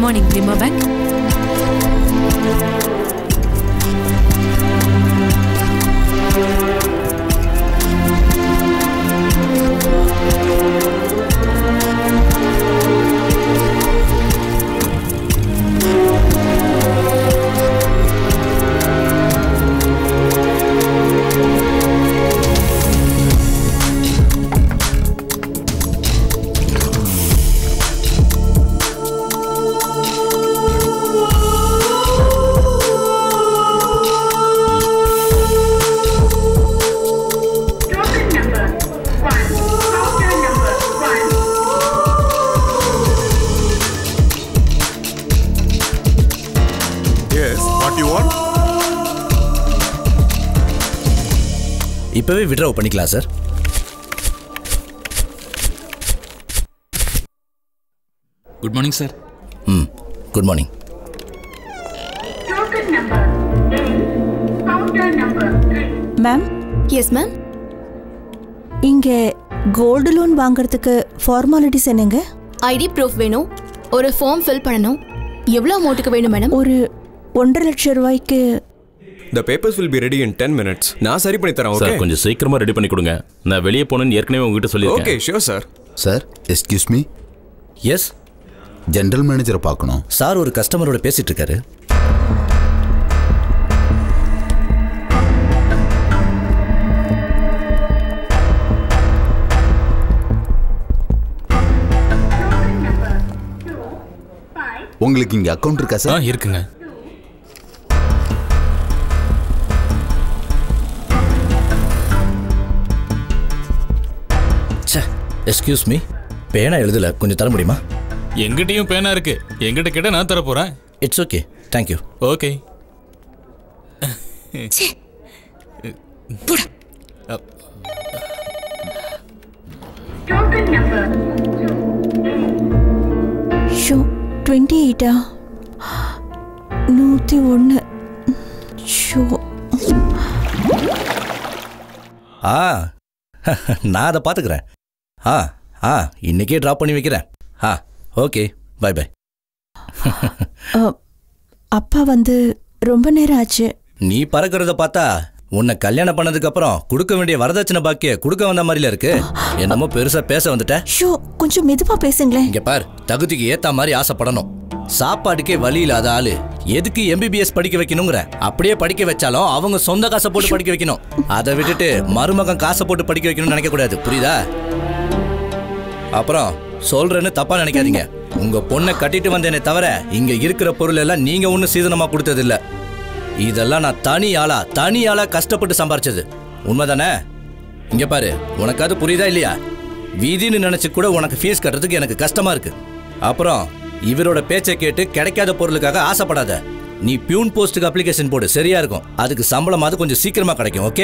Morning Lima bank Token number one. Counter number one. Yes what you want இப்போவே withdraw பண்ணிக்கலாம் sir good morning sir ம் good morning Token number eight. Counter number three. Ma'am yes ma'am இங்க gold loan வாங்குறதுக்கு formalities என்னங்க ID proof வேணும் ஒரு form fill பண்ணணும் எவ்வளோ அமௌண்ட்டுக்கு வேணும் மேடம் ஒரு ஒன்றரை லட்சம் ரூபாய்க்கு The papers will be ready in 10 minutes. நான் சரி பண்ணி தரேன் ஓகே சார் கொஞ்சம் சீக்கிரமா ரெடி பண்ணி கொடுங்க நான் வெளியே போனேன்னு ஏற்கனவே உங்ககிட்ட ஓகே சொல்லியிருக்கேன் sure sir sir excuse me yes general மேனேஜரை பார்க்கணும் சார் ஒரு கஸ்டமரோட பேசிட்டு இருக்காரு உங்களுக்கு இங்கே அக்கௌண்ட் இருக்கா ஆ சார் இருக்குங்க ச்சே எஸ்கியூஸ் மீ பேனா எழுதல கொஞ்சம் தர முடியுமா எங்கிட்டயும் பேனா இருக்கு எங்கிட்ட கிட்ட நான் தர போறேன் it's okay thank you okay Token number ஷோ டுவெண்ட்டி எயிட்டா நூற்றி ஒன்று ஷோ ஆ நான் அதை பார்த்துக்கிறேன் ஆ ஆ இன்னைக்கே ட்ராப் பண்ணி வைக்கிறேன் ஆ ஓகே பை பை அப்பா வந்து ரொம்ப நேரம் ஆச்சு நீ பறக்கிறத பார்த்தா உன்னை கல்யாணம் பண்ணதுக்கு அப்புறம் கொடுக்க வேண்டிய வரதட்சணை பாக்கிய கொடுக்க வந்த மாதிரில இருக்கு என்னமோ பெருசா பேச வந்துட்ட ஷோ கொஞ்சம் மெதுவா பேசுங்களேன் இங்க பார் தகுதிக்கு ஏத்த மாதிரி ஆசைப்படணும் சாப்பாடுக்கே வழி இல்லாத ஆளு எதுக்கு எம்பிபிஎஸ் படிக்க வைக்கணுங்கிற அப்படியே படிக்க வச்சாலும் அவங்க சொந்த காசை போட்டு படிக்க வைக்கணும் அதை விட்டுட்டு மருமகன் காசை போட்டு படிக்க வைக்கணும்னு நினைக்க கூடாது புரியுதா அப்புறம் சொல்றேன்னு தப்பா நினைக்காதீங்க உங்க பொண்ணை கட்டிட்டு வந்தேனே தவிர இங்க இருக்கிற பொருள் எல்லாம் நீங்க ஒன்னும் சீதனமா கொடுத்தது இல்ல இதெல்லாம் நான் தனி ஆளா தனி ஆளா கஷ்டப்பட்டு சம்பாரிச்சது உண்மைதானே இங்க பாரு உனக்காவது புரியுதா இல்லையா வீதின்னு நினைச்சு கூட உனக்கு ஃபீஸ் கட்டுறதுக்கு எனக்கு கஷ்டமா இருக்கு அப்புறம் இவரோட பேச்சை கேட்டு கிடைக்காத பொருளுக்காக ஆசைப்படாத நீ பியூன் போஸ்ட்டுக்கு அப்ளிகேஷன் போடு சரியா இருக்கும் அதுக்கு சம்பளமாவது கொஞ்சம் சீக்கிரமா கிடைக்கும் ஓகே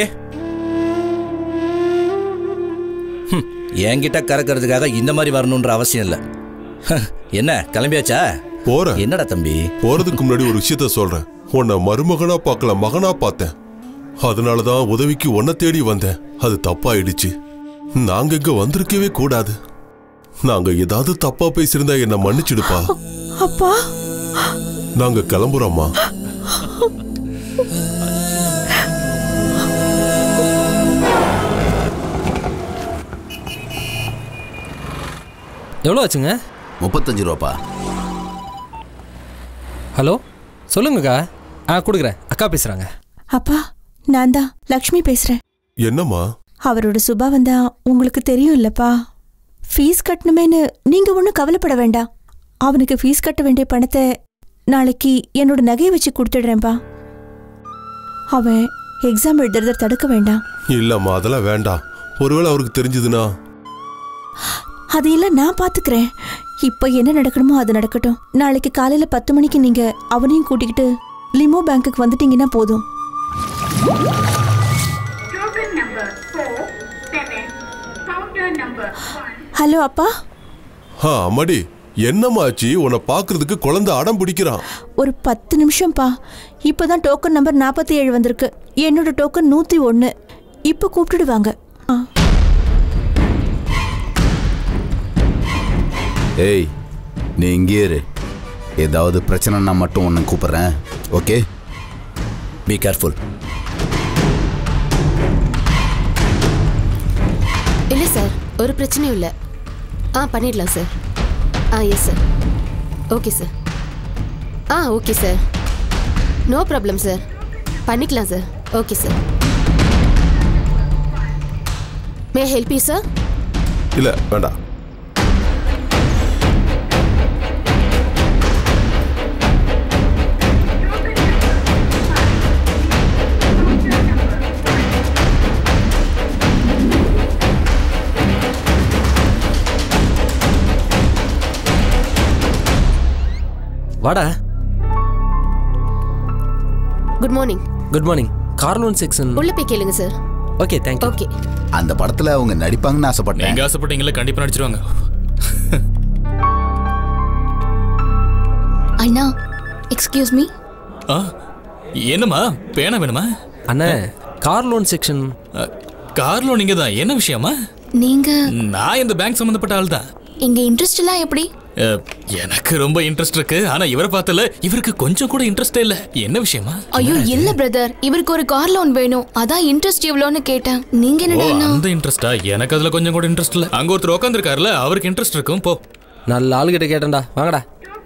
ஹம், என்கிட்ட கறக்கிறதுக்காக இந்த மாதிரி வரணுன்ற அவசியம் இல்லை என்ன கிளம்பியாச்சா போறேன் என்னடா தம்பி போறதுக்கு முன்னாடி ஒரு விஷயத்த சொல்றேன் உன்னை மருமகனா பார்க்கல மகனா பார்த்தேன் அதனாலதான் உதவிக்கு உன்னை தேடி வந்தேன் அது தப்பாயிடுச்சு நாங்க இங்க வந்திருக்கவே கூடாது நாங்க ஏதாவது தப்பா பேசியிருந்தா என்ன மன்னிச்சிடுப்பா அப்பா நாங்க கிளம்புறோம்மா எவ்வளோ ஆச்சுங்க முப்பத்தஞ்சு ரூபாப்பா ஹலோ சொல்லுங்கக்கா ஆ கொடுக்குறேன் அக்கா பேசுகிறாங்க அப்பா நான் தான் லக்ஷ்மி பேசுறேன் என்னம்மா அவரோட சுபா வந்தா உங்களுக்கு தெரியும் இல்லப்பா ஃபீஸ் கட்டணுமேனு நீங்க ஒன்றும் கவலைப்பட வேண்டாம் அவனுக்கு ஃபீஸ் கட்ட வேண்டிய பணத்தை நாளைக்கு என்னோட நகையை வச்சு கொடுத்துடுறேன்ப்பா அவன் எக்ஸாம் எழுதுறத தடுக்க வேண்டாம் இல்லம்மா அதெல்லாம் வேண்டாம் ஒருவேளை அவருக்கு தெரிஞ்சதுன்னா அதையெல்லாம் நான் பாத்துக்கிறேன் இப்போ என்ன நடக்கணுமோ அது நடக்கட்டும் நாளைக்கு காலையில பத்து மணிக்கு நீங்க அவனையும் கூட்டிக்கிட்டு லிமோ பேங்க்குக்கு வந்துட்டீங்கன்னா போதும் Token number four seven. Counter number one. Hello அப்பா ஆ அம்மாடி என்னம்மா ஆச்சு உன்னை பார்க்கறதுக்கு குழந்தை அடம் பிடிக்கிறான் ஒரு பத்து நிமிஷம்ப்பா இப்போதான் டோக்கன் நம்பர் நாற்பத்தி ஏழு வந்திருக்கு என்னோட டோக்கன் நூற்றி ஒன்று இப்போ கூப்பிட்டுடுவாங்க ஆ ஏய் நீ இங்கே இரு ஏதாவது பிரச்சனைனா மட்டும் ஒன்று கூப்பிட்றேன் ஓகே பி கேர்ஃபுல் இல்லை சார் ஒரு பிரச்சனையும் இல்லை ஆ பண்ணிடலாம் சார் ஆ எஸ் சார் ஓகே சார் ஆ okay sir no problem sir பண்ணிக்கலாம் sir okay sir may help you sir இல்ல வேண்டாம் வாடா good morning good morning car loan section உள்ள போய் கேளுங்க சார் ஓகே தேங்க்யூ ஓகே அந்த படத்துல அவங்க நடிப்பாங்கன்னு ஆசைப்பட்டேன் நீங்க ஆசைப்பட்டீங்களா கண்டிப்பா நடிச்சிருவாங்க அண்ணா எக்ஸ்கியூஸ் மீ ஆ என்னம்மா பேனா வேணுமா அண்ணா car loan section car loan நீங்க தான் என்ன விஷயமா நீங்க நான் இந்த பேங்க் சம்பந்தப்பட்ட ஆள் தான் இங்க இன்ட்ரெஸ்ட் எல்லாம் எப்படி அஹ், எனக்கு ரொம்ப இன்ட்ரெஸ்ட் இருக்கு ஆனா இவரை பார்த்தல இவருக்கு கொஞ்சம் கூட இன்ட்ரெஸ்டே இல்ல என்ன விஷயமா ஐயோ இல்ல பிரதர் இவருக்கு ஒரு கார் லோன் வேணும் அதான் இன்ட்ரெஸ்ட் எவ்வளோன்னு கேட்டேன் நீங்க ஓ என்னடா அந்த இன்ட்ரெஸ்டா எனக்கு அதுல கொஞ்சம் கூட இன்ட்ரெஸ்ட் இல்ல அங்க ஒருத்தர் உட்காந்துருக்காருல அவருக்கு இன்ட்ரெஸ்ட் இருக்கும் போ நல்ல ஆளுகிட்ட கேட்டேன்டா வாங்கடா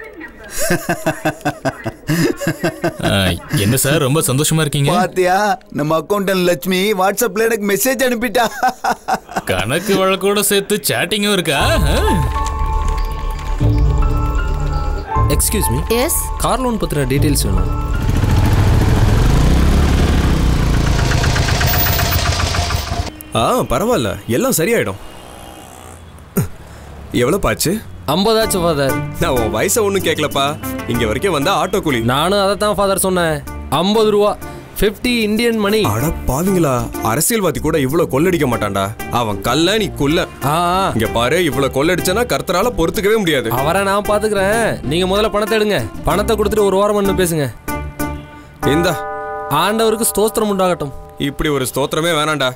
அஹ், என்ன சார் ரொம்ப சந்தோஷமா இருக்கீங்க பாத்தியா நம்ம அக்கௌண்டன்ட் லட்சுமி வாட்ஸ்அப்ல எனக்கு மெசேஜ் அனுப்பிட்டா கணக்கு வழக்கோட சேர்த்து சேட்டிங்கும் இருக்கா அஹ். Excuse me yes car loan பற்றின டீட்டெயில்ஸ் வேணும் ஆ பரவாயில்ல எல்லாம் சரியாயிடும் எவ்வளோ பாச்சு ஐம்பதாச்சும் ஃபாதர் நான் உன் வயசை ஒன்றும் கேட்கலப்பா இங்க வரைக்கும் வந்தா ஆட்டோ கூலி நானும் அதை தான் ஃபாதர் சொன்னேன் ஐம்பது ரூபா ஃபிஃப்டி இந்தியன் மணி அட பாவிங்களா அரசியல்வாதி கூட இவ்வளவு கொள்ளடிக்க மாட்டான்டா அவன் கல்ல நீ குள்ள ஆ ஆ. இங்க பாரு இவ்வளவு கொள்ளடிச்சனா கர்த்தரால பொறுத்துக்கவே முடியாது அவரை நான் பார்த்துக்கிறேன் நீங்க முதல்ல பணத்தை எடுங்க பணத்தை கொடுத்துட்டு ஒரு வாரம் பண்ணு பேசுங்க இந்தா ஆண்டவருக்கு ஸ்தோத்திரம் உண்டாகட்டும் இப்படி ஒரு ஸ்தோத்திரமே வேணாம்டா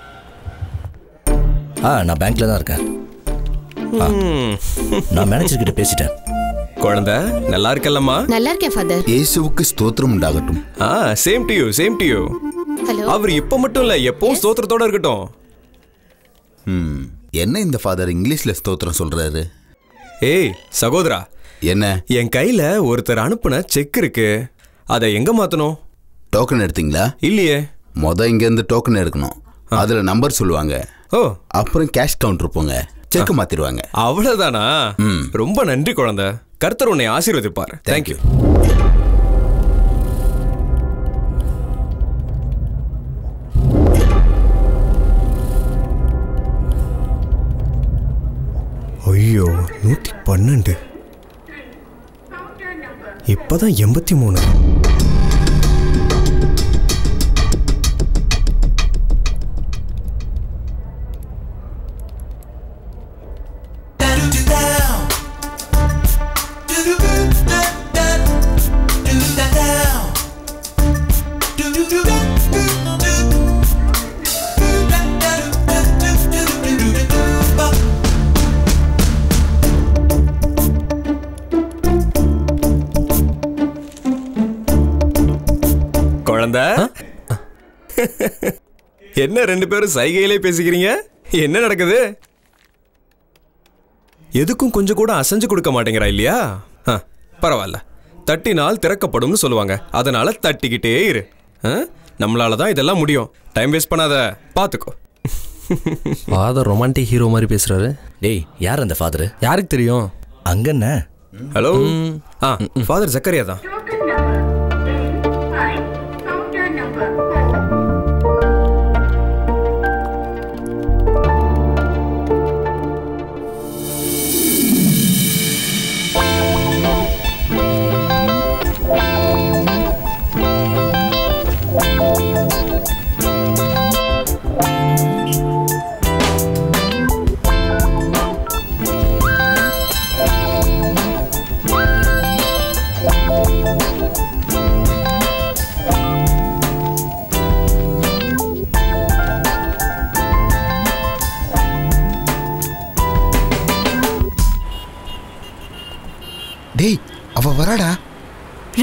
ஆ நான் பேங்க்ல தான் இருக்கேன் ஆ, நான் மேனேஜர் கிட்ட பேசிட்டேன் குழந்தை நல்லா இருக்கல்லம்மா நல்லா இருக்கேன் ஃபாதர் இயேசுவுக்கு ஸ்தோத்திரம் உண்டாகட்டும் ஆ same to you same to you hello அவர் இப்ப மட்டும் இல்ல எப்பவும் ஸ்தோத்திரத்தோட இருக்கட்டும் ம் என்ன இந்த ஃபாதர் இங்கிலீஷ்ல ஸ்தோத்திரம் சொல்றாரு ஏய் சகோதரா என்ன என் கையில ஒருத்தர் அனுப்புன செக் இருக்கு அதை எங்க மாத்தணும் டோக்கன் எடுத்தீங்களா இல்லையே மொத இங்க இருந்து டோக்கன் எடுக்கணும் அதுல நம்பர் சொல்லுவாங்க ஓ அப்புறம் கேஷ் கவுண்டர் போங்க செக் மாத்திடுவாங்க அவ்வளவுதானா ம். ரொம்ப நன்றி குழந்தை கர்த்தர் உன்னை ஆசீர்வதிப்பார் தேங்க்யூ ஐயோ நூத்தி பன்னெண்டு இப்பதான் எண்பத்தி மூணு குழந்தை என்ன ரெண்டு பேரும் சைகையிலே பேசிக்கிறீங்க என்ன நடக்குது எதுக்கும் கொஞ்சம் கூட அசைஞ்சு கொடுக்க மாட்டேங்கிறா இல்லையா ஆ, பரவாயில்ல தட்டினால் திறக்கப்படும்னு சொல்லுவாங்க அதனால தட்டிக்கிட்டே இரு ஆ, நம்மளால தான் இதெல்லாம் முடியும் டைம் வேஸ்ட் பண்ணாத பாத்துக்கோ ஃபாதர் ரொமான்டிக் ஹீரோ மாதிரி பேசுறாரு டேய் யார் அந்த ஃபாதர் யாருக்கு தெரியும் அங்க என்ன ஹலோ ஆ ஃபாதர் ஜக்கரியா தான் Token number eight, five, counter number four. ஆ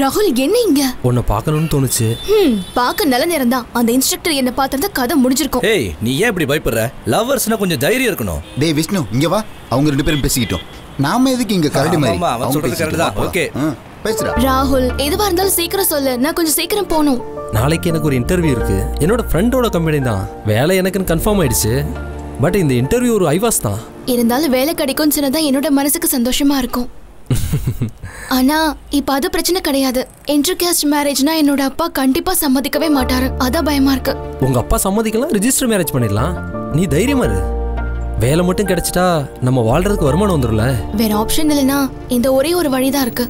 ராகுல் என்ன இங்க உன்னை பார்க்கணும்னு தோணுச்சு ஹம் பார்க்க நல்ல நேரம் தான் அந்த இன்ஸ்ட்ரக்டர் என்ன பார்த்திருந்தா கதை முடிஞ்சிருக்கும் ஏய் நீ ஏன் இப்படி பயப்படுற லவ்வர்ஸ்னா கொஞ்சம் தைரியம் இருக்கணும் டேய் விஷ்ணு இங்க வா அவங்க ரெண்டு பேரும் பேசிக்கிட்டோம் நாம எதுக்கு இங்க கரடி மாதிரி ஆமா, அவன் அவங்க சொல்றது பேசிக்கிட்டு correct தான். வா, Okay. போலாம். ஆ, பேசுடா ராகுல் எதுவா இருந்தாலும் சீக்கிரம் சொல்லு நான் கொஞ்சம் சீக்கிரம் போகணும் நாளைக்கு எனக்கு ஒரு இன்டர்வியூ இருக்கு என்னோட ஃப்ரெண்டோட கம்பெனி தான் வேலை எனக்குன்னு கன்ஃபார்ம் ஆயிடுச்சு பட் இந்த இன்டர்வியூ ஒரு ஐவாஸ் தான் இருந்தாலும் வேலை கிடைக்கும்னு சொன்னதான் என்னோட மனசுக்கு சந்தோஷமா இருக்கும் ஆனா இப்ப அது பிரச்சனை கிடையாது இன்டர்காஸ்ட் மேரேஜ்னா என்னோட அப்பா கண்டிப்பா சம்மதிக்கவே மாட்டாரு அதான் பயமா இருக்கு உங்க அப்பா சம்மதிக்கலாம் ரிஜிஸ்டர் மேரேஜ் பண்ணிடலாம் நீ தைரியமா இரு வேலை மட்டும் கிடைச்சிட்டா நம்ம வாழ்றதுக்கு வருமானம் வந்துரும்ல வேற ஆப்ஷன் இல்லைன்னா இந்த ஒரே ஒரு வழிதான் இருக்கு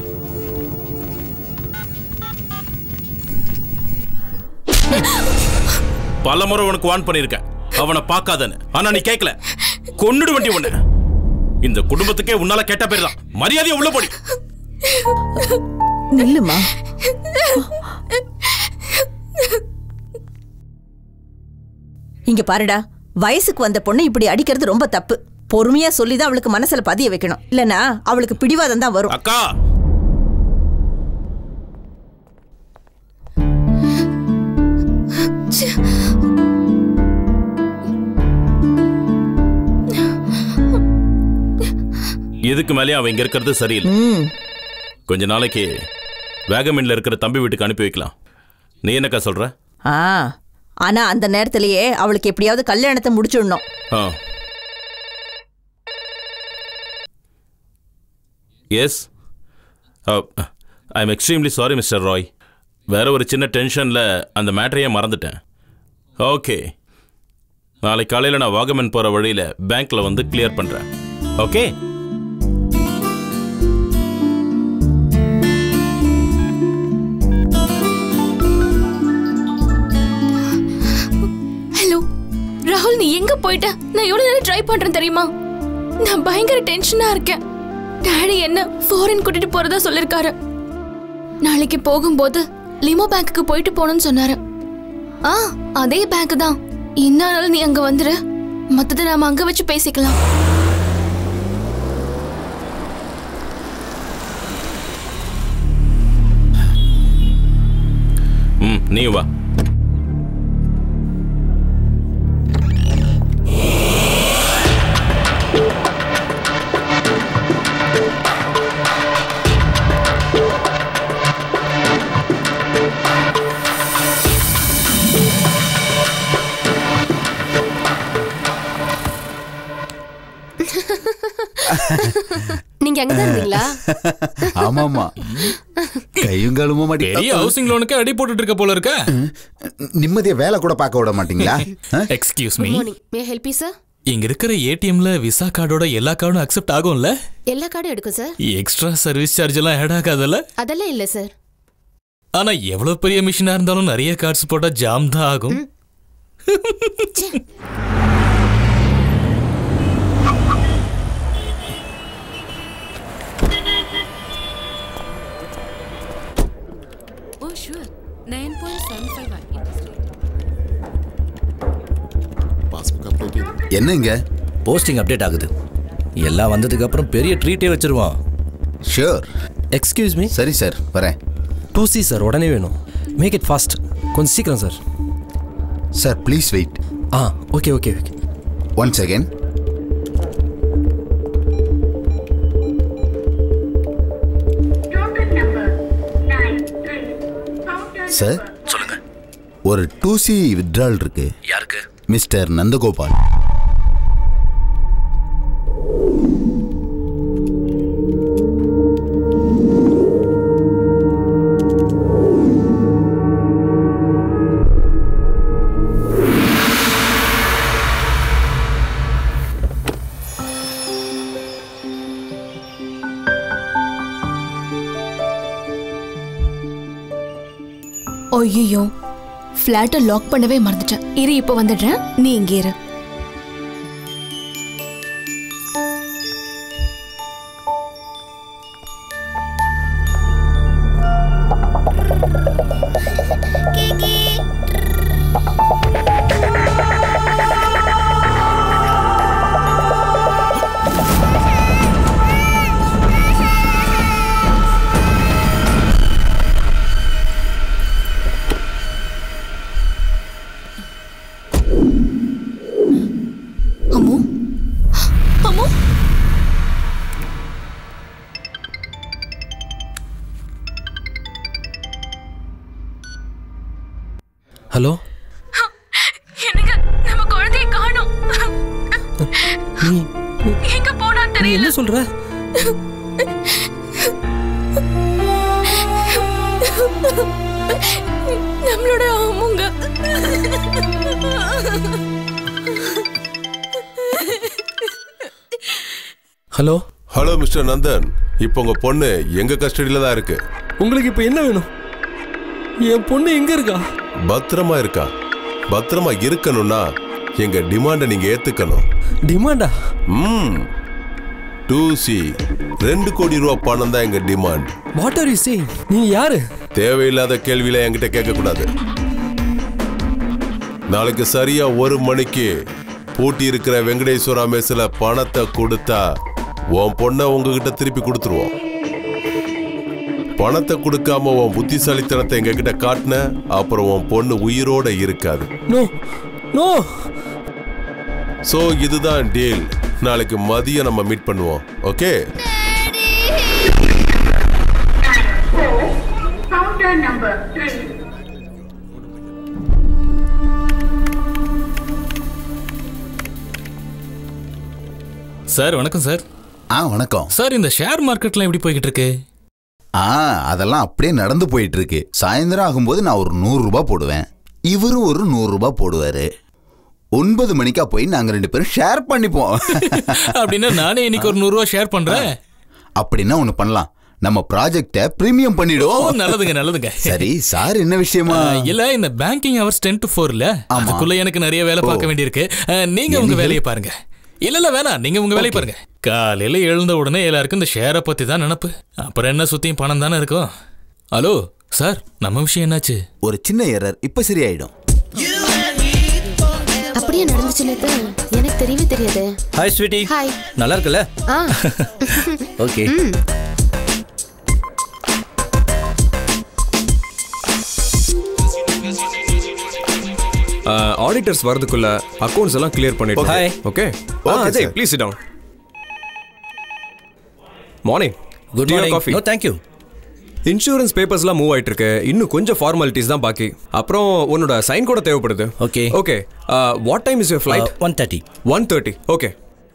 பலமுறை உனக்கு வான் பண்ணிருக்கேன் அவனை பார்க்காதன்னு ஆனா நீ கேட்கல கொன்னுடு வண்டி உன்னை இந்த குடும்பத்துக்கே உன்னால கேட்ட பேர் தான் மரியாதையை உள்ள போடி நில்லுமா இங்க பாருடா வயசுக்கு வந்த பொண்ணு இப்படி அடிக்கிறது ரொம்ப தப்பு பொறுமையா சொல்லிதான் அவளுக்கு மனசுல பதிய வைக்கணும் இல்லனா அவளுக்கு பிடிவாதம் தான் வரும் அக்கா இதுக்கு மேலே அவன் இங்க இருக்கிறது சரியில்லை ம் கொஞ்ச நாளைக்கு வேகமின்ல இருக்கிற தம்பி வீட்டுக்கு அனுப்பி வைக்கலாம் நீ என்னக்கா சொல்ற ஆ ஆனா அந்த நேரத்திலேயே அவளுக்கு எப்படியாவது கல்யாணத்தை முடிச்சிடணும் ஆ yes I am extremely sorry mister Roy வேற ஒரு சின்ன டென்ஷனில் அந்த மேட்டரையே மறந்துட்டேன் ஓகே நாளைக்கு காலையில் நான் வாகமன் போகிற வழியில் பேங்க்கில் வந்து கிளியர் பண்ணுறேன் ஓகே ஹலோ ராகுல் நீ எங்க போயிட்ட நான் எவ்வளவு நேரம் ட்ரை பண்றேன் தெரியுமா நான் பயங்கர டென்ஷனா இருக்கேன் டாடி என்ன ஃபாரின் கூட்டிட்டு போறதா சொல்லிருக்காரு நாளைக்கு போகும்போது லிமோ பேங்க்குக்கு போயிட்டு போகணும்னு சொன்னாரு ஆ அதே பேங்க் தான் இன்னாலும் நீ அங்க வந்துரு மத்ததை நாம அங்க வச்சு பேசிக்கலாம் ம் நீ வா நீங்க அங்கதான் இருந்தீங்களா ஆமாமா கையும் காலுமா மாட்டி பெரிய ஹவுசிங் லோனுக்கு அடி போட்டுட்டு இருக்க போல இருக்க நிம்மதியா வேலை கூட பார்க்க விட மாட்டீங்களா ஆ? Excuse me good morning may help you sir இங்க இருக்கிற ஏடிஎம்ல விசா கார்டோட எல்லா கார்டும் அக்செப்ட் ஆகும்ல எல்லா கார்டும் எடுக்கும் சார் எக்ஸ்ட்ரா சர்வீஸ் சார்ஜ் எல்லாம் ஆட் ஆகாதல்ல அதெல்லாம் இல்ல சார் ஆனா எவ்வளவு பெரிய மிஷினா இருந்தாலும் நிறைய கார்ட்ஸ் போட்டா ஜாம் தான் ஆகும் oh sure nine point seven five interest என்ன இங்க போஸ்டிங் அப்டேட் ஆகுது எல்லாம் வந்ததுக்கு அப்புறம் பெரிய ட்ரீட்டே வச்சிருவோம் ஷியோர் எக்ஸ்கியூஸ் மீ சரி சார் வரேன் டூ சி சார் உடனே வேணும் மேக் இட் ஃபாஸ்ட் கொஞ்சம் சீக்கிரம் sir sir please wait ah okay okay okay one second Total number nine three. Counter sir சொல்லுங்க ஒரு டூ சி வித்ட்ரால் இருக்கு யாருக்கு மிஸ்டர் நந்தகோபால் ஐயோ ஃப்ளாட்டை லாக் பண்ணவே மறந்துட்டேன் இரு இப்போ வந்துடுறேன் நீ இங்கே இரு ஹலோ எனக்கு நம்ம குழந்தைய காணோம் நீ எங்க போனா நீ தெரியல என்ன சொல்ற நம்மளோட ஆமுங்க ஹலோ ஹலோ மிஸ்டர் நந்தன் இப்போ உங்க பொண்ணு எங்க கஸ்டடியில தான் இருக்கு உங்களுக்கு இப்போ என்ன வேணும் என் பொண்ணு எங்க இருக்கா பத்திரமா இருக்கா பத்திரமா இருக்கணும்னா எங்க டிமாண்டை நீங்க ஏத்துக்கணும் டிமாண்டா ம் டூ சி ரெண்டு கோடி ரூபா பணம் தான் எங்க demand what are you saying நீங்க யாரு தேவையில்லாத கேள்வியில என்கிட்ட கேட்க கூடாது நாளைக்கு சரியா ஒரு மணிக்கு பூட்டி இருக்கிற வெங்கடேஸ்வரா மெஸ்ல பணத்தை கொடுத்தா உன் பொண்ணை உங்ககிட்ட திருப்பி கொடுத்துருவோம் பணத்தை கொடுக்காம உன் புத்திசாலித்தனத்தை எங்ககிட்ட காட்டின அப்புறம் உன் பொண்ணு உயிரோட இருக்காது நோ நோ சோ இதுதான் டீல் நாளைக்கு மதியம் நம்ம மீட் பண்ணுவோம் okay Counter number three. Sir வணக்கம் சார் ஆ வணக்கம் சார் இந்த ஷேர் மார்க்கெட்லாம் எப்படி போய்கிட்டு இருக்கு ஆ அதெல்லாம் அப்படியே நடந்து போயிட்டு இருக்கு சாயந்தரம் ஆகும்போது நான் ஒரு நூறு ரூபாய் போடுவேன் இவரும் ஒரு நூறு ரூபாய் போடுவாரு ஒன்பது மணிக்கா போய் நாங்க ரெண்டு பேரும் ஷேர் பண்ணிப்போம் அப்படின்னா நானே இன்னைக்கு ஒரு நூறுரூவா ஷேர் பண்றேன் அப்படின்னா ஒண்ணு பண்ணலாம் நம்ம ப்ராஜெக்ட பிரீமியம் ஓ, பண்ணிடுவோம் நல்லதுங்க நல்லதுங்க சரி சார் என்ன விஷயமா ஆ, இல்ல இந்த பேங்கிங் ஹவர்ஸ் டென் டு ஃபோர்ல அதுக்குள்ள எனக்கு நிறைய வேலை பார்க்க வேண்டியிருக்கு ஆ, நீங்க உங்க என்ன வேலையை பாருங்க இல்ல இல்ல வேணாம் நீங்க உங்க வேலையை பாருங்க காலையில எழுந்த உடனே எல்லாருக்கும் இந்த ஷேரை பத்தி தான் நினப்பு அப்புறம் என்ன சுத்தியும் பணம் தானே இருக்கும் ஹலோ சார் நம்ம விஷயம் என்னாச்சு ஒரு சின்ன எரர் இப்ப சரியாயிடும் அப்படியே நடந்துச்சு நேத்து எனக்கு தெரியவே தெரியாது ஹாய் ஸ்வீட்டி ஹாய் நல்லா இருக்குல்ல ஆ ஓகே ம் ஆடிட்டர்ஸ் வரதுக்குள்ள அக்கவுண்ட்ஸ் எல்லாம் கிளியர் பண்ணிட்டு Hi. Okay Okay, Ajay sir. Please down morning good morning coffee no thank you insurance பேப்பர்ஸ்லாம் மூவ் ஆயிட்டு இருக்கு இன்னும் கொஞ்சம் ஃபார்மாலிட்டிஸ் தான் பாக்கி அப்புறம் உன்னோட சைன் கூட தேவைப்படுது Okay. Okay what time is your flight one thirty one thirty okay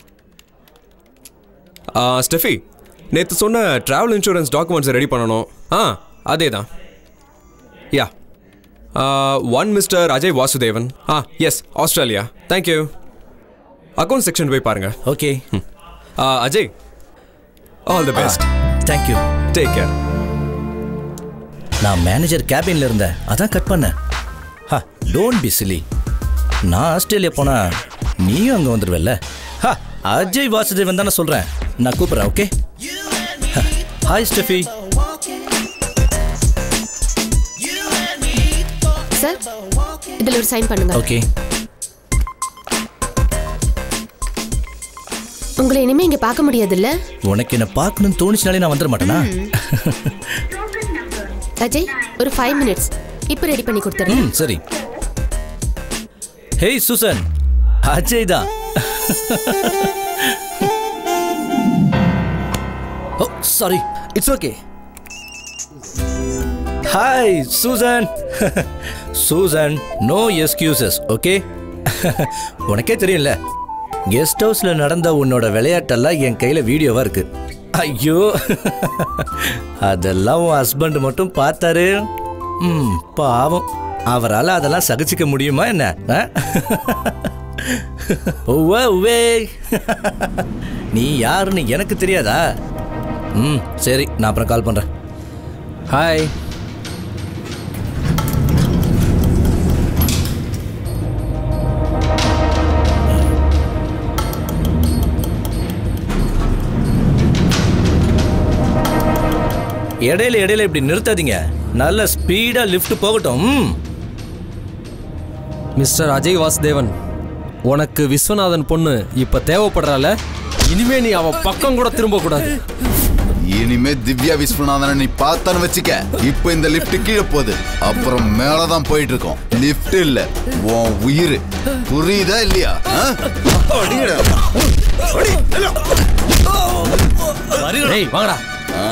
Steffi நேற்று சொன்ன ட்ராவல் இன்சூரன்ஸ் டாக்குமெண்ட்ஸை ரெடி பண்ணணும் ஆ அதே தான் yeah one mister Ajay Vasudevan ah yes Australia thank you account section போய் பாருங்க okay Ajay all the best thank you take care நான் manager கேபின்ல இருந்தேன் அதான் கட் பண்ணேன் ஹா டோன்ட் பி சிலி நான் ஆஸ்திரேலியா போனா நீயும் அங்கே வந்துடுவல்ல ஹா அஜய் வாசுதேவன் தானே சொல்கிறேன் நான் கூப்பிட்றேன் ஓகே ஹாய் ஸ்டெஃபி சார் இதுல ஒரு சைன் பண்ணுங்க ஓகே உங்களை இனிமே இங்க பார்க்க முடியாதுல்ல உனக்கு என்ன பார்க்கணும்னு தோணுச்சுனாலே நான் வந்துட மாட்டேனா அஜய் ஒரு ஃபைவ் மினிட்ஸ் இப்போ ரெடி பண்ணி கொடுத்துறேன் ம் சரி ஹேய் சூசன் அஜய் தான் oh sorry it's okay hi Susan Susan no excuses okay உனக்கே தெரியும்ல கெஸ்ட் ஹவுஸில் நடந்த உன்னோட விளையாட்டெல்லாம் என் கையில் வீடியோவாக இருக்கு ஐயோ அதெல்லாம் உன் ஹஸ்பண்ட் மட்டும் பார்த்தாரு ம் பாவம் அவரால் அதெல்லாம் சகிச்சுக்க முடியுமா என்ன ஆ? ஒவ்வே ஒவ்வே நீ யாருன்னு எனக்கு தெரியாதா ம் சரி நான் அப்புறம் கால் பண்ணுறேன் ஹாய் இடையில இடையில இப்படி நிறுத்தாதீங்க நல்ல ஸ்பீடா லிஃப்ட் போகட்டும் ம். மிஸ்டர் அஜய் வாசுதேவன் உனக்கு விஸ்வநாதன் பொண்ணு இப்ப தேவைப்படுறால இனிமே நீ அவ பக்கம் கூட திரும்ப கூடாது இனிமே திவ்யா விஸ்வநாதனை நீ பார்த்தான்னு வச்சுக்க இப்போ இந்த லிஃப்ட் கீழே போகுது அப்புறம் மேலதான் போயிட்டு இருக்கோம் லிஃப்ட் இல்ல உன் உயிர் புரியுதா இல்லையா ஆ? அடிங்கடா. டேய் வாங்கடா ஆ.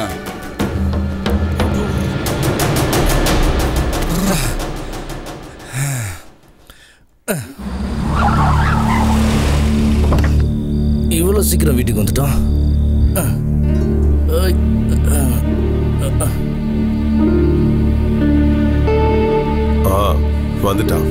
சீக்கிரம் வீட்டுக்கு வந்துட்டோம் அஹ். ஐ, அஹ், அஹ். ஆ வந்துட்டான்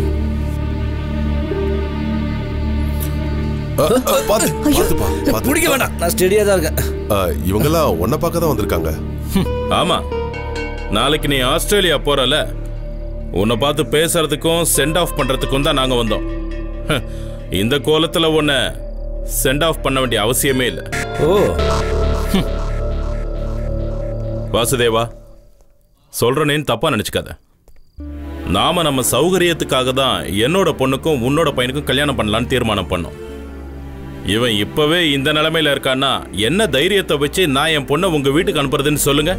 ஆ, ஆ, பாத்து பாத்துப்பா பாத்து பிடிக்க வேண்டாம் நான் ஸ்டெடியாக தான் இருக்கேன் ஆ, இவங்கெல்லாம் உன்னை பார்க்க தான் வந்திருக்காங்க ஆமா நாளைக்கு நீ ஆஸ்திரேலியா போறல உன்னை பார்த்து பேசுறதுக்கும் சென்ட் ஆஃப் பண்றதுக்கும் தான் நாங்க வந்தோம் ஹ, இந்த கோலத்துல உன்னை சென்ட் ஆஃப் பண்ண வேண்டிய அவசியமே இல்லை ஓ வாசுதேவா சொல்றேனேன்னு தப்பா நினைச்சுக்காத நாம நம்ம சௌகரியத்துக்காக தான் என்னோட பொண்ணுக்கும் உன்னோட பையனுக்கும் கல்யாணம் பண்ணலான்னு தீர்மானம் பண்ணோம் இவன் இப்பவே இந்த நிலைமையில இருக்கான்னா என்ன தைரியத்தை வச்சு நான் என் பொண்ணை உங்க வீட்டுக்கு அனுப்புறதுன்னு சொல்லுங்க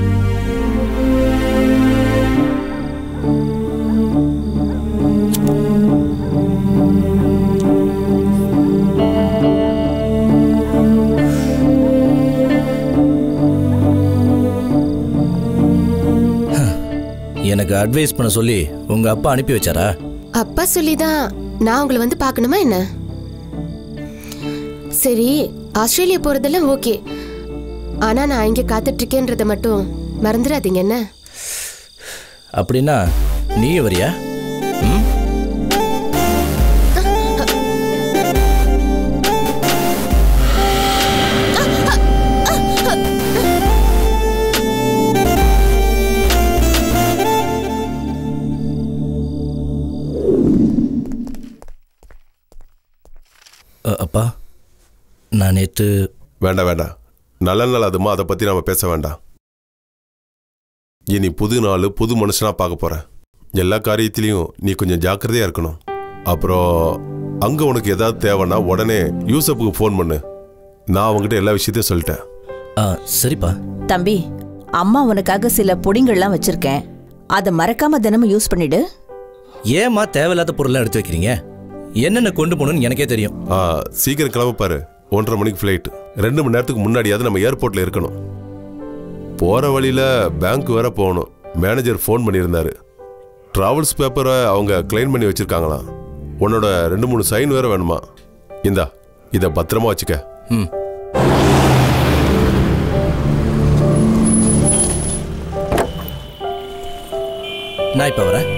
எனக்கு அட்வைஸ் பண்ண சொல்லி உங்க அப்பா அனுப்பி வச்சாரா அப்பா சொல்லிதான் நான் உங்களை வந்து பார்க்கணுமா என்ன சரி ஆஸ்திரேலியா போறதெல்லாம் ஓகே ஆனா நான் இங்க காத்துட்டு இருக்கேன்றத மட்டும் மறந்துடாதீங்க என்ன அப்படின்னா நீ வரியா ம்? அ, அப்பா நான் நேற்று வேண்டாம் வேண்டாம் நல்ல நாள் அதுமா அதை பத்தி நாம பேச வேண்டாம் இனி புது நாள் புது மனுஷனா பார்க்க போறேன் எல்லா காரியத்திலையும் நீ கொஞ்சம் ஜாக்கிரதையா இருக்கணும் அப்புறம் அங்க உனக்கு ஏதாவது தேவைன்னா உடனே யூசப்புக்கு ஃபோன் பண்ணு நான் அவங்ககிட்ட எல்லா விஷயத்தையும் சொல்லிட்டேன் ஆ சரிப்பா தம்பி அம்மா உனக்காக சில பொடிங்கள்லாம் வச்சிருக்கேன் அதை மறக்காம தினமும் யூஸ் பண்ணிடு ஏம்மா தேவையில்லாத பொருள்லாம் எடுத்து வைக்கிறீங்க என்னென்ன கொண்டு போகணும்னு எனக்கே தெரியும் ஆ, சீக்கிரம் கிளம்ப பாரு ஒன்றரை மணிக்கு ஃப்ளைட் ரெண்டு மணி நேரத்துக்கு முன்னாடியாவது நம்ம ஏர்போர்ட்ல இருக்கணும் போற வழியில பேங்க் வேற போகணும் மேனேஜர் ஃபோன் பண்ணியிருந்தாரு டிராவல்ஸ் பேப்பரை அவங்க கிளைம் பண்ணி வச்சிருக்காங்களாம் உன்னோட ரெண்டு மூணு சைன் வேற வேணுமா இந்தா இதை பத்திரமா வச்சுக்க ம் நான் இப்போ வரேன்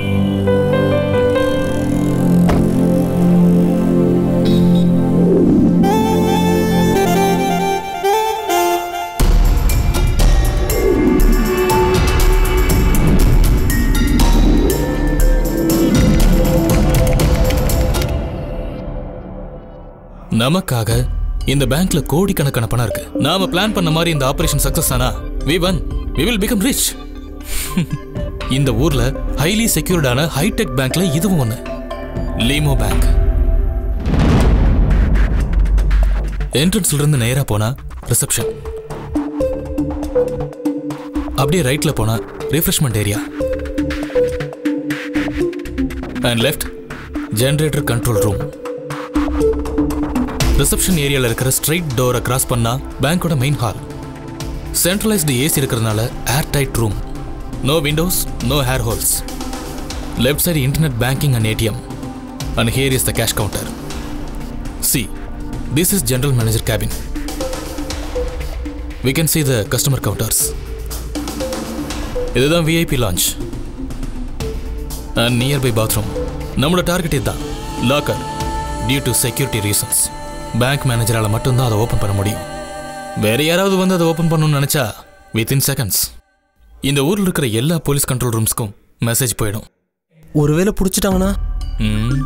நமக்காக இந்த பேங்க்ல கோடிக்கணக்கான பணம் இருக்கு நாம பிளான் பண்ண மாதிரி இந்த ஆபரேஷன் சக்சஸ் ஆனா we one we will become rich இந்த ஊர்ல ஹைலி செக்யூர்டான ஹைடெக் பேங்க்ல இதுவும் ஒண்ணு லீமோ பேங்க் என்ட்ரன்ஸ்ல இருந்து நேரா போனா ரிசப்ஷன் அப்படியே ரைட்ல போனா refreshment area and left generator control room reception ஏரியால இருக்கிற ஸ்ட்ரைட் டோரை கிராஸ் பண்ணா பேங்கோட மெயின் ஹால் சென்ட்ரலைஸ்டு ஏசி இருக்கிறதுனால air tight room no windows no hair holes left side internet banking and ATM and here is the cash counter see this is general manager cabin we can see the customer counters இதுதான் VIP lounge and nearby bathroom நம்மளோட target இதுதான் locker due to security reasons bank மேனேஜரால் மட்டும்தான் அதை open பண்ண முடியும் வேற யாராவது வந்து அதை ஓப்பன் பண்ணணும்னு நினைச்சா வித்தின் செகண்ட்ஸ் இந்த ஊரில் இருக்கிற எல்லா போலீஸ் கண்ட்ரோல் ரூம்ஸ்க்கும் மெசேஜ் போயிடும் ஒருவேளை பிடிச்சிட்டாங்கன்னா ம்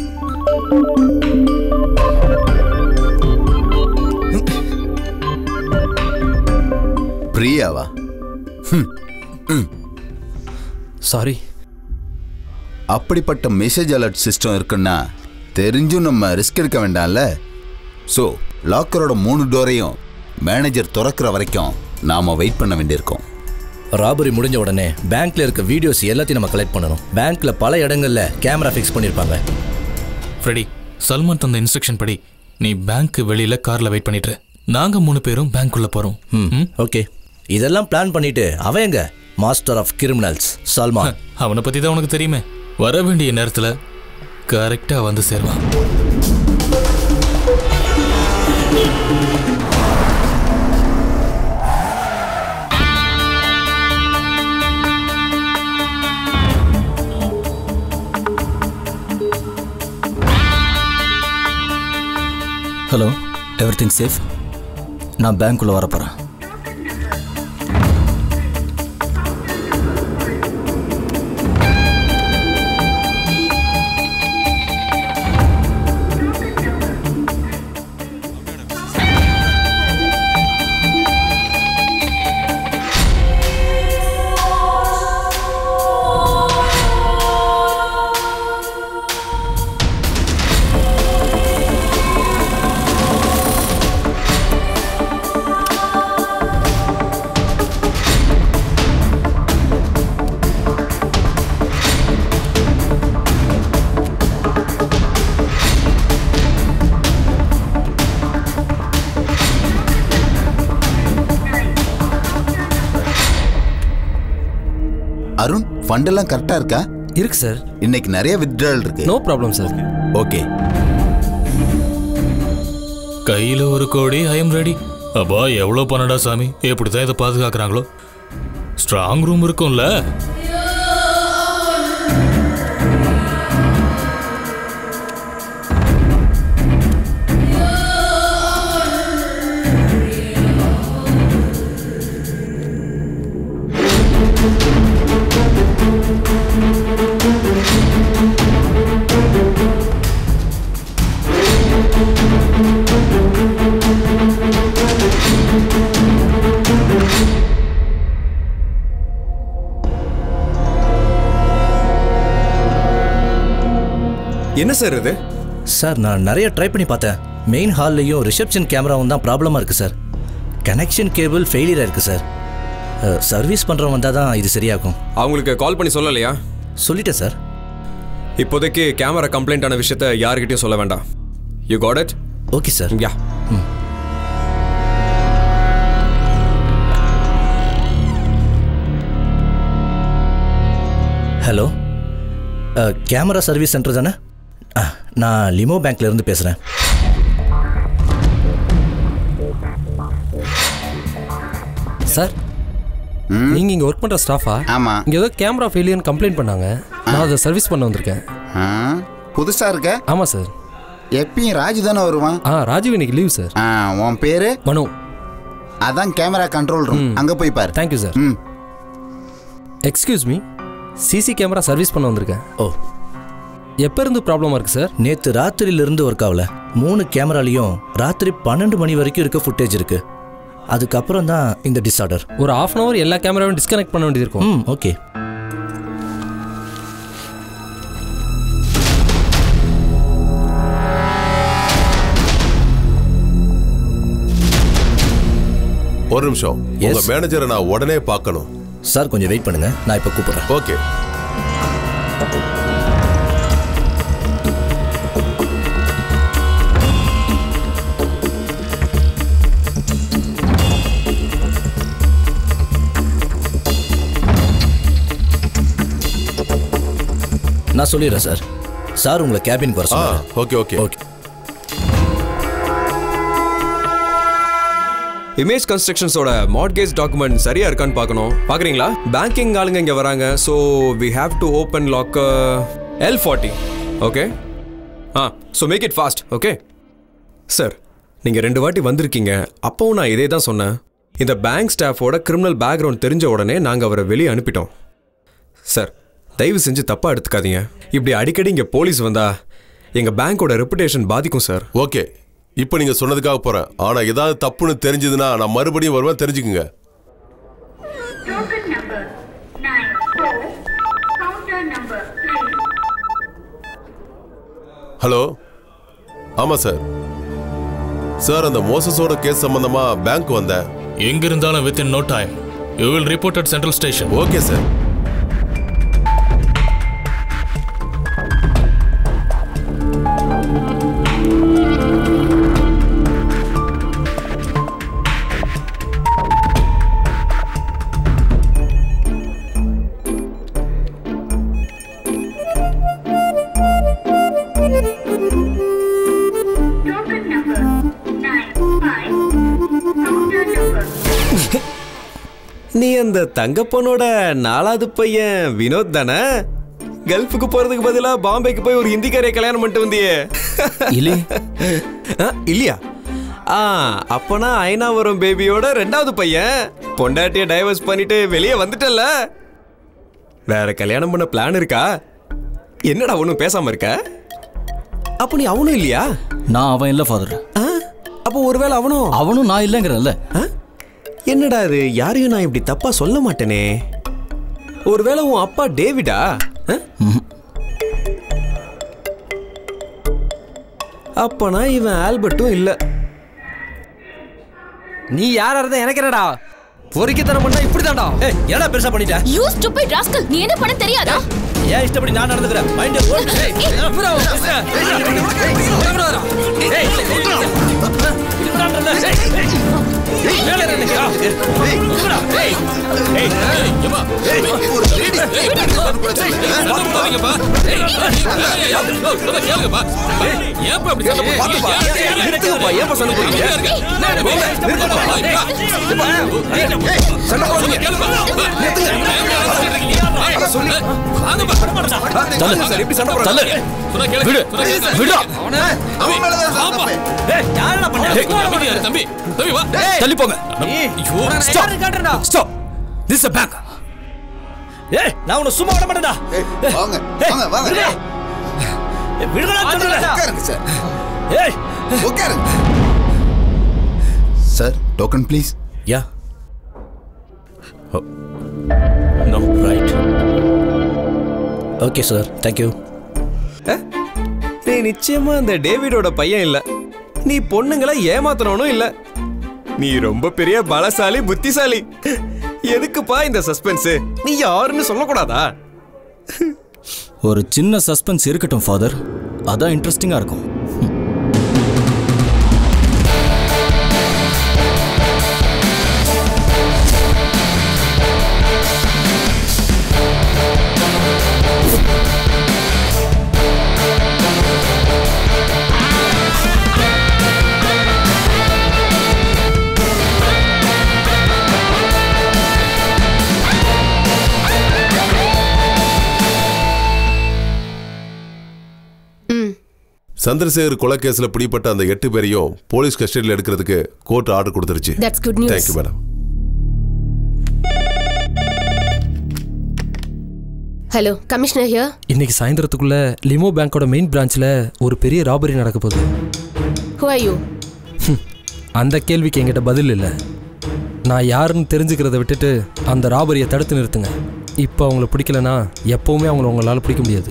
பிரியாவா சாரி அப்படிப்பட்ட மெசேஜ் அலர்ட் சிஸ்டம் இருக்குன்னா தெரிஞ்சும் நம்ம ரிஸ்க் எடுக்க வேண்டாம்ல ஸோ லாக்கரோட மூணு டோரையும் மேனேஜர் திறக்கிற வரைக்கும் நாம வெயிட் பண்ண வேண்டியிருக்கோம் ராபரி முடிஞ்ச உடனே பேங்க்ல இருக்க வீடியோஸ் எல்லாத்தையும் நம்ம கலெக்ட் பண்ணணும் பேங்க்ல பல இடங்கள்ல கேமரா ஃபிக்ஸ் பண்ணிருப்பாங்க ஃப்ரெடி சல்மான் தந்த இன்ஸ்ட்ரக்ஷன் படி நீ பேங்க் வெளியில கார்ல வெயிட் பண்ணிட்டு இரு. நாங்க மூணு பேரும் பேங்க்குள்ள போறோம் ம் ஓகே இதெல்லாம் பிளான் பண்ணிட்டு அவன் எங்க மாஸ்டர் ஆஃப் கிரிமினல்ஸ் சல்மான் அவனை பத்தி தான் உனக்கு தெரியுமே வர வேண்டிய நேரத்துல கரெக்டா வந்து சேருவான் ஹலோ எவ்ரி திங் சேஃப் நான் பேங்க்குள்ளே வர போகிறேன் அருண் ஃபண்ட் எல்லாம் கரெக்டா இருக்கா இருக்கு சார் இன்னைக்கு நிறைய வித்ட்ரால் இருக்கு நோ ப்ராப்ளம் சார் ஓகே கையில் ஒரு கோடி ஐ எம் ரெடி அப்பா எவ்வளோ பணடா சாமி எப்படி தான் இதை பாதுகாக்கிறாங்களோ ஸ்ட்ராங் ரூம் இருக்கும்ல என்ன சார் இது சார் நான் நிறைய ட்ரை பண்ணி பார்த்தேன் மெயின் ஹால்லையும் ரிசப்ஷன் கேமராவும் தான் ப்ராப்ளமாக இருக்குது சார் கனெக்ஷன் கேபிள் ஃபெயிலியராக இருக்குது சார் சர்வீஸ் பண்ணுறவங்க வந்தால் தான் இது சரியாகும் அவங்களுக்கு கால் பண்ணி சொல்லலையா சொல்லிட்டேன் சார் இப்போதைக்கு கேமரா கம்ப்ளைண்ட் ஆன விஷயத்த யாருக்கிட்டையும் சொல்ல வேண்டாம் you got it okay sir yeah hello camera service centre தானே அஹ், நான் லிமோ பேங்க்ல இருந்து பேசுகிறேன் சார் நீங்க இங்க ஒர்க் பண்ற ஸ்டாஃபா ஆமா இங்க ஏதோ கேமரா ஃபெயிலியர்னு கம்ப்ளைண்ட் பண்ணாங்க நான் அதை சர்வீஸ் பண்ண வந்திருக்கேன் ஆ, புதுசா இருக்க ஆமா சார் எப்பயும் ராஜு தானே வருவான் ஆ ராஜீவ் இன்னைக்கு லீவ் சார் ஆ, உன் பேரு மனு அதான் கேமரா கண்ட்ரோல் ரூம் அங்க போய் பாரு thank you sir hmm excuse me CC camera service பண்ண வந்திருக்கேன் ஓ எப்போ இருந்து ப்ராப்ளமாக இருக்கு சார் நேற்று ராத்திரியிலிருந்து ஒர்க் ஆகல மூணு கேமராலையும் ராத்திரி பன்னெண்டு மணி வரைக்கும் இருக்க ஃபுட்டேஜ் இருக்கு அதுக்கப்புறம் தான் இந்த டிஸார்டர் ஒரு ஆஃப் அன் அவர் எல்லா கேமராவும் டிஸ்கனெக்ட் பண்ண வேண்டியது இருக்கும் ம் ஓகே ஒரு நிமிஷம் உங்க மேனேஜரை நான் உடனே பார்க்கணும் சார் கொஞ்சம் வெயிட் பண்ணுங்க நான் இப்போ கூப்பிடுறேன் ஓகே நான் சொல்லிடுறேன் சார் சார் உங்களை கேபினுக்கு வர ஆ சொல்லுங்க ஓகே ஓகே ஓகே இமேஜ் கன்ஸ்ட்ரக்ஷன்ஸோட மார்கேஜ் டாக்குமெண்ட் சரியா இருக்கான்னு பார்க்கணும் பார்க்குறீங்களா பேங்கிங் ஆளுங்க இங்கே வராங்க so we have to open lock L forty okay ah so make it fast okay sir நீங்கள் ரெண்டு வாட்டி வந்திருக்கீங்க அப்போவும் நான் இதே தான் சொன்னேன் இந்த பேங்க் ஸ்டாஃபோட கிரிமினல் பேக்ரவுண்ட் தெரிஞ்ச உடனே நாங்கள் அவரை வெளியே அனுப்பிட்டோம் சார் தயவு செஞ்சு தப்பாக எடுத்துக்காதீங்க இப்படி அடிக்கடி இங்கே போலீஸ் வந்தா எங்கள் பேங்க்கோட ரெப்புடேஷன் பாதிக்கும் சார் ஓகே இப்போ நீங்க சொன்னதுக்காக போறேன் ஆனா ஏதாவது தப்புன்னு தெரிஞ்சதுன்னா நான் மறுபடியும் வருவேன் தெரிஞ்சுக்குங்க Token number nine four. Counter number three. Hello ஆமா சார் சார் அந்த மோசஸோட கேஸ் சம்பந்தமா பேங்க் வந்தேன் எங்க இருந்தாலும் within no time you will report at central station okay sir Token number nine five. Counter number நீ அந்த தங்க பொண்ணோட நாலாவது பையன் வினோத் தானே கல்ஃபுக்கு போறதுக்கு பதிலா பாம்பேக்கு போய் ஒரு ஹிந்திக்காரைய கல்யாணம் பண்ணிட்டு வந்தியே இல்லை ஆ, இல்லையா ஆ அப்பனா ஐநாவரம் பேபியோட ரெண்டாவது பையன் பொண்டாட்டிய டைவர்ஸ் பண்ணிட்டு வெளியே வந்துட்டல்ல வேற கல்யாணம் பண்ண பிளான் இருக்கா என்னடா ஒன்றும் பேசாம இருக்க அப்போ நீ அவனும் இல்லையா நான் அவன் இல்லை ஃபாதர் அப்போ ஒருவேளை அவனும் அவனும் நான் இல்லைங்கிறல்ல என்னடா இது யாரையும் நான் இப்படி தப்பா சொல்ல மாட்டேனே ஒருவேளை உன் அப்பா டேவிடா ஆ? அப்பனா இவன் ஆல்பர்ட்டும் இல்ல நீ யாரா இருந்தா எனக்கு என்னடா பொறிக்கத்தனம் பண்ணா இப்படிதான்டா ஏய் என்னடா பெருசா பண்ணிட்ட யூ ஸ்டூபிட் ராஸ்கல் நீ என்ன பண்ண தெரியாதா ஏன் இஷ்டப்படி நான் நடந்துக்கிறேன் மைண்ட் தள்ளி போங்க ஸ்டாப் திஸ் பேங்க் ஏய் நான் உன்னை சும்மா விட மாட்டேன்டா வாங்க ஏய், வாங்க வாங்க விடுடா. ஏய், விடுடா சொல்றேன். உட்காருங்க சார் ஏய் உட்காருங்க sir token please yeah no right okay sir thank you நீ நிச்சயமா அந்த டேவிடோட பையன் இல்ல நீ பொண்ணுங்களை ஏமாத்தணும் இல்ல நீ ரொம்ப பெரிய பலசாலி புத்திசாலி எதுக்குப்பா இந்த சஸ்பென்ஸ் நீ யாருன்னு சொல்லக்கூடாதா ஒரு சின்ன சஸ்பென்ஸ் இருக்கட்டும் ஃபாதர் அதான் இன்ட்ரெஸ்டிங்காக இருக்கும் சந்திரசேகர் கொலை கேஸ்ல பிடிப்பட்ட அந்த எட்டு பேரையும் போலீஸ் கஸ்டடியில் எடுக்கிறதுக்கு கோர்ட் ஆர்டர் கொடுத்துருச்சு That's good news. Thank you madam hello commissioner here இன்னைக்கு சாயந்தரத்துக்குள்ள லிமோ பேங்கோட மெயின் பிரான்ச்சில் ஒரு பெரிய ராபரி நடக்க போகுது ஹூ ஆர் யூ அந்த கேள்விக்கு என்கிட்ட பதில் இல்லை நான் யாருன்னு தெரிஞ்சுக்கிறத விட்டுட்டு அந்த ராபரியை தடுத்து நிறுத்துங்க இப்போ அவங்கள பிடிக்கலனா எப்போவுமே அவங்கள உங்களால் பிடிக்க முடியாது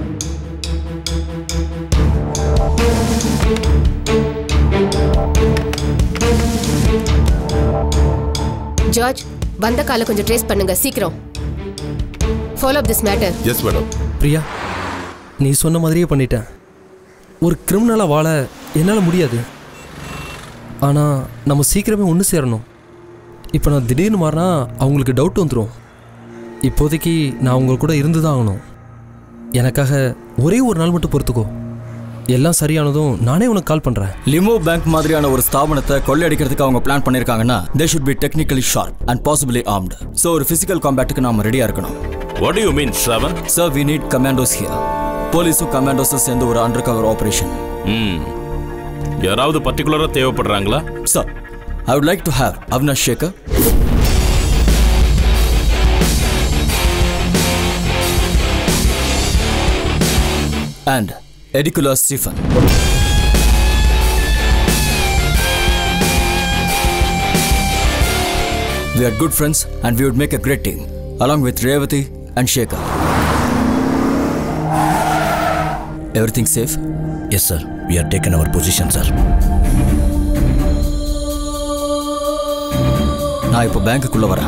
ஜார்ஜ் வந்த காலை கொஞ்சம் ட்ரேஸ் பண்ணுங்க சீக்கிரம் follow up this matter yes madam Priya நீ சொன்ன மாதிரியே பண்ணிட்டேன் ஒரு கிரிமினலாக வாழ என்னால் முடியாது ஆனால் நம்ம சீக்கிரமே ஒன்று சேரணும் இப்போ நான் திடீர்னு மாறினா அவங்களுக்கு டவுட் வந்துடும் இப்போதைக்கு நான் அவங்க கூட இருந்து தான் ஆகணும் எனக்காக ஒரே ஒரு நாள் மட்டும் பொறுத்துக்கோ எல்லாம் சரியானதும் நானே உனக்கு கால் பண்ணுறேன் லிமோ பேங்க் மாதிரியான ஒரு ஸ்தாபனத்தை கொள்ளையடிக்கிறதுக்கு அவங்க பிளான் பண்ணிருக்காங்கன்னா they should be technically sharp and possibly armed so ஒரு ஃபிசிக்கல் காம்பேக்ட்டுக்கு நாம ரெடியா இருக்கணும் what you mean seven sir we need commandos here போலீஸும் கமாண்டோஸும் சேர்ந்து ஒரு அண்டர் கவர் ஆபரேஷன் ம் யாராவது பர்டிகுலரா தேவைப்படுறாங்களா sir I would like to have Avinash Shekhar and Ediculus Stephen. We are good friends and we would make a great team, along with Revati and Shekhar. Everything safe? Yes sir we are taken our position sir நான் இப்போ பேங்க்குள்ள வரேன்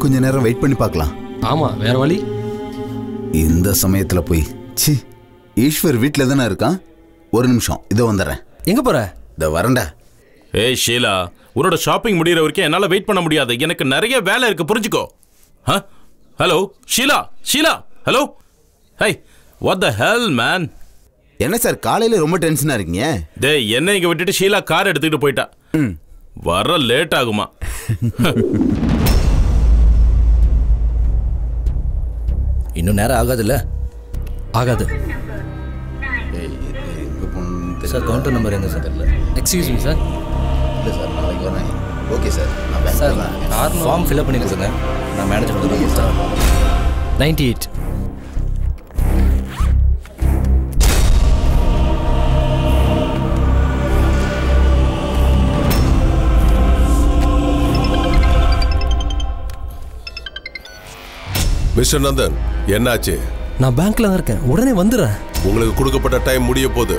கொஞ்ச நேரம் wait பண்ணி பார்க்கலாம் ஆமா வேற வழி இந்த சமயத்துல போய் சி ஈஸ்வர் வீட்டில் தானே இருக்கான் ஒரு நிமிஷம் இதோ வந்துடுறேன் எங்க போற இந்த வரண்டா ஏய் ஷீலா உன்னோட ஷாப்பிங் முடியிற வரைக்கும் என்னால வெயிட் பண்ண முடியாது எனக்கு நிறைய வேலை இருக்கு புரிஞ்சுக்கோ hello Sheela Sheela hello hi what the hell man என்ன சார் காலையில ரொம்ப டென்ஷனா இருக்கீங்க டேய் என்ன இங்க விட்டுட்டு ஷீலா கார் எடுத்துக்கிட்டு போயிட்டா வர லேட் ஆகுமா இன்னும் நேரம் ஆகாதுல்ல ஆகாது சார் கவுண்டர் நம்பர் எங்க சார் எக்ஸ்கியூஸ் மீ சார் இல்லை சார் நாளைக்கு வரேன் ஓகே சார் நான் சார் பேங்க் ஃபார்ம் ஃபில்அப் பண்ணி கொடுங்க நான் மேனேஜர் வந்து sir ninety eight mister Nandan என்னாச்சு நான் பேங்க்ல தான் இருக்கேன் உடனே வந்துடுறேன் உங்களுக்கு கொடுக்கப்பட்ட டைம் முடிய போகுது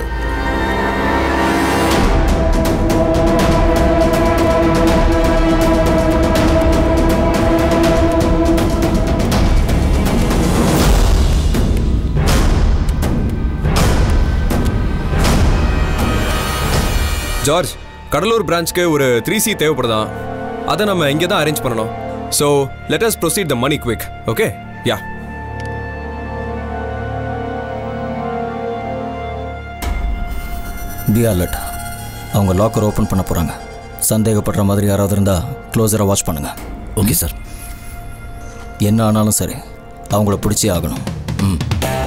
ஜார்ஜ் கடலூர் பிரான்ச்க்கு ஒரு த்ரீ சி தேவைப்படுதான் அதை நம்ம இங்கே தான் அரேஞ்ச் பண்ணணும் so let us proceed the money quick okay yeah be alert அவங்க லாக்கர் ஓப்பன் பண்ண போகிறாங்க சந்தேகப்படுற மாதிரி யாராவது இருந்தால் க்ளோஸராக வாட்ச் பண்ணுங்க ஓகே சார் என்ன ஆனாலும் சரி அவங்கள பிடிச்சே ஆகணும் ம்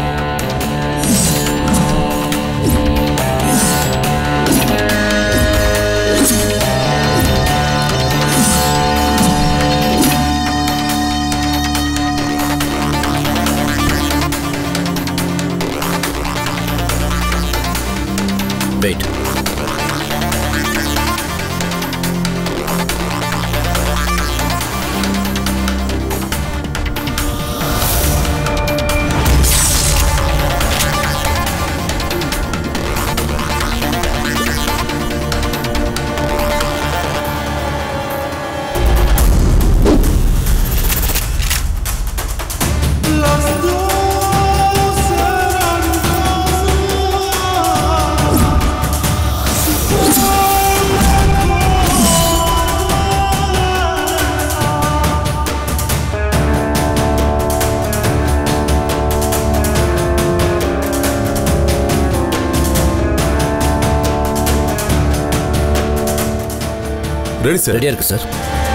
வெயிட் ரெடி சார் ரெடியா இருக்கு சார்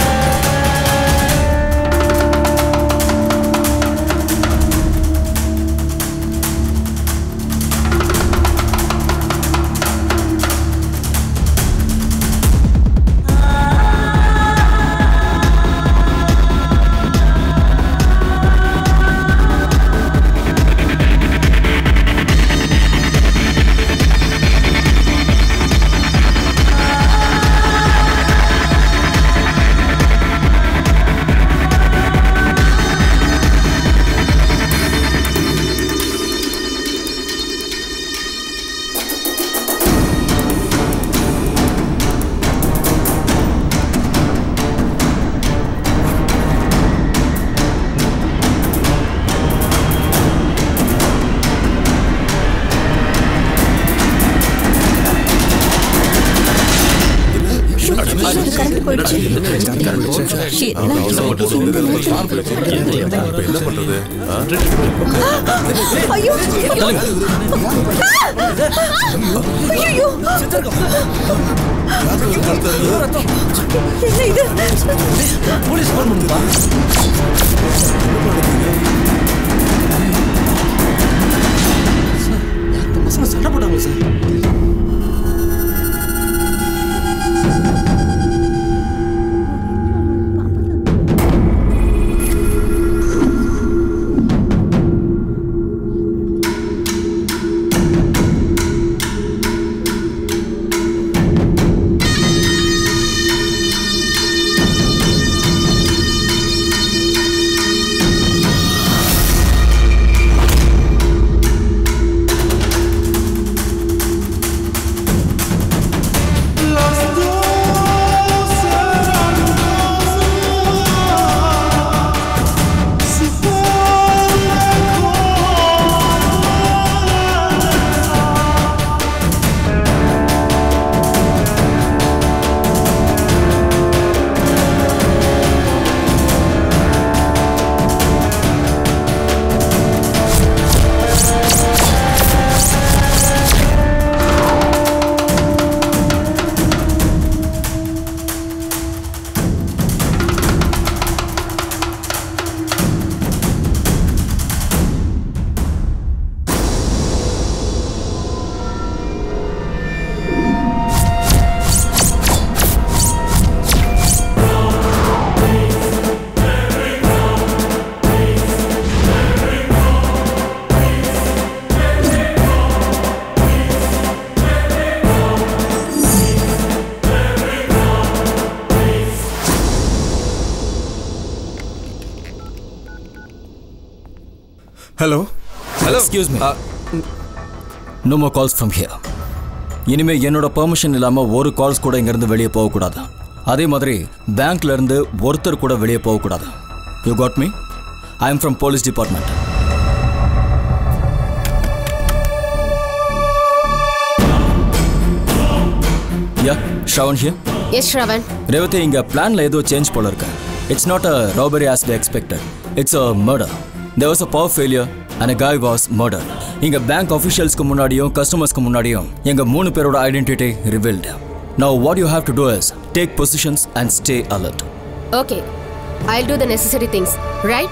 கரண்ட் போயிடுச்சு Shit, இப்ப என்ன பண்றது ஆ? ஐயோ ஐயோ என்ன இது போலீஸ் ஃபோன் பண்ணுப்பா பசங்க சண்டை போட்டாங்க sir hello hello excuse me no more calls from here இனிமே என்னோட பெர்மிஷன் இல்லாம ஒரு கால்ஸ் கூட இங்கிருந்து வெளியே போகக்கூடாது அதே மாதிரி பேங்க்ல இருந்து ஒருத்தர் கூட வெளியே போகக்கூடாது you got me I am from police department yeah Shravan here yes Shravan Revathi இங்க பிளான்ல ஏதோ சேஞ்ச் போல இருக்கு it's not a robbery as we expected it's a murder there was a power failure and a guy was murder இங்க bank அஃபிஷியல்ஸ்க்கு முன்னாடியும் கஸ்டமர்ஸ்க்கு முன்னாடியும் எங்க மூணு பேரோட identity revealed now what you have to do is take positions and stay alert okay I two the necessary things right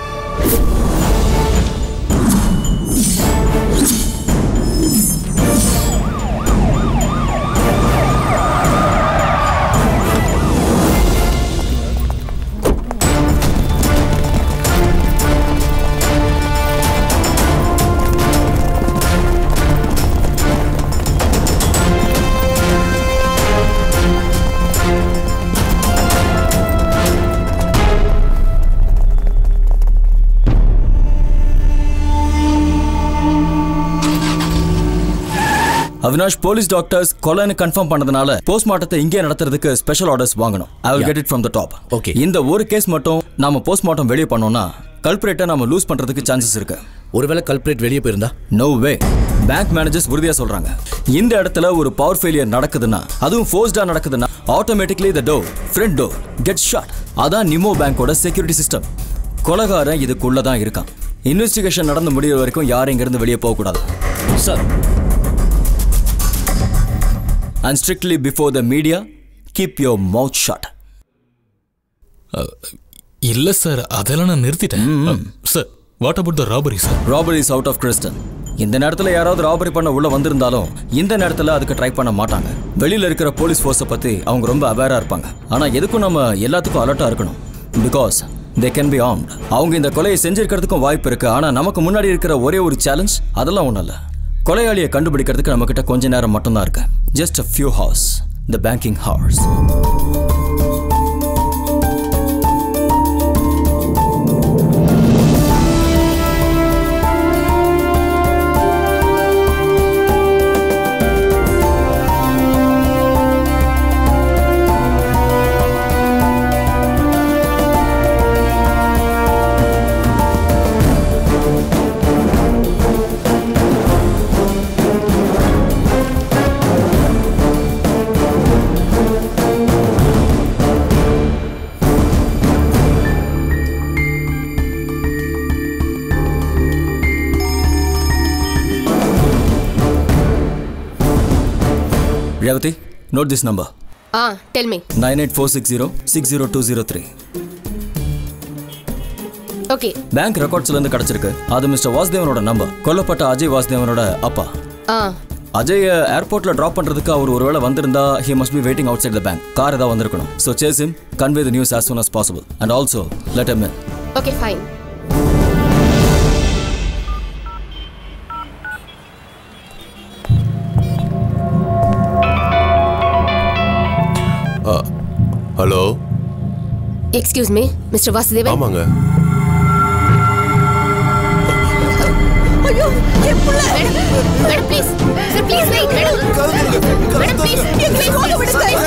Avinash police doctors கொலைன்னு confirm பண்ணதுனால போஸ்ட்மார்ட்டத்தை இங்கே நடத்துறதுக்கு ஸ்பெஷல் ஆர்டர்ஸ் வாங்கணும் I will get it from the top okay இந்த ஒரு case மட்டும் நாம போஸ்ட்மார்ட்டம் வெளியே பண்ணோம்னா கல்பரேட்டை நாம லூஸ் பண்றதுக்கு சான்சஸ் இருக்கு ஒருவேளை கல்பரேட் வெளியே போயிருந்தா நோ வே பேங்க் மேனேஜர்ஸ் உறுதியா சொல்றாங்க இந்த இடத்துல ஒரு பவர் ஃபெயிலியர் நடக்குதுன்னா அதுவும் ஃபோர்ஸ்டா நடக்குதுன்னா automatically the door front door get shut அதான் நிமோ பேங்கோட செக்யூரிட்டி சிஸ்டம் கொலகாரன் இதுக்குள்ள தான் இருக்கான் இன்வெஸ்டிகேஷன் நடந்து முடிகிற வரைக்கும் யாரும் இங்கிருந்து வெளியே போகக்கூடாது sir and strictly before the media keep your mouth shut இல்ல சார் அதெல்லாம் நான் நிறுத்திட்டேன் sir what about the robbery sir robbery is out of question இந்த நேரத்தில் யாராவது ராபரி பண்ண உள்ள வந்திருந்தாலும் இந்த நேரத்தில் அதுக்கு ட்ரை பண்ண மாட்டாங்க வெளியில இருக்கிற போலீஸ் ஃபோர்ஸை பத்தி அவங்க ரொம்ப அவேரா இருப்பாங்க ஆனா எதுக்கும் நம்ம எல்லாத்துக்கும் அலர்ட்டா இருக்கணும் because they can be armed அவங்க இந்த கொலையை செஞ்சிருக்கிறதுக்கும் வாய்ப்பு இருக்கு ஆனா நமக்கு முன்னாடி இருக்கிற ஒரே ஒரு சேலஞ்ச் அதெல்லாம் ஒன்றும் இல்லை கொலையாளியை கண்டுபிடிக்கிறதுக்கு நம்ம கிட்ட கொஞ்ச நேரம் மட்டும்தான் இருக்கு just a few hours the banking hours Revathi note this number ah tell me nine eight four six zero six zero two zero three okay bank ரெக்கார்ட்ஸ்ல இருந்து கிடைச்சிருக்கு அது மிஸ்டர் வாசுதேவனோட நம்பர் கொல்லப்பட்ட அஜய் வாசுதேவனோட அப்பா ஆ அஜய் ஏர்போர்ட்ல டிராப் பண்றதுக்கு அவர் ஒருவேளை வந்திருந்தா he must be waiting outside the bank car ஏதாவது வந்திருக்கணும் so chase him convey the news as soon as possible and also let them in okay fine hello excuse me mister Vasudevan ஆமாங்க ஐயோ என் புள்ள madam please sir please wait madam madam please please போக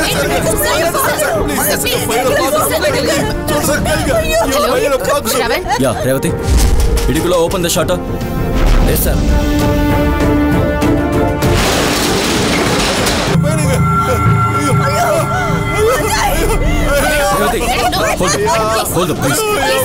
hello Shravan yeah Revathi இடிக்குள்ள open the shutter yes sir Revathi hold hold please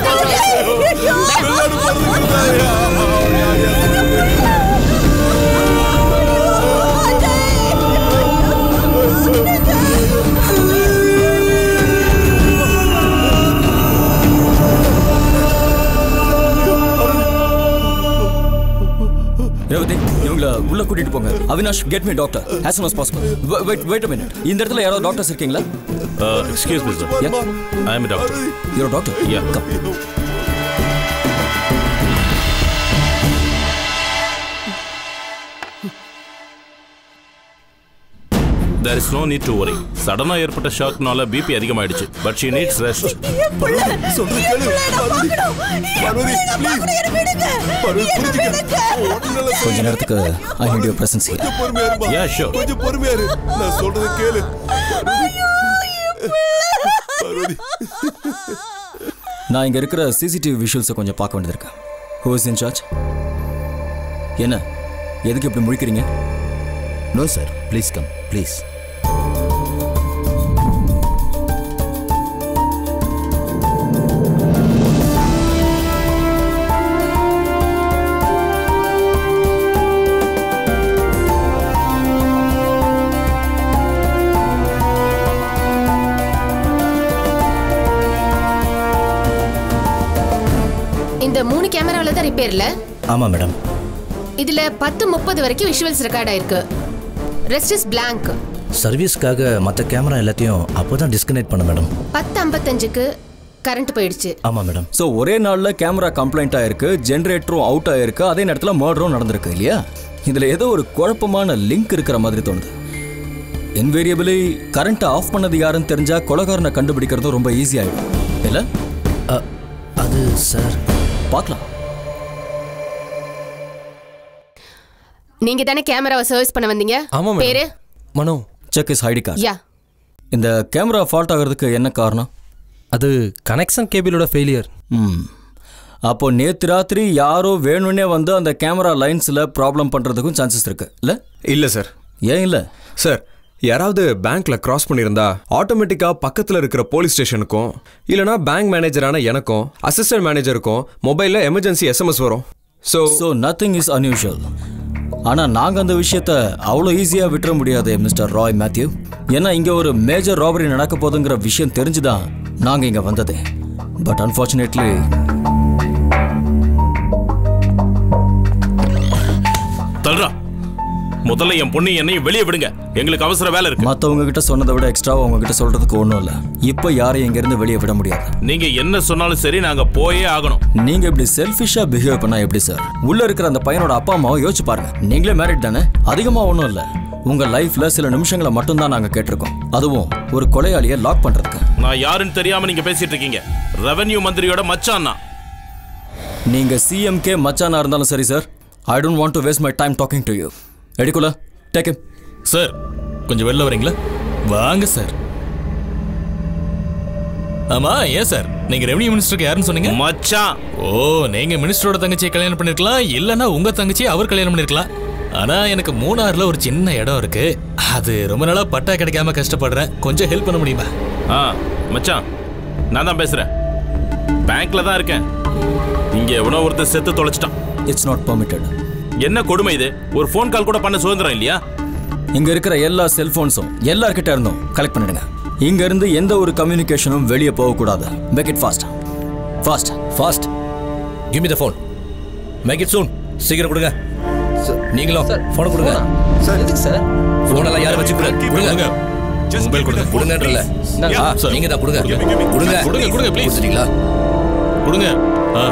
Revathi இவங்கள உள்ள கூட்டிட்டு போங்க Avinash get me doctor as soon as possible wait wait a minute இந்த இடத்துல யாராவது டாக்டர்ஸ் இருக்கீங்களா excuse me sir Yeah. I am doctor your doctor Yeah. Come there is no need to worry சடனா ஏற்பட்ட ஷாக்னால பிபி அதிகமாயிடுச்சு பட் ஷி நீட்ஸ் ரெஸ்ட் சொல்றது கேளு பார்வதி பார்வதி ப்ளீஸ் பார்வதி புரிஞ்சுக்க ஒண்ணுல கொஞ்ச நேரத்துக்கு I need your presence here கொஞ்சம் பொறுமையா இருமா Yeah, sure. கொஞ்சம் பொறுமையா இரு நான் சொல்றத கேளு பார்வதி நான் இங்க இருக்கிற சிசிடிவி விஷுவல்ஸை கொஞ்சம் பார்க்க வேண்டியது இருக்கு ஹூ இஸ் இன் சார்ஜ் என்ன எதுக்கு இப்படி முழிக்கிறீங்க no sir please come please இந்த மூணு கேமராவில் தான் ரிப்பேர்ல ஆமாம் மேடம் இதுல பத்து முப்பது வரைக்கும் விஷுவல்ஸ் ரெக்கார்ட் ஆயிருக்கு ரெஸ்ட் இஸ் blank சர்வீஸ்க்காக மற்ற கேமரா எல்லாத்தையும் அப்போ தான் டிஸ்கனெக்ட் பண்ண மேடம் பத்து ஐம்பத்தஞ்சுக்கு கரண்ட் போயிடுச்சு ஆமாம் மேடம் ஸோ ஒரே நாளில் கேமரா கம்ப்ளைண்ட் ஆயிருக்கு ஜென்ரேட்டரும் அவுட் ஆயிருக்கு அதே நேரத்தில் மர்டரும் நடந்திருக்கு இல்லையா இதில் ஏதோ ஒரு குழப்பமான லிங்க் இருக்கிற மாதிரி தோணுது இன்வேரியபிளி கரண்ட்டை ஆஃப் பண்ணது யாருன்னு தெரிஞ்சா கொலகாரனை கண்டுபிடிக்கிறதும் ரொம்ப ஈஸி ஆயிடும் இல்லை அது சார் பார்க்கலாம் நீங்க தானே கேமராவை சர்வீஸ் பண்ண வந்தீங்க ஆமா மேடம். பேரு Mano check is ID card yeah இந்த கேமரா ஃபால்ட் ஆகிறதுக்கு என்ன காரணம் அது கனெக்ஷன் கேபிளோட ஃபெயிலியர் ம் அப்போ நேத்து ராத்திரி யாரோ வேணும்னே வந்து அந்த கேமரா லைன்ஸில் ப்ராப்ளம் பண்ணுறதுக்கும் சான்சஸ் இருக்கு இல்லை இல்லை சார் ஏன் இல்லை சார் யாராவது பேங்க்ல கிராஸ் பண்ணியிருந்தா ஆட்டோமேட்டிக்கா பக்கத்துல இருக்கிற போலீஸ் ஸ்டேஷனுக்கும் இல்லனா பேங்க் மேனேஜரான எனக்கும் அசிஸ்டன்ட் மேனேஜருக்கும் மொபைல்ல எமர்ஜென்சி எஸ்எம்எஸ் வரும் so so nothing is unusual ஆனால் நாங்கள் அந்த விஷயத்த அவ்வளோ ஈஸியாக விட்டுற முடியாது மிஸ்டர் ராய் மேத்யூ ஏன்னா இங்கே ஒரு மேஜர் ராபரி நடக்க போகுதுங்கிற விஷயம் தெரிஞ்சுதான் நாங்கள் இங்கே வந்ததே பட் அன்ஃபார்ச்சுனேட்லி தல்றா முதல்ல என் பொண்ணு என்னையும் வெளியே விடுங்க எங்களுக்கு அவசர வேலை இருக்கு மற்றவங்க கிட்ட சொன்னதை விட எக்ஸ்ட்ராவாக உங்ககிட்ட சொல்கிறதுக்கு ஒன்றும் இல்லை இப்போ யாரையும் இங்கேருந்து வெளியே விட முடியாது நீங்க என்ன சொன்னாலும் சரி நாங்க போயே ஆகணும் நீங்க இப்படி செல்ஃபிஷா பிஹேவ் பண்ணா எப்படி சார் உள்ள இருக்கிற அந்த பையனோட அப்பா அம்மாவை யோசிச்சு பாருங்க நீங்களே மேரிட் தானே அதிகமா ஒன்றும் இல்ல உங்க லைஃப்ல சில நிமிஷங்களை மட்டும்தான் நாங்க கேட்டிருக்கோம் அதுவும் ஒரு கொலையாளியை லாக் பண்றதுக்கு நான் யாருன்னு தெரியாம நீங்க பேசிட்டு இருக்கீங்க ரெவென்யூ மந்திரியோட மச்சான் நான் நீங்க சிஎம்கே மச்சானா இருந்தாலும் சரி sir I don't want to waste my time talking to you எடுக்குல டேக் சார் கொஞ்சம் வெளில வரீங்களா வாங்க சார் ஆமா ஏன் சார் நீங்க ரெவன்யூ மினிஸ்டருக்கு யாருன்னு சொன்னீங்க மச்சான் ஓ நீங்க மினிஸ்டரோட தங்கச்சியை கல்யாணம் பண்ணிருக்கலாம் இல்லனா உங்க தங்கச்சியை அவர் கல்யாணம் பண்ணிருக்கலாம் ஆனா எனக்கு மூணாறுல ஒரு சின்ன இடம் இருக்கு அது ரொம்ப நாளா பட்டா கிடைக்காம கஷ்டப்படுறேன் கொஞ்சம் ஹெல்ப் பண்ண முடியுமா ஆ மச்சான் நான் தான் பேசுறேன் பேங்க்ல தான் இருக்கேன் இங்க எவனோ ஒருத்தர் செத்து தொலைச்சிட்டான் இட்ஸ் நாட் பெர்மிட்டட் என்ன கொடுமை இது ஒரு ஃபோன் கால் கூட பண்ண சுதந்திரம் இல்லையா இங்க இருக்கிற எல்லா செல்போன்ஸும் எல்லார்கிட்ட இருந்தும் கலெக்ட் பண்ணிடுங்க இங்க இருந்து எந்த ஒரு கம்யூனிகேஷனும் வெளியே போக கூடாது make it fast fast fast give me the phone make it soon சீக்கிரம் கொடுங்க நீங்களும் ஃபோனை கொடுங்க சார் எதுக்கு சார் ஃபோன் எல்லாம் யாரும் வச்சு கொடுங்க கொடுங்க மொபைல் கொடுங்க கொடுங்கன்றல Yeah, sir. நீங்க தான் கொடுங்க கொடுங்க கொடுங்க, கொடுங்க, please. கொடுத்துட்டீங்களா கொடுங்க ஆ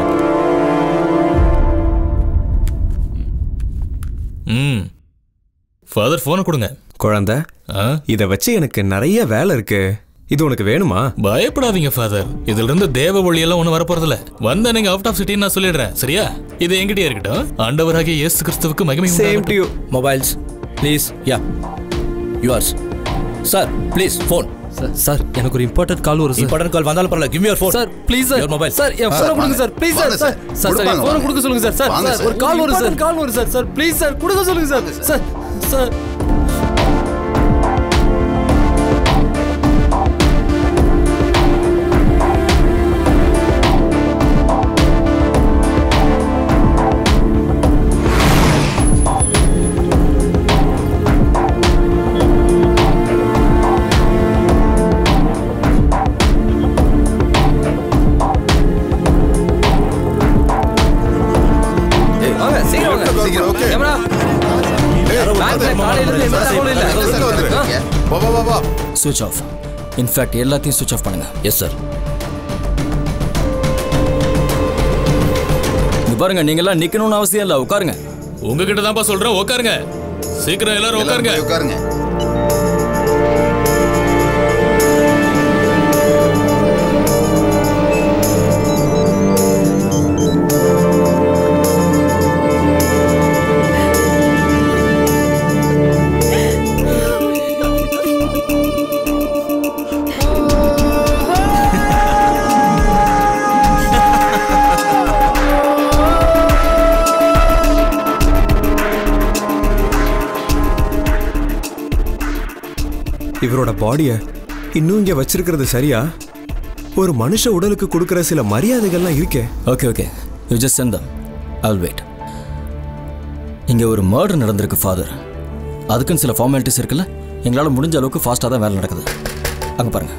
ம் ஃபாதர் ஃபோனை கொடுங்க குழந்தை ஆ இதை வச்சு எனக்கு நிறைய வேலை இருக்கு இது உனக்கு வேணுமா பயப்படாதீங்க ஃபாதர் இதுல இருந்து தேவ ஒளியெல்லாம் ஒன்றும் வரப்போறதில்ல வந்த நீங்க அவுட் ஆஃப் சிட்டின்னு நான் சொல்லிடுறேன் சரியா இது என்கிட்டயே இருக்கட்டும் ஆண்டவராகிய இயேசு கிறிஸ்துவுக்கு மகிமை same to you mobiles please yeah yours sir please phone sir sir எனக்கு ஒரு இம்பார்ட்டன்ட் கால் வரும் சார் இம்பார்ட்டன்ட் கால் வந்தாலும் பரவாயில்ல give your phone sir please sir Your mobile. Sir என் ஆ, ஃபோனை வாங்க. கொடுங்க சார் ப்ளீஸ் சார் வாங்க சார் சார். சார் சார் என் கொடுப்பாங்க, ஃபோனை வாங்க. கொடுக்க சொல்லுங்க சார் சார் வாங்க சார் சார். ஒரு கால் வரும் சார் கால் வரும் சார் சார் ப்ளீஸ் சார் கொடுக்க சொல்லுங்க சார் சார் சார் வாங்க சீக்கிரம் வாங்க சீக்கிரம், okay. கேமரா பேங்க்ல காலையில இருந்து எந்த தகவலும் இல்ல எதுக்கு வந்திருக்கீங்க? வா, வா, வா, வா. சுவிச் ஆஃப் இன்ஃபேக்ட் எல்லாத்தையும் சுவிச் ஆஃப் பண்ணுங்க எஸ் சார் இங்க பாருங்க நீங்க எல்லாம் நிக்கணும்னு அவசியம் இல்ல உட்காருங்க உங்ககிட்ட தான்ப்பா சொல்றேன் உட்காருங்க சீக்கிரம் எல்லாரும் எல்லாரும் உட்காருங்க போய் உட்காருங்க இவரோட பாடியை இன்னும் இங்கே வச்சிருக்கிறது சரியா ஒரு மனுஷ உடலுக்கு கொடுக்குற சில மரியாதைகள்லாம் இருக்கே okay okay you just send them I'll wait இங்கே ஒரு மர்டர் நடந்திருக்கு ஃபாதர் அதுக்குன்னு சில ஃபார்மாலிட்டிஸ் இருக்குல்ல எங்களால் முடிஞ்ச அளவுக்கு ஃபாஸ்ட்டாக தான் வேலை நடக்குது அங்கே பாருங்க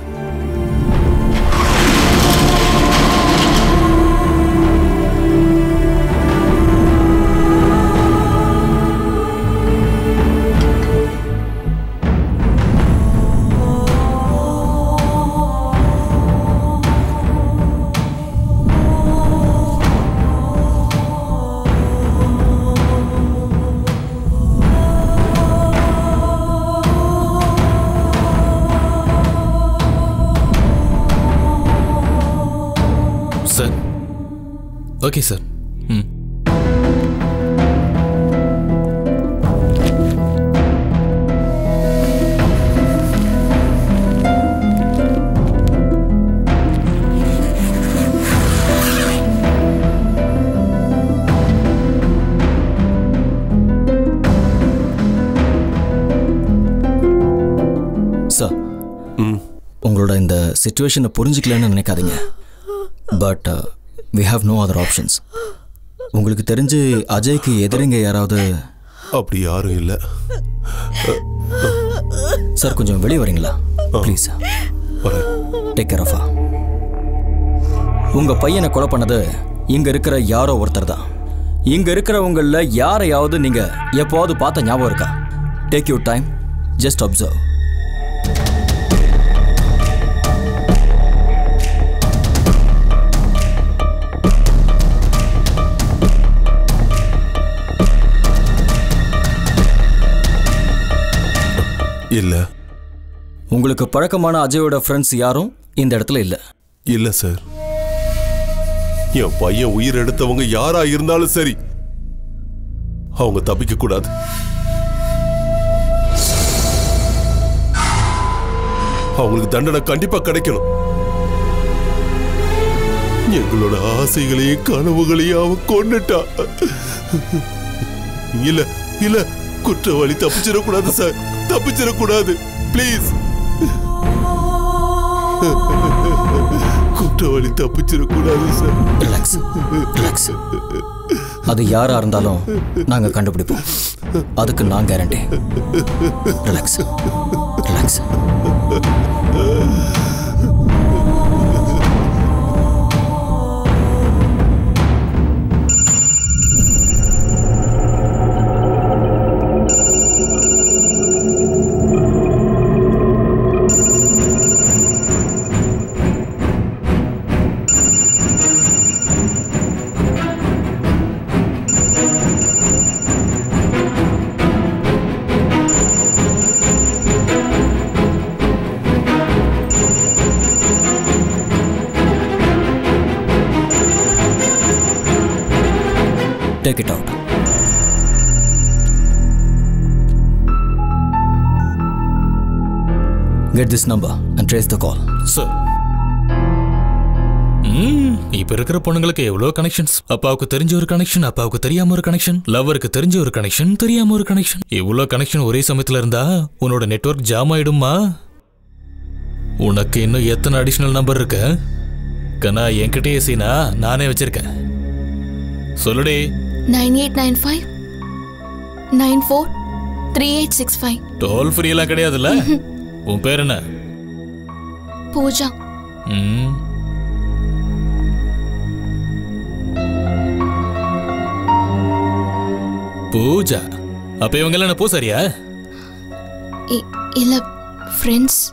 sir okay sir hmm sir உங்களோட இந்த சுச்சுவேஷனை புரிஞ்சுக்கலன்னு நினைக்காதீங்க but we have no other options உங்களுக்கு தெரிஞ்சு அஜய்க்கு எதிரிங்க யாராவது அப்படி யாரும் இல்லை சார் கொஞ்சம் வெளியே வரீங்களா ப்ளீஸ் டேக் கேர் ஆஃப் உங்க பையனை கொலை பண்ணது இங்க இருக்கிற யாரோ ஒருத்தர் தான் இங்க இருக்கிறவங்கள யாரையாவது நீங்க எப்போவாவது பார்த்த ஞாபகம் இருக்கா take you time just observe இல்ல உங்களுக்கு பழக்கமான அஜயோட ஃப்ரெண்ட்ஸ் யாரும் இந்த இடத்துல இல்ல இல்ல சார் என் பையன் உயிர் எடுத்தவங்க யாரா இருந்தாலும் சரி அவங்க தப்பிக்க கூடாது அவங்களுக்கு தண்டனை கண்டிப்பா கிடைக்கணும் எங்களோட ஆசைகளையும் கனவுகளையும் அவன் கொண்டுட்டா இல்ல இல்ல குற்றவாளி தப்பிச்சிடக்கூடாது சார் தப்பிச்சிடக்கூடாது ப்ளீஸ் குற்றவாளி தப்பிச்சிடக்கூடாது சார் ரிலாக்ஸ் ரிலாக்ஸ் அது யாரா இருந்தாலும் நாங்க கண்டுபிடிப்போம் அதுக்கு நான் guarantee relax relax Take it out. Get this number and trace the call. Sir ம் இப்ப இருக்கிற பொண்ணுங்களுக்கு எவ்வளோ கனெக்ஷன்ஸ் அப்பாவுக்கு தெரிஞ்ச ஒரு கனெக்ஷன் அப்பாவுக்கு தெரியாம ஒரு கனெக்ஷன் லவ்வருக்கு தெரிஞ்ச ஒரு கனெக்ஷன் தெரியாம ஒரு கனெக்ஷன் இவ்வளோ கனெக்ஷன் ஒரே சமயத்துல இருந்தா உன்னோட நெட்வொர்க் ஜாம் ஆயிடுமா உனக்கு இன்னும் எத்தனை அடிஷனல் நம்பர் இருக்கு கண்ணா என்கிட்டயே சீனா நானே வச்சிருக்கேன் சொல்லுடி nine eight nine five nine four three eight six five toll free எல்லாம் கிடையாதுல்ல உன் பேர் என்ன பூஜா ம் பூஜா அப்ப இவங்க எல்லாம் என்ன பூசாரியா இ- இல்ல ஃப்ரெண்ட்ஸ்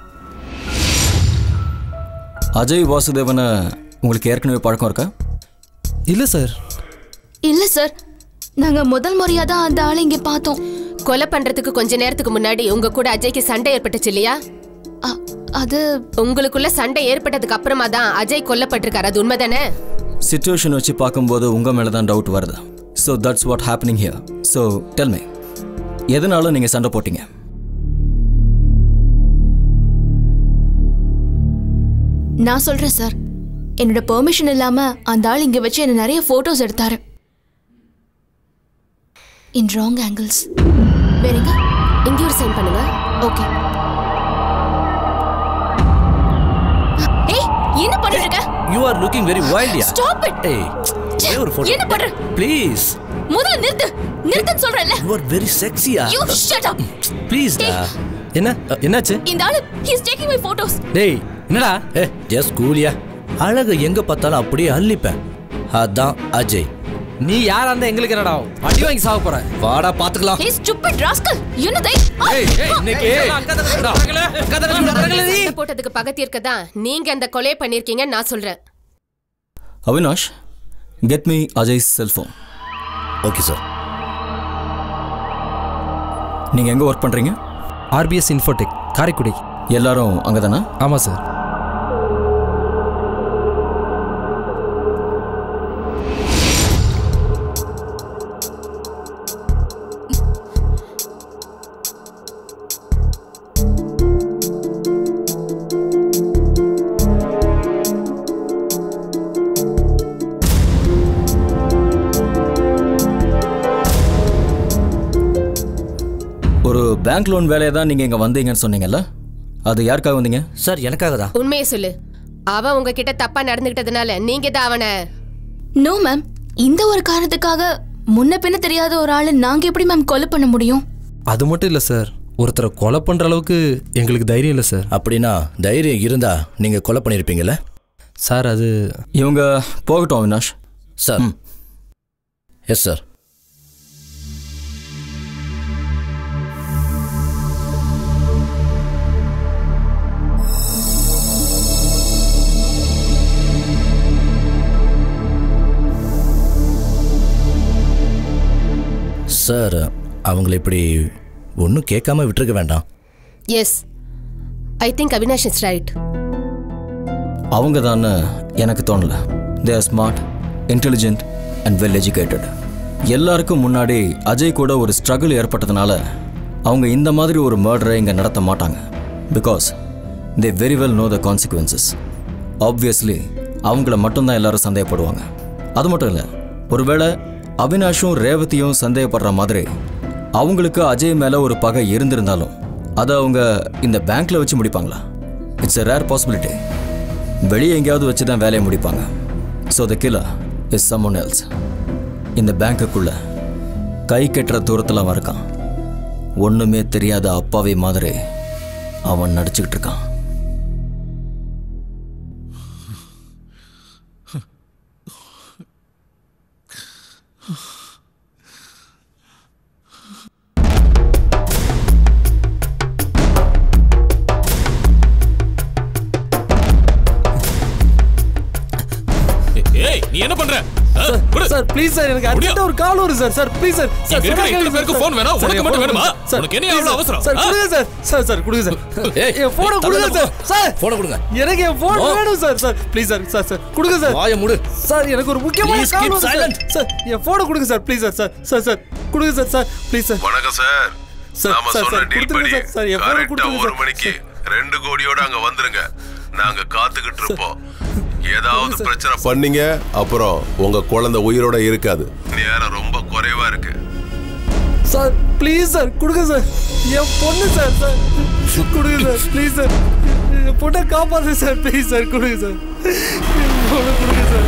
அஜய் வாசுதேவனை உங்களுக்கு ஏற்கனவே பழக்கம் இருக்கா இல்லை சார் இல்ல சார் நாங்க முதல் முறையா தான் அந்த ஆளை இங்க பார்த்தோம் கொலை பண்றதுக்கு கொஞ்ச நேரத்துக்கு முன்னாடி உங்க கூட அஜய்க்கு சண்டை ஏற்பட்டுச்சு இல்லையா அது உங்களுக்குள்ள சண்டை ஏற்பட்டதுக்கு அப்புறமா தான் அஜய் கொல்லப்பட்டிருக்காரு அது உண்மைதானே சுச்சுவேஷன் வச்சு பார்க்கும்போது உங்கள் மேலே தான் டவுட் வருது so that's what happening here so tell me எதனால நீங்கள் சண்டை போட்டீங்க நான் சொல்றேன் சார் என்னோட பெர்மிஷன் இல்லாம அந்த ஆள் இங்க வச்சு என்ன நிறைய போட்டோஸ் எடுத்தாரு இன் ராங் ஆங்கிள்ஸ் வேறங்க இங்கே ஒரு சைன் பண்ணுங்க okay you are looking very வைல்டியா ஸ்டாப் இட் ஏய் ஒரே ஒரு போட்டோ என்ன பண்ற ப்ளீஸ் முதல்ல நிறுத்து நிறுத்துன்னு சொல்றேன்ல யூ ஆர் வெரி செக்ஸியா யூ ஷட் அப் ப்ளீஸ் டா என்ன என்னாச்சு இந்த ஆளு he is taking my photos டேய் என்னடா ஏ ஜஸ்ட் கூலியா அழகு எங்க பார்த்தாலும் அப்படியே அள்ளிப்பேன் அதான் அஜய் நீ யாரா இருந்தா எங்களுக்கு என்னடா அடி வாங்கி சாக போற வாடா பாத்துக்கலாம் ஹே ஸ்டூபிட் ராஸ்கல் என்னதை சண்டை போட்டதுக்கு பகத்திற்கு தான் நீங்க அந்த கொலை பண்ணிருக்கீங்க நான் சொல்றேன் Avinash get me Ajay cellphone okay sir நீங்க எங்க ஒர்க் பண்றீங்க ஆர்பிஎஸ் இன்ஃபோடெக் காரைக்குடி எல்லாரும் அங்கதானா ஆமா சார் ஒரு பேங்க் லோன் வேலையை தான் நீங்க இங்க வந்தீங்கன்னு சொன்னீங்கல்ல அது யாருக்காக வந்தீங்க சார் எனக்காக தான் உண்மையை சொல்லு அவன் உங்ககிட்ட தப்பா நடந்துகிட்டதுனால நீங்க தான் அவனை நோ மேம் இந்த ஒரு காரணத்துக்காக முன்ன பின்ன தெரியாத ஒரு ஆளு நாங்க எப்படி மேம் கொலை பண்ண முடியும் அது மட்டும் இல்லை சார் ஒருத்தரை கொலை பண்ணுற அளவுக்கு எங்களுக்கு தைரியம் இல்லை சார் அப்படின்னா தைரியம் இருந்தா நீங்க கொலை பண்ணிருப்பீங்கல்ல சார் அது இவங்க போகட்டும் Avinash sir yes sir sir அவங்கள இப்படி ஒன்றும் கேட்காம விட்டுருக்க வேண்டாம் yes I think Avinash is right அவங்க தான் எனக்கு தோணல they are smart intelligent and well educated எல்லாருக்கும் முன்னாடி அஜய் கூட ஒரு ஸ்ட்ரகிள் ஏற்பட்டதுனால அவங்க இந்த மாதிரி ஒரு மர்டரை இங்கே நடத்த மாட்டாங்க because they very well know the consequences obviously அவங்கள மட்டும்தான் எல்லாரும் சந்தேகப்படுவாங்க அது மட்டும் இல்லை ஒருவேளை அவினாஷும் ரேவதியும் சந்தேகப்படுற மாதிரி அவங்களுக்கு அஜய் மேலே ஒரு பகை இருந்திருந்தாலும் அதை அவங்க இந்த பேங்க்ல வச்சு முடிப்பாங்களா இட்ஸ் a ரேர் பாசிபிலிட்டி வெளியே எங்கேயாவது வச்சு தான் வேலையை முடிப்பாங்க so the killer is someone else இந்த பேங்க்குக்குள்ள கை கட்டுற தூரத்தில் அவன் இருக்கான் ஒன்றுமே தெரியாத அப்பாவி மாதிரி அவன் நடிச்சுக்கிட்டு இருக்கான் ஏய் நீ என்ன பண்ற சார் ப்ளீஸ் சார் எனக்கு அர்ஜென்ட்டா ஒரு கால் வரும் sir sir please sir sir இங்க இருக்கிற சொன்னா இத்தனை பேருக்கு கேளுங்க phone வேணா? சார், உனக்கு என் மட்டும் phone வேணுமா? சார், உனக்கு என்ன please அவ்வளவு சார். அவசரம்? சார் ஆ? கொடுங்க சார் சார் சார் கொடுங்க சார் ஏய், என் போனை தலை கொடுங்க தலை சார் சார் போனை கொடுங்க எனக்கு என் போன் ஓ. வேணும் sir sir please sir sir sir கொடுங்க சார் வாயை மூடு. சார் எனக்கு ஒரு முக்கியமான Please கால் keep வருது சார் silent. சார் என் போனை கொடுங்க sir please sir sir sir sir கொடுங்க சார் சார் ப்ளீஸ் சார் வணக்கம் சார் சார், நாம சார், சொன்ன சார், டீல் கொடுத்துருங்க படி சார், சார், என் phone கரெக்டா கொடுத்துருங்க ஒரு சார். மணிக்கு ரெண்டு கோடியோட அங்க வந்துருங்க நாங்க காத்துக்கிட்டு இருப்போம் ஏதாவது பிரச்சனை பண்ணீங்க அப்புறம் உங்க குழந்தை உயிரோட இருக்காது நேரம் ரொம்ப குறைவா இருக்கு சார் ப்ளீஸ் சார் கொடுங்க சார் என் பொண்ணு சார் சார் கொடுங்க சார் ப்ளீஸ் சார் என் பொண்ணை காப்பாத்து சார் ப்ளீஸ் சார் கொடுங்க சார் என் பொண்ணை கொடுங்க சார்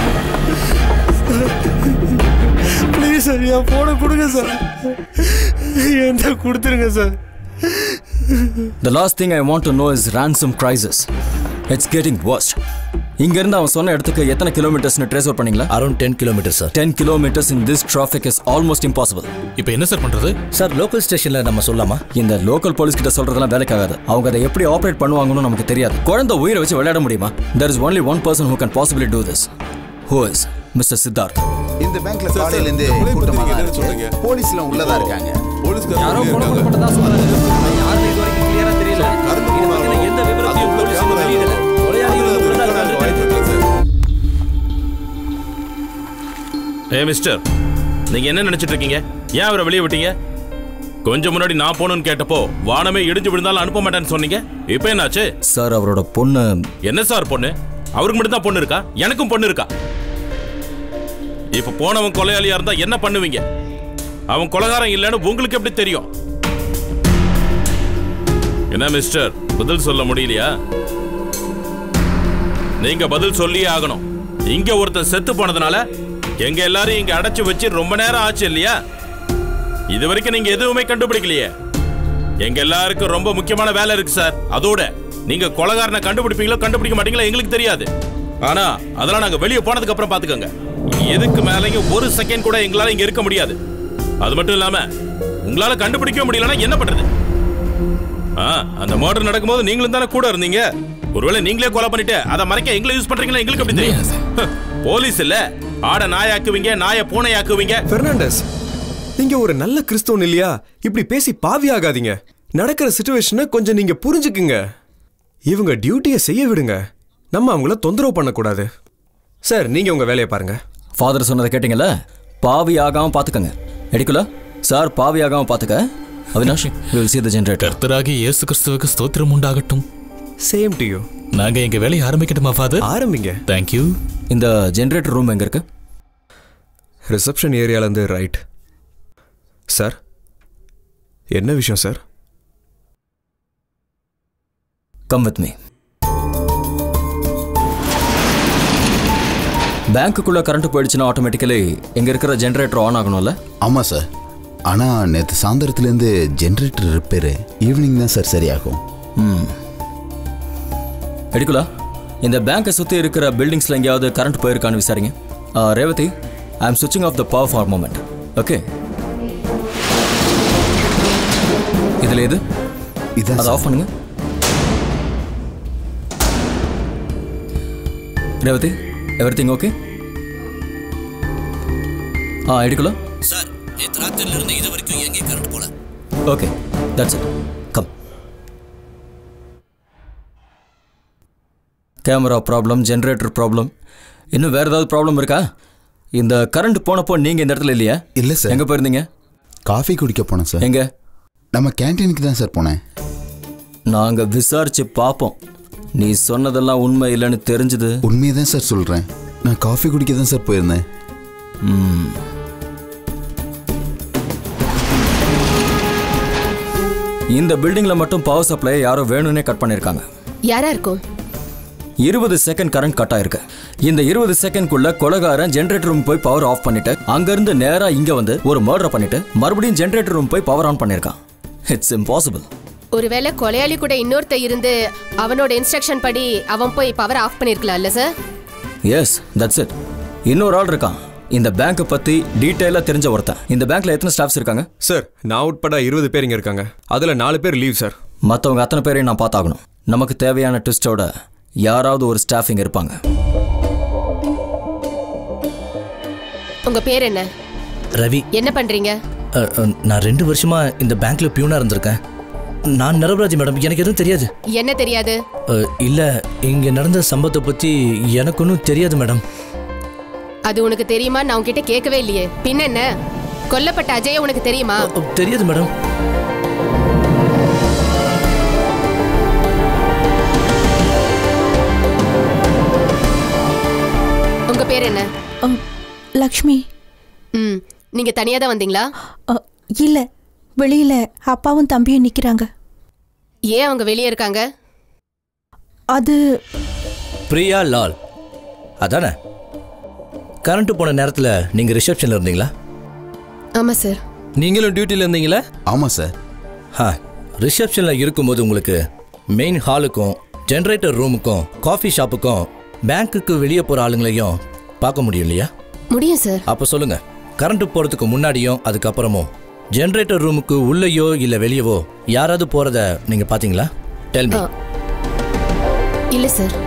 ப்ளீஸ் சார் என் ஃபோனை கொடுங்க சார் என்கிட்ட கொடுத்துருங்க sir the last thing I want to know is ransom crisis it's getting worst இங்கேருந்து அவன் சொன்ன இடத்துக்கு எத்தனை கிலோமீட்டர்ஸ்னு ட்ரேஸ் அவுட் பண்ணீங்களா around ten kilometre sir ten kilometres in this traffic is almost impossible இப்போ என்ன சார் பண்றது சார் லோக்கல் ஸ்டேஷன்ல நம்ம சொல்லாமா இந்த லோக்கல் போலீஸ் கிட்ட சொல்றதெல்லாம் வேலைக்காகாது அவங்க அதை எப்படி ஆப்ரேட் பண்ணுவாங்கன்னு நமக்கு தெரியாது குழந்தை உயிரை வச்சு விளையாட முடியுமா there is only one person who can possibly do this who is mister Siddharth இந்த பேங்க்ல காலையில இருந்து கூட்டமா தான் இருக்கு போலீஸ்ல உள்ளதா இருக்காங்க யாரோ கொலை பண்ணப்பட்டதா சொல்றாங்க யாரும் இது வரைக்கும் கிளியரா தெரியல இது பத்தின எந்த விவரத்தையும் போலீஸ் இன்னும் வெளியிடல கொலையாளி வந்து உள்ளதா இருக்காங்க ஏ மிஸ்டர் நீங்க என்ன நினைச்சிட்டு இருக்கீங்க ஏன் அவரை வெளியே விட்டீங்க கொஞ்சம் முன்னாடி நான் போகணும்னு கேட்டப்போ வானமே இடிஞ்சு விழுந்தாலும் அனுப்ப மாட்டேன்னு சொன்னீங்க இப்போ என்னாச்சு சார் அவரோட பொண்ணு என்ன சார் பொண்ணு அவருக்கு மட்டும் தான் பொண்ணு இருக்கா எனக்கும் பொண்ணு இருக்கா இப்ப போனவன் கொலையாளியா இருந்தா என்ன பண்ணுவீங்க அவன் கொலைகாரன் இல்லைன்னு உங்களுக்கு எப்படி தெரியும் என்ன மிஸ்டர் பதில் சொல்ல முடியலையா நீங்க பதில் சொல்லியே ஆகணும் இங்க ஒருத்தன் செத்து போனதுனால எங்க எல்லாரும் இங்க அடைச்சு வச்சு ரொம்ப நேரம் ஆச்சு இல்லையா இது வரைக்கும் நீங்க எதுவுமே கண்டுபிடிக்கலையே எங்க எல்லாருக்கும் ரொம்ப முக்கியமான வேலை இருக்கு சார் அதோட நீங்க கொலகாரனை கண்டுபிடிப்பீங்களோ கண்டுபிடிக்க மாட்டீங்களோ எங்களுக்கு தெரியாது ஆனா அதெல்லாம் நாங்க வெளியே போனதுக்கு அப்புறம் பாத்துக்கோங்க எதுக்கு மேலேயும் ஒரு செகண்ட் கூட எங்களால இங்க இருக்க முடியாது அது மட்டும் இல்லாம உங்களால கண்டுபிடிக்க முடியலன்னா என்ன பண்றது ஆ, அந்த மர்டர் நடக்கும்போது நீங்களும் தானே கூட இருந்தீங்க ஒருவேளை நீங்களே கொலை பண்ணிட்டு அதை மறைக்க எங்களை யூஸ் பண்றீங்களா எங்களுக்கு எப்படி தெரியும் ஹ, போலீஸ் இல்ல ஆட நாயாக்குவீங்க நாய பூனையாக்குவீங்க பெர்னாண்டஸ் நீங்க ஒரு நல்ல கிறிஸ்தவன் இல்லையா இப்படி பேசி பாவி ஆகாதீங்க நடக்கிற சுச்சுவேஷனை கொஞ்சம் நீங்க புரிஞ்சுக்குங்க இவங்க டியூட்டியை செய்ய விடுங்க நம்ம அவங்கள தொந்தரவு பண்ணக்கூடாது சார் நீங்க உங்க வேலையை பாருங்க ஃபாதர் சொன்னதை கேட்டிங்கல்ல பாவி ஆகாம பாத்துக்கங்க எடுக்கல சார் பாவி ஆகாம பாத்துக்க Avinash will see the generator கர்த்தராகி இயேசு கிறிஸ்துவுக்கு ஸ்தோத்திரம் உண்டாகட்டும் சேம் டு யூ நாங்க எங்க வேலையை ஆரம்பிக்கட்டுமா ஃபாதர் ஆரம்பிங்க தேங்க்யூ இந்த ஜெனரேட்டர் ரூம் எங்க இருக்கு ரிசப்ஷன் ஏரியாலேருந்து ரைட் சார் என்ன விஷயம் சார் கம் வித் மீ பேங்க்குள்ள கரண்ட் போயிடுச்சுன்னா ஆட்டோமேட்டிக்கலி எங்க இருக்கிற ஜெனரேட்டர் ஆன் ஆகணும்ல ஆமாம் சார் ஆனால் நேற்று சாயந்தரத்துலேருந்து ஜென்ரேட்டர் ரிப்பேரு ஈவினிங் தான் சார் சரியாகும் ம் எடுக்கலா இந்த பேங்கை சுற்றி இருக்கிற பில்டிங்ஸில் எங்கேயாவது கரண்ட் போயிருக்கான்னு விசாரிங்க ஆ, Revathi I am switching off the power for moment okay இதில் எது இதான் அதை ஆஃப் பண்ணுங்க ரேவதி எவ்ரி திங் ஓகே ஆ எடுக்கலாம் சார் நேற்று ராத்திரில இருந்து இது வரைக்கும் எங்கே கரண்ட் போல okay that's it come camera problem generator problem இன்னும் வேற ஏதாவது ப்ராப்ளம் இருக்கா இந்த கரண்ட் போனப்போ நீங்க இந்த இடத்துல இல்லையா இல்லை சார் எங்க போயிருந்தீங்க காஃபி குடிக்க போனேன் சார் எங்க நம்ம கேன்டீனுக்கு தான் சார் போனேன் நாங்க விசாரிச்சு பார்ப்போம் நீ சொன்னதெல்லாம் உண்மை இல்லைன்னு தெரிஞ்சது உண்மையை தான் சார் சொல்கிறேன் நான் காஃபி குடிக்க தான் சார் போயிருந்தேன் ம் இந்த பில்டிங்ல மட்டும் பவர் சப்ளை யாரோ வேணும்னே கட் பண்ணிருக்காங்க யாரா இருக்கும் இருபது செகண்ட் கரண்ட் கட் ஆயிருக்கு இந்த இருபது செகண்ட்குள்ள கொலகாரன் ஜென்ரேட்டர் ரூம் போய் பவர் ஆஃப் பண்ணிட்டு அங்கிருந்து நேரா இங்க வந்து ஒரு மர்டர் பண்ணிட்டு மறுபடியும் ஜென்ரேட்டர் ரூம் போய் பவர் ஆன் பண்ணிருக்கான் இட்ஸ் இம்பாசிபிள் ஒருவேளை கொலையாளி கூட இன்னொருத்த இருந்து அவனோட இன்ஸ்ட்ரக்ஷன் படி அவன் போய் பவர் ஆஃப் பண்ணிருக்கலாம்ல சார் எஸ் தட்ஸ் இட் இன்னொரு ஆள் இருக்கான் இந்த பேங்க்கை பத்தி டீட்டெயிலா தெரிஞ்ச ஒருத்தன் இந்த பேங்க்ல எத்தனை ஸ்டாஃப்ஸ் இருக்காங்க சார் நான் உட்பட இருபது பேர் இங்கே இருக்காங்க அதில் நாலு பேர் லீவ் சார் மற்றவங்க அத்தனை பேரையும் நான் பார்த்தாகணும் நமக்கு தேவையான ட்விஸ்டோட யாராவது ஒரு ஸ்டாஃப் இங்க இருப்பாங்க உங்க பேர் என்ன ரவி என்ன பண்றீங்க அ, அ, நான் ரெண்டு வருஷமா இந்த பேங்க்ல பியூனா இருந்திருக்கேன் நான் நிரபராஜி மேடம் எனக்கு எதுவும் தெரியாது என்ன தெரியாது அ, இல்ல இங்க நடந்த சம்பவத்தை பத்தி எனக்கு ஒன்றும் தெரியாது மேடம் அது உனக்கு தெரியுமா நான் உன்கிட்ட கேட்கவே இல்லையே பின்ன என்ன கொல்லப்பட்ட அஜய உனக்கு தெரியுமா அ, தெரியாது மேடம் உங்க பேர் என்ன லக்ஷ்மி ம் நீங்க தனியா தான் வந்தீங்களா அ, இல்ல வெளியில அப்பாவும் தம்பியும் நிக்கிறாங்க ஏன் அவங்க வெளியே இருக்காங்க அது பிரியா லால் அதானே கரண்ட் போன நேரத்தில் நீங்க ரிசப்ஷன்ல இருந்தீங்களா ஆமா சார் நீங்களும் டியூட்டியில் இருந்தீங்களா ஆமாம் சார் ஆ ரிசப்ஷனில் இருக்கும்போது உங்களுக்கு மெயின் ஹாலுக்கும் ஜென்ரேட்டர் ரூமுக்கும் காஃபி ஷாப்புக்கும் பேங்க்குக்கு வெளியே போகிற ஆளுங்களையும் பார்க்க முடியும் இல்லையா முடியும் சார் அப்போ சொல்லுங்க கரண்ட் போகிறதுக்கு முன்னாடியும் அதுக்கப்புறமும் ஜென்ரேட்டர் ரூமுக்கு உள்ளேயோ இல்லை வெளியவோ யாராவது போகிறத நீங்கள் பார்த்தீங்களா டெல் மீ ஆ. இல்ல சார்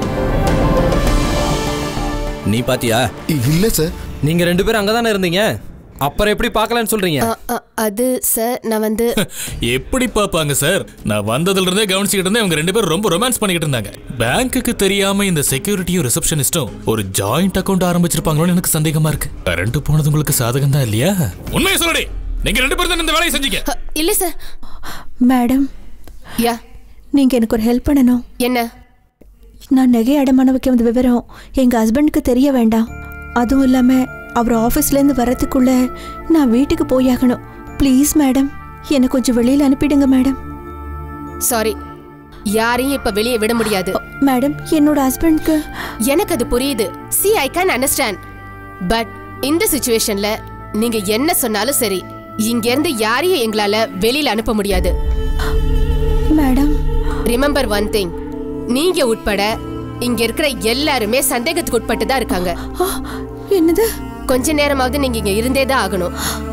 நீ பாத்தியா இல்லை சார் நீங்க ரெண்டு பேரும் அங்கே தானே இருந்தீங்க அப்புறம் எப்படி பார்க்கலான்னு சொல்றீங்க அ, அ, அது சார் நான் வந்து எப்படி பார்ப்பாங்க சார் நான் வந்ததுல இருந்தே கவனிச்சுக்கிட்டு இருந்தேன் இவங்க ரெண்டு பேரும் ரொம்ப ரொமான்ஸ் பண்ணிக்கிட்டு இருந்தாங்க பேங்க்குக்கு தெரியாம இந்த செக்யூரிட்டியும் ரிசப்ஷனிஸ்டும் ஒரு ஜாயிண்ட் அக்கவுண்ட் ஆரம்பிச்சிருப்பாங்களோன்னு எனக்கு சந்தேகமா இருக்கு கரண்ட் போனது உங்களுக்கு சாதகம் தான் இல்லையா உண்மையை சொல்லடி நீங்க ரெண்டு பேரும் தான் இந்த வேலையை செஞ்சீங்க அ, இல்ல சார் மேடம் யா நீங்க எனக்கு ஒரு ஹெல்ப் பண்ணணும் என்ன நான் நகை அடமான வைக்க வந்த விவரம் எங்க ஹஸ்பண்டுக்கு தெரிய வேண்டாம் அதுவும் இல்லாம அவர் ஆபீஸ்ல இருந்து வரதுக்குள்ள நான் வீட்டுக்கு போயாகணும் ப்ளீஸ் மேடம் என்னை கொஞ்சம் வெளியில அனுப்பிடுங்க மேடம் சாரி யாரையும் இப்ப வெளியே விட முடியாது மேடம் என்னோட ஹஸ்பண்ட்க்கு எனக்கு அது புரியுது see I can understand but இந்த சுச்சுவேஷன்ல நீங்க என்ன சொன்னாலும் சரி இங்க இருந்து யாரையும் எங்களால வெளியில அனுப்ப முடியாது மேடம் ரிமெம்பர் ஒன் திங் நீங்க உட்பட இங்க இருக்கிற எல்லாருமே சந்தேகத்துக்கு உட்பட்டு தான் இருக்காங்க என்னது கொஞ்ச நேரமாவது நீங்க இங்க இருந்தே தான் ஆகணும்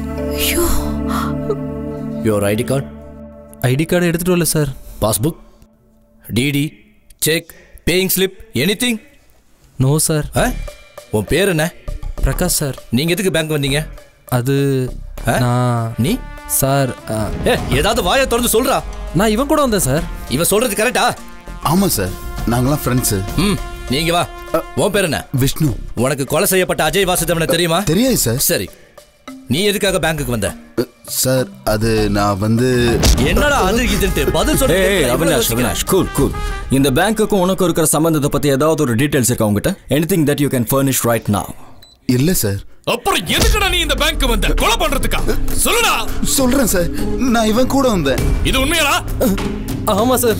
your ID card ID card எடுத்துட்டு வரல sir passbook DD cheque paying slip anything no sir உன் பேர் என்ன பிரகாஷ் சார் நீங்க எதுக்கு பேங்க் வந்தீங்க அது நான் நீ சார் ஏ ஏதாவது வாயை திறந்து சொல்றா நான் இவன் கூட வந்தேன் சார் இவன் சொல்றது கரெக்டா ஆமா சார் நாங்களாம் ஃப்ரெண்ட்ஸு ம் நீங்க வா உன் பேர் என்ன விஷ்ணு உனக்கு கொலை செய்யப்பட்ட அஜய் வாசுதேவனை தெரியுமா தெரியாது சார் சரி நீ எதுக்காக பேங்க்குக்கு வந்த சார் அது நான் வந்து என்னடா அது இதுன்ட்டு பதில் சொல்லு ஏய் அவினாஷ் அவினாஷ் கூல் கூல் இந்த பேங்க்குக்கும் உனக்கும் இருக்கிற சம்பந்தத்தை பத்தி ஏதாவது ஒரு டீடைல்ஸ் இருக்கா உங்ககிட்ட anything that you can furnish right now இல்ல சார் அப்புறம் எதுக்குடா நீ இந்த பேங்க் வந்த கொலை பண்றதுக்கா சொல்லுடா சொல்றேன் சார் நான் இவன் கூட வந்தேன் இது உண்மையாடா ஆமா சார்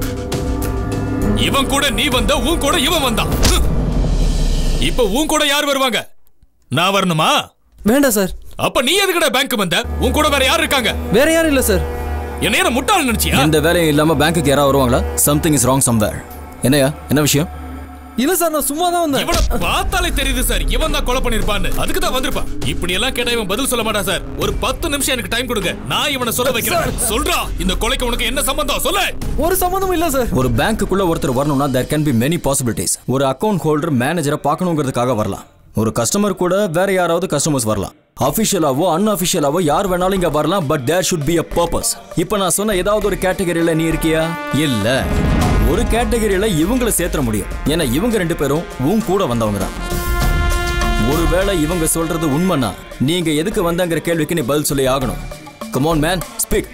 இவன் கூட நீ வந்த உன் கூட இவன் வந்தான் ஹம். இப்ப உன் கூட யார் வருவாங்க நான் வரணுமா வேண்டாம் சார் அப்ப நீ எதுக்குடா பேங்க் வந்த உன் கூட வேற யார் இருக்காங்க வேற யாரும் இல்ல சார் என்ன என்ன முட்டாள் நினைச்சியா இந்த வேலையும் இல்லாம பேங்க்குக்கு யாராவது வருவாங்களா சம்திங் இஸ் ராங் சம்வேர் என்னையா என்ன விஷயம் இல்ல சார் நான் சும்மா தான் வந்தேன் இவனை பார்த்தாலே தெரியுது சார் இவன் தான் கொலை பண்ணிருப்பான்னு அதுக்கு தான் வந்திருப்பான் இப்படி எல்லாம் கேட்டா இவன் பதில் சொல்ல மாட்டான் சார் ஒரு பத்து நிமிஷம் எனக்கு டைம் கொடுங்க நான் இவனை சொல்ல வைக்கிறேன் சொல்றா இந்த கொலைக்கு உனக்கு என்ன சம்பந்தம் சொல்ல ஒரு சம்மந்தமும் இல்ல சார் ஒரு பேங்க்குள்ள ஒருத்தர் வரணும்னா there can be many possibilities ஒரு அக்கவுண்ட் ஹோல்டர் மேனேஜரை பார்க்கணுங்கிறதுக்காக வரலாம் ஒரு கஸ்டமர் கூட வேற யாராவது கஸ்டமர்ஸ் வரலாம் அபிஷியலாவோ அன்அபிஷியலாவோ யார் வேணாலும் இங்க வரலாம் but there should be a purpose இப்போ நான் சொன்ன ஏதாவது ஒரு கேட்டகரியில நீ இருக்கியா இல்ல ஒரு கேட்டகரியில இவங்களை சேர்த்துற முடியும் ஏன்னா இவங்க ரெண்டு பேரும் உன் கூட வந்தவங்க தான் ஒருவேளை இவங்க சொல்றது உண்மைனா நீங்க எதுக்கு வந்தாங்கிற கேள்விக்கு நீ பதில் சொல்லி ஆகணும் கமான் மேன் ஸ்பீக்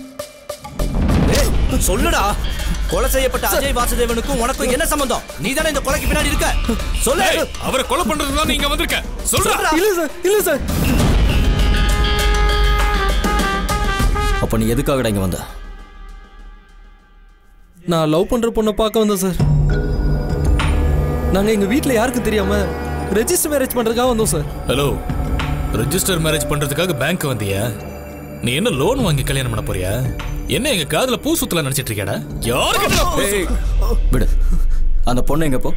சொல்லுடா கொலை செய்யப்பட்ட அஜய் வாசுதேவனுக்கும் உனக்கும் என்ன சம்பந்தம் நீ தானே இந்த கொலைக்கு பின்னாடி இருக்க சொல்லு ஏய், அவரை கொலை பண்றதுக்கு தான் நீங்க வந்திருக்க சொல்றா இல்ல சார் இல்ல சார் அப்ப நீ எதுக்காகடா இங்க வந்த நான் லவ் பண்ற பொண்ணை பார்க்க வந்தேன் சார் நாங்க எங்க வீட்ல யாருக்கும் தெரியாம ரெஜிஸ்டர் மேரேஜ் பண்றதுக்காக வந்தோம் சார் ஹலோ ரெஜிஸ்டர் மேரேஜ் பண்றதுக்காக பேங்க் வந்தியா நீ என்ன லோன் வாங்கி கல்யாணம் பண்ண போறியா என்ன எங்க காதுல பூ சுத்தல நினைச்சிட்டு இருக்கியாடா யாருக்கு பூ ஏய், விடு அந்த பொண்ணு எங்க போ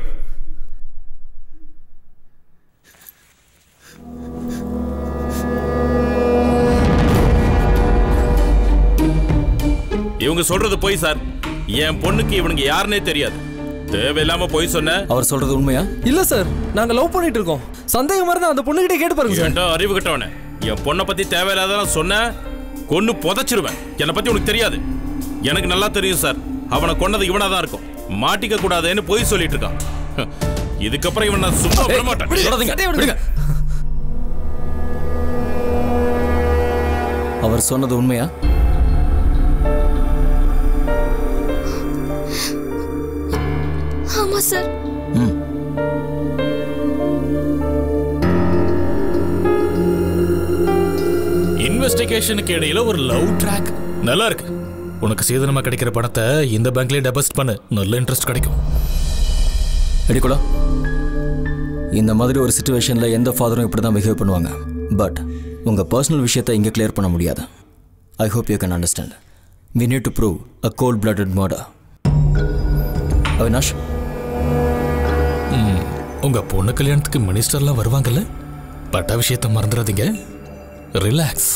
இவங்க சொல்றது பொய் சார் என் பொண்ணுக்கு இவனுக்கு யாருன்னே தெரியாது தேவையில்லாம பொய் சொன்ன அவர் சொல்றது உண்மையா இல்ல சார் நாங்க லவ் பண்ணிட்டு இருக்கோம் சந்தேகமா இருந்தா அந்த பொண்ணுகிட்ட கேட்டு பாருங்க சார் ஏன்டா அறிவு கட்டவனே என் பொண்ணை பத்தி தேவையில்லாதெல்லாம் சொன்ன கொன்னு புதைச்சிருவேன் என்னை பத்தி உனக்கு தெரியாது எனக்கு நல்லா தெரியும் சார் அவனை கொன்னது இவனா தான் இருக்கும் மாட்டிக்க கூடாதுன்னு பொய் சொல்லிட்டு இருக்கான் இதுக்கப்புறம் இவன் நான் சும்மா விட மாட்டேன் தொடாதீங்க, விடுங்க. அவர் சொன்னது உண்மையா ஆமா சார் ம் இன்வெஸ்டிகேஷனுக்கு இடையில ஒரு லவ் ட்ராக் நல்லா இருக்கு உனக்கு சீதனமா கிடைக்கிற பணத்தை இந்த பேங்க்லயே டெபாசிட் பண்ணு நல்ல இன்ட்ரெஸ்ட் கிடைக்கும் எடிக்குலா இந்த மாதிரி ஒரு சுச்சுவேஷன்ல எந்த ஃபாதரும் இப்படி தான் பிஹேவ் பண்ணுவாங்க பட் உங்க பர்சனல் விஷயத்தை இங்கே கிளியர் பண்ண முடியாது I hope you can understand we need to prove a cold blooded murder Avinash ம், உங்க பொண்ணு கல்யாணத்துக்கு மினிஸ்டர்லாம் வருவாங்கல்ல பட்ட விஷயத்தை மறந்துடாதீங்க relax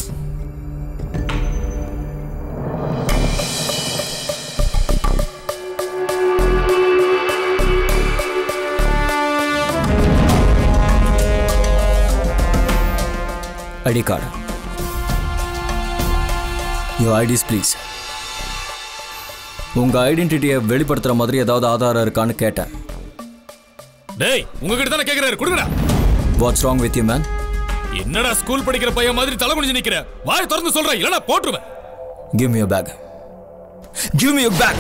ID card your IDs please உங்க ஐடென்டிட்டியை வெளிப்படுத்துற மாதிரி ஏதாவது ஆதாரம் இருக்கான்னு கேட்டேன் டேய் உங்ககிட்ட தானே கேக்குறாரு கொடுங்கடா what's wrong with you man என்னடா ஸ்கூல் படிக்கிற பையன் மாதிரி தலை குனிஞ்சு நிக்கிற வாய் திறந்து சொல்றேன் இல்லனா போட்டுருவேன் give me your bag give me your bag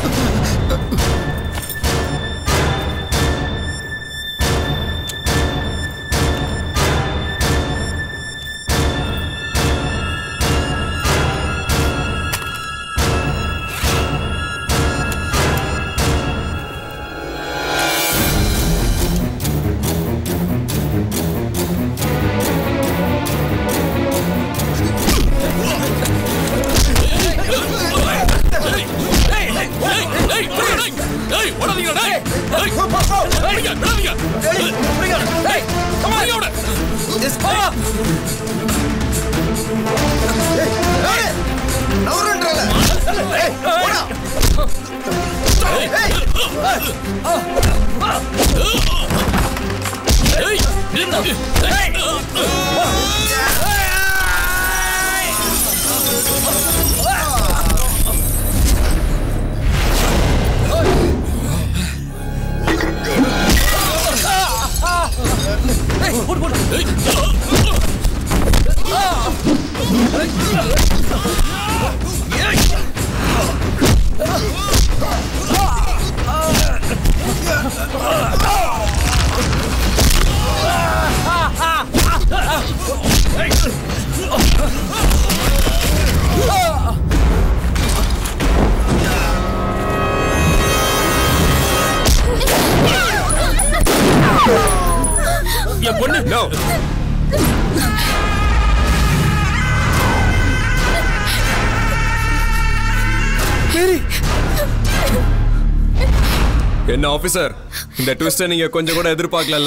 என்ன ஆபீசர் இந்த ட்விஸ்டை நீங்க கொஞ்சம் கூட எதிர்பார்க்கலல்ல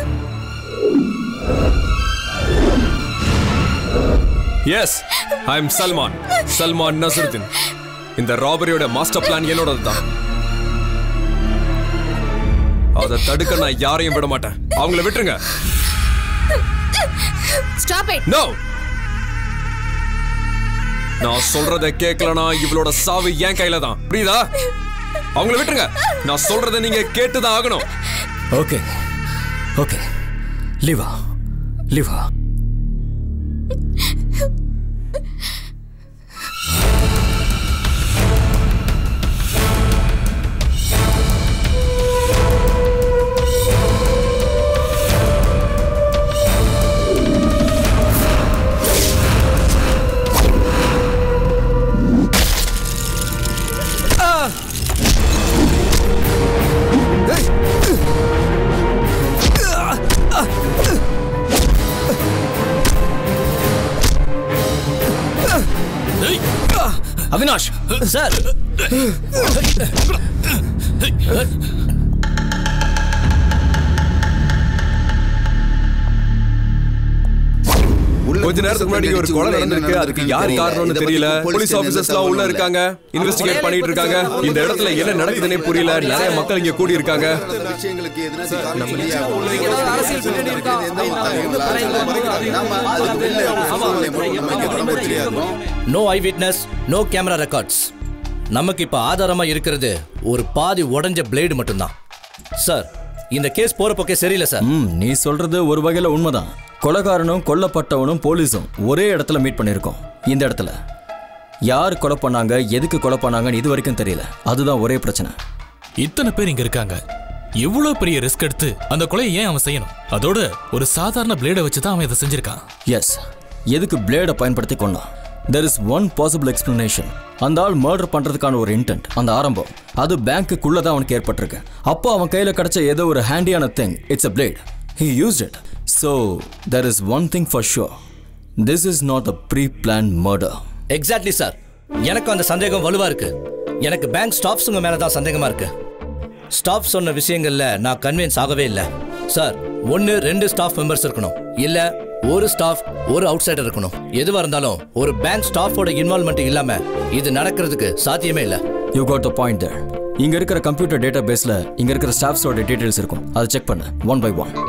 yes I am Salman Salman Naseeruddin இந்த ராபரியோட மாஸ்டர் பிளான் என்னோடது தான் அதை தடுக்க நான் யாரையும் விட மாட்டேன் அவங்கள விட்டுருங்க ஸ்டாப் இட் நோ நான் சொல்றத கேட்கலனா இவளோட சாவு என் கையில தான் புரியுதா அவங்கள விட்டுருங்க நான் சொல்றத நீங்க கேட்டுதான் ஆகணும் ஓகே ஓகே லிவா லிவா அவினாஷ் சார் கொஞ்ச நேரத்துக்கு முன்னாடி இங்க ஒரு கொலை நடந்திருக்கு அதுக்கு யார் காரணம்னு தெரியல போலீஸ் ஆபீசர்ஸ்லாம் உள்ள இருக்காங்க இன்வெஸ்டிகேட் பண்ணிட்டு இருக்காங்க இந்த இடத்துல என்ன நடக்குதுன்னே புரியல நிறைய மக்கள் இங்க கூடி இருக்காங்க விஷயங்களுக்கு எதிராக no eye witness no camera records நமக்கு இப்ப ஆதாரமா இருக்கிறது ஒரு பாதி உடைஞ்ச பிளேடு மட்டும்தான் சார் இந்த கேஸ் போற பக்கம் சரியில்லை சார் ம் நீ சொல்றது ஒரு வகையில உண்மைதான் கொலைகாரனும் கொல்லப்பட்டவனும் போலீஸும் ஒரே இடத்துல மீட் பண்ணியிருக்கோம் இந்த இடத்துல யார் கொலை பண்ணாங்க எதுக்கு கொலை பண்ணாங்கன்னு இது வரைக்கும் தெரியல அதுதான் ஒரே பிரச்சனை இத்தனை பேர் இங்க இருக்காங்க எவ்வளவு பெரிய ரிஸ்க் எடுத்து அந்த கொலையை ஏன் அவன் செய்யணும் அதோட ஒரு சாதாரண பிளேடை வச்சு தான் அவன் இதை செஞ்சிருக்கான் எஸ் எதுக்கு பிளேடை பயன்படுத்தி கொண்டான் there is one possible explanation அந்த ஆள் மர்டர் பண்றதுக்கான ஒரு இன்டென்ட் அந்த ஆரம்பம் அது பேங்க்குள்ள தான் அவனுக்கு ஏற்பட்டிருக்கு அப்போ அவன் கையில கிடைச்ச ஏதோ ஒரு ஹேண்டியான thing it's a blade he used it so there is one thing for sure this is not a pre plan murder exactly sir எனக்கு அந்த சந்தேகம் வலுவா இருக்கு எனக்கு பேங்க் ஸ்டாஃப்ஸுங்க மேல தான் சந்தேகமா இருக்கு ஸ்டாஃப் சொன்ன விஷயங்கள்ல நான் கன்வின்ஸ் ஆகவே இல்லை சார் ஒன்னு ரெண்டு ஸ்டாஃப் மெம்பர்ஸ் இருக்கணும் இல்ல ஒரு ஸ்டாஃப் ஒரு அவுட் சைடர் இருக்கணும் எதுவா இருந்தாலும் ஒரு பேங்க் ஸ்டாஃபோட இன்வால்மெண்ட் இல்லாம இது நடக்கிறதுக்கு சாத்தியமே இல்லை you got a point there இங்க இருக்கிற கம்ப்யூட்டர் டேட்டா பேஸ்ல இங்க இருக்கிற ஸ்டாஃப்ஸோட டீடைல்ஸ் இருக்கும் அதை செக் பண்ணு one by one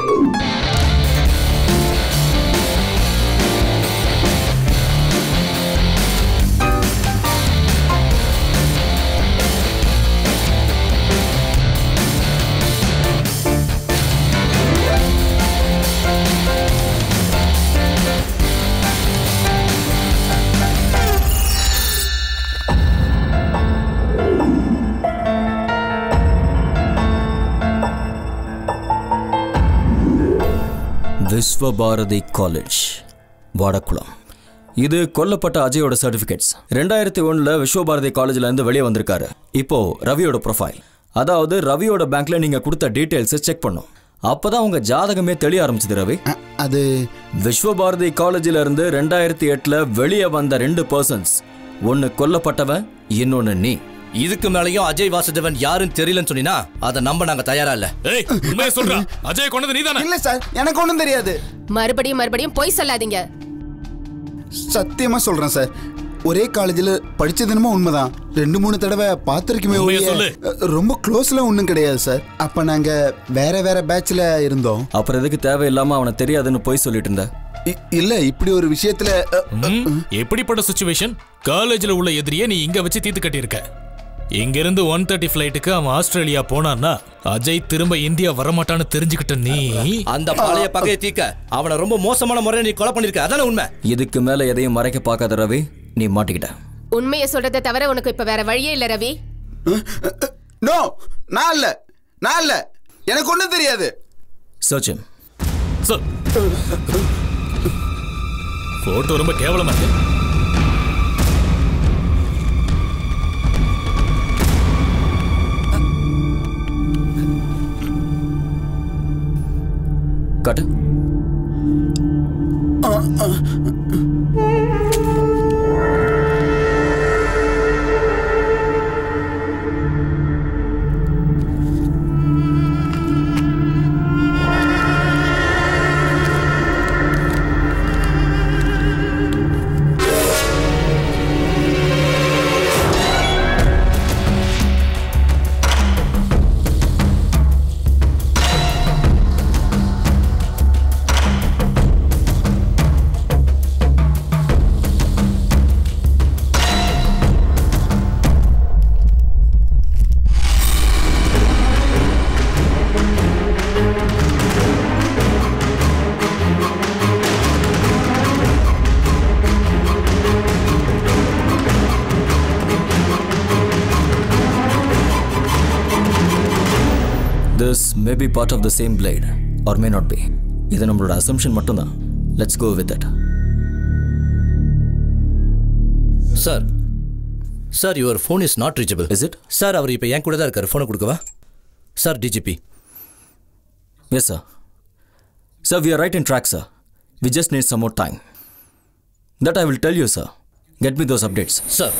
Vishwabharati college Vadakkulam இது கொல்லப்பட்ட அஜயோட சர்டிஃபிகேட்ஸ் ரெண்டாயிரத்தி ஒன்றில் விஸ்வபாரதி காலேஜ்ல இருந்து வெளியே வந்திருக்காரு இப்போ ரவியோட ப்ரொஃபைல் அதாவது ரவியோட பேங்க்ல நீங்க கொடுத்த டீடைல்ஸை செக் பண்ணும் அப்பதான் உங்க ஜாதகமே தெளிய ஆரம்பிச்சது ரவி அது விஸ்வபாரதி காலேஜில் இருந்து ரெண்டாயிரத்தி எட்டுல வெளியே வந்த ரெண்டு பர்சன்ஸ் ஒன்னு கொல்லப்பட்டவன் இன்னொன்னு நீ இதுக்கு மேலயும் அஜய் வாசுதேவன் யாருன்னு தெரியலன்னு சொன்னீங்கன்னா அதை நம்ப நாங்க தயாரா இல்ல ஏய் உண்மையை சொல்றா அஜய் கொண்டது நீதானே இல்ல சார் எனக்கு ஒண்ணும் தெரியாது மறுபடியும் மறுபடியும் பொய் சொல்லாதீங்க சத்தியமா சொல்றேன் சார் ஒரே காலேஜில் படிச்சதுனமோ உண்மைதான் ரெண்டு மூணு தடவை பார்த்துருக்குமே உண்மையை ஒழிய, சொல்லு. ரொம்ப க்ளோஸ்ல ஒன்றும் கிடையாது சார் அப்ப நாங்க வேற வேற பேட்ச்ல இருந்தோம் அப்புறம் எதுக்கு தேவையில்லாம அவனை தெரியாதுன்னு போய் சொல்லிட்டு இருந்த இ- இல்ல இப்படி ஒரு விஷயத்துல அ, ம், எப்படிப்பட்ட சுச்சுவேஷன் காலேஜ்ல உள்ள எதிரியே நீ இங்க வச்சு தீத்து கட்டியிருக்க இங்கிருந்து ஒன் தேர்ட்டி ஃபிளைட்டுக்கு அவன் ஆஸ்திரேலியா போனான்னா அஜய் திரும்ப இந்தியா வரமாட்டான்னு தெரிஞ்சுக்கிட்ட நீ அந்த பழைய பகையை தீக்க அவனை ரொம்ப மோசமான முறையில் நீ கொலை பண்ணிருக்க அதானே உண்மை இதுக்கு மேல எதையும் மறைக்க பார்க்காத ரவி நீ மாட்டிக்கிட்ட உண்மையை சொல்றதை தவிர உனக்கு இப்ப வேற வழியே இல்ல ரவி நோ நான் இல்ல நான் இல்ல எனக்கு ஒண்ணும் தெரியாது சச்சின் சார் போட்டோ ரொம்ப கேவலமா இருக்கு கட்டு this may be part of the same blade or may not be இது நம்மளோட அசம்ஷன் மட்டும்தான் let's go with it sir sir your phone is not reachable is it sir அவர் இப்போ என் கூட தான் இருக்கார் ஃபோனை கொடுக்கவா sir DGP yes sir sir we are right in track sir we just need some more time that I will tell you sir get me those updates sir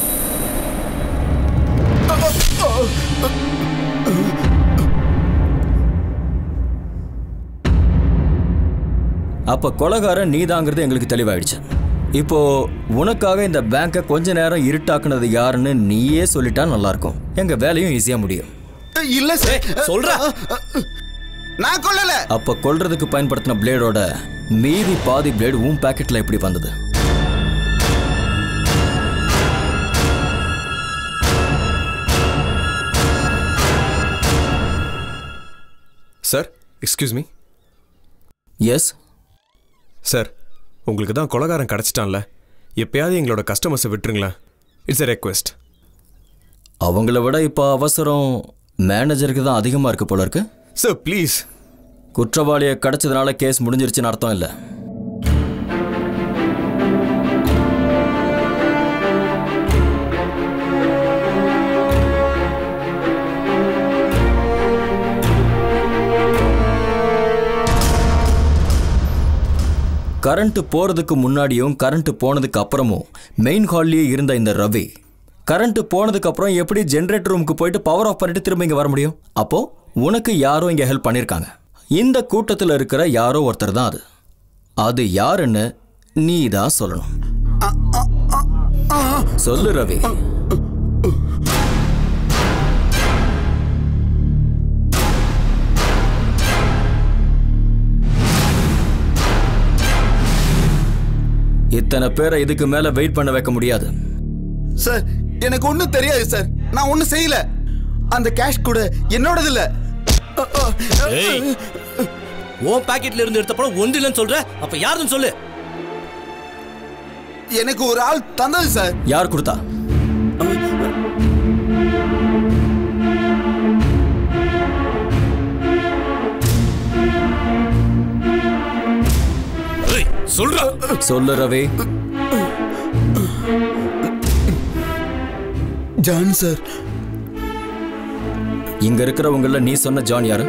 அப்போ கொலகாரன் நீதாங்கிறது எங்களுக்கு தெளிவாயிடுச்சு இப்போ உனக்காக இந்த பேங்கை கொஞ்ச நேரம் இருட்டாக்குனது யாருன்னு நீயே சொல்லிட்டா நல்லா இருக்கும் எங்க வேலையும் ஈஸியா முடியும் இல்ல சார் சொல்றா நான் கொல்லல அப்ப கொல்றதுக்கு பயன்படுத்தின பிளேடோட மீதி பாதி பிளேடு உன் பாக்கெட்ல எப்படி வந்தது sir excuse me yes sir உங்களுக்கு தான் கொலகாரன் கிடச்சிட்டான்ல எப்பயாவது எங்களோட கஸ்டமர்ஸை விட்டுருங்களேன் இட்ஸ் எ ரெக்வெஸ்ட் அவங்கள விட இப்போ அவசரம் மேனேஜருக்கு தான் அதிகமாக இருக்கு போல இருக்கு சார் ப்ளீஸ் குற்றவாளியை கிடைச்சதுனால கேஸ் முடிஞ்சிருச்சுன்னு அர்த்தம் இல்லை கரண்ட் போறதுக்கு முன்னாடியும் கரண்ட் போனதுக்கு அப்புறமும் மெயின் ஹால்லேயே இருந்த இந்த ரவி கரண்ட் போனதுக்கு அப்புறம் எப்படி ஜென்ரேட்டர் ரூமுக்கு போயிட்டு பவர் ஆஃப் பண்ணிட்டு திரும்ப இங்க வர முடியும் அப்போ உனக்கு யாரோ இங்க ஹெல்ப் பண்ணிருக்காங்க இந்த கூட்டத்தில் இருக்கிற யாரோ ஒருத்தர் தான் அது அது யாருன்னு நீ தான் சொல்லணும் சொல்லு ரவி இத்தனை பேரை இதுக்கு மேல வெயிட் பண்ண வைக்க முடியாது சார் எனக்கு ஒண்ணும் தெரியாது சார் நான் ஒண்ணும் செய்யல அந்த கேஷ் கூட என்னோடது இல்ல ஏய் உன் பாக்கெட்ல இருந்து எடுத்த படம் ஒன்று இல்லைன்னு சொல்ற அப்ப யாருன்னு சொல்லு எனக்கு ஒரு ஆள் தந்தது சார் யார் கொடுத்தா சொல்ற சொல்லு ரவி ஜான் சார் இங்க இருக்கிறவங்கள நீ சொன்ன ஜான் யாரு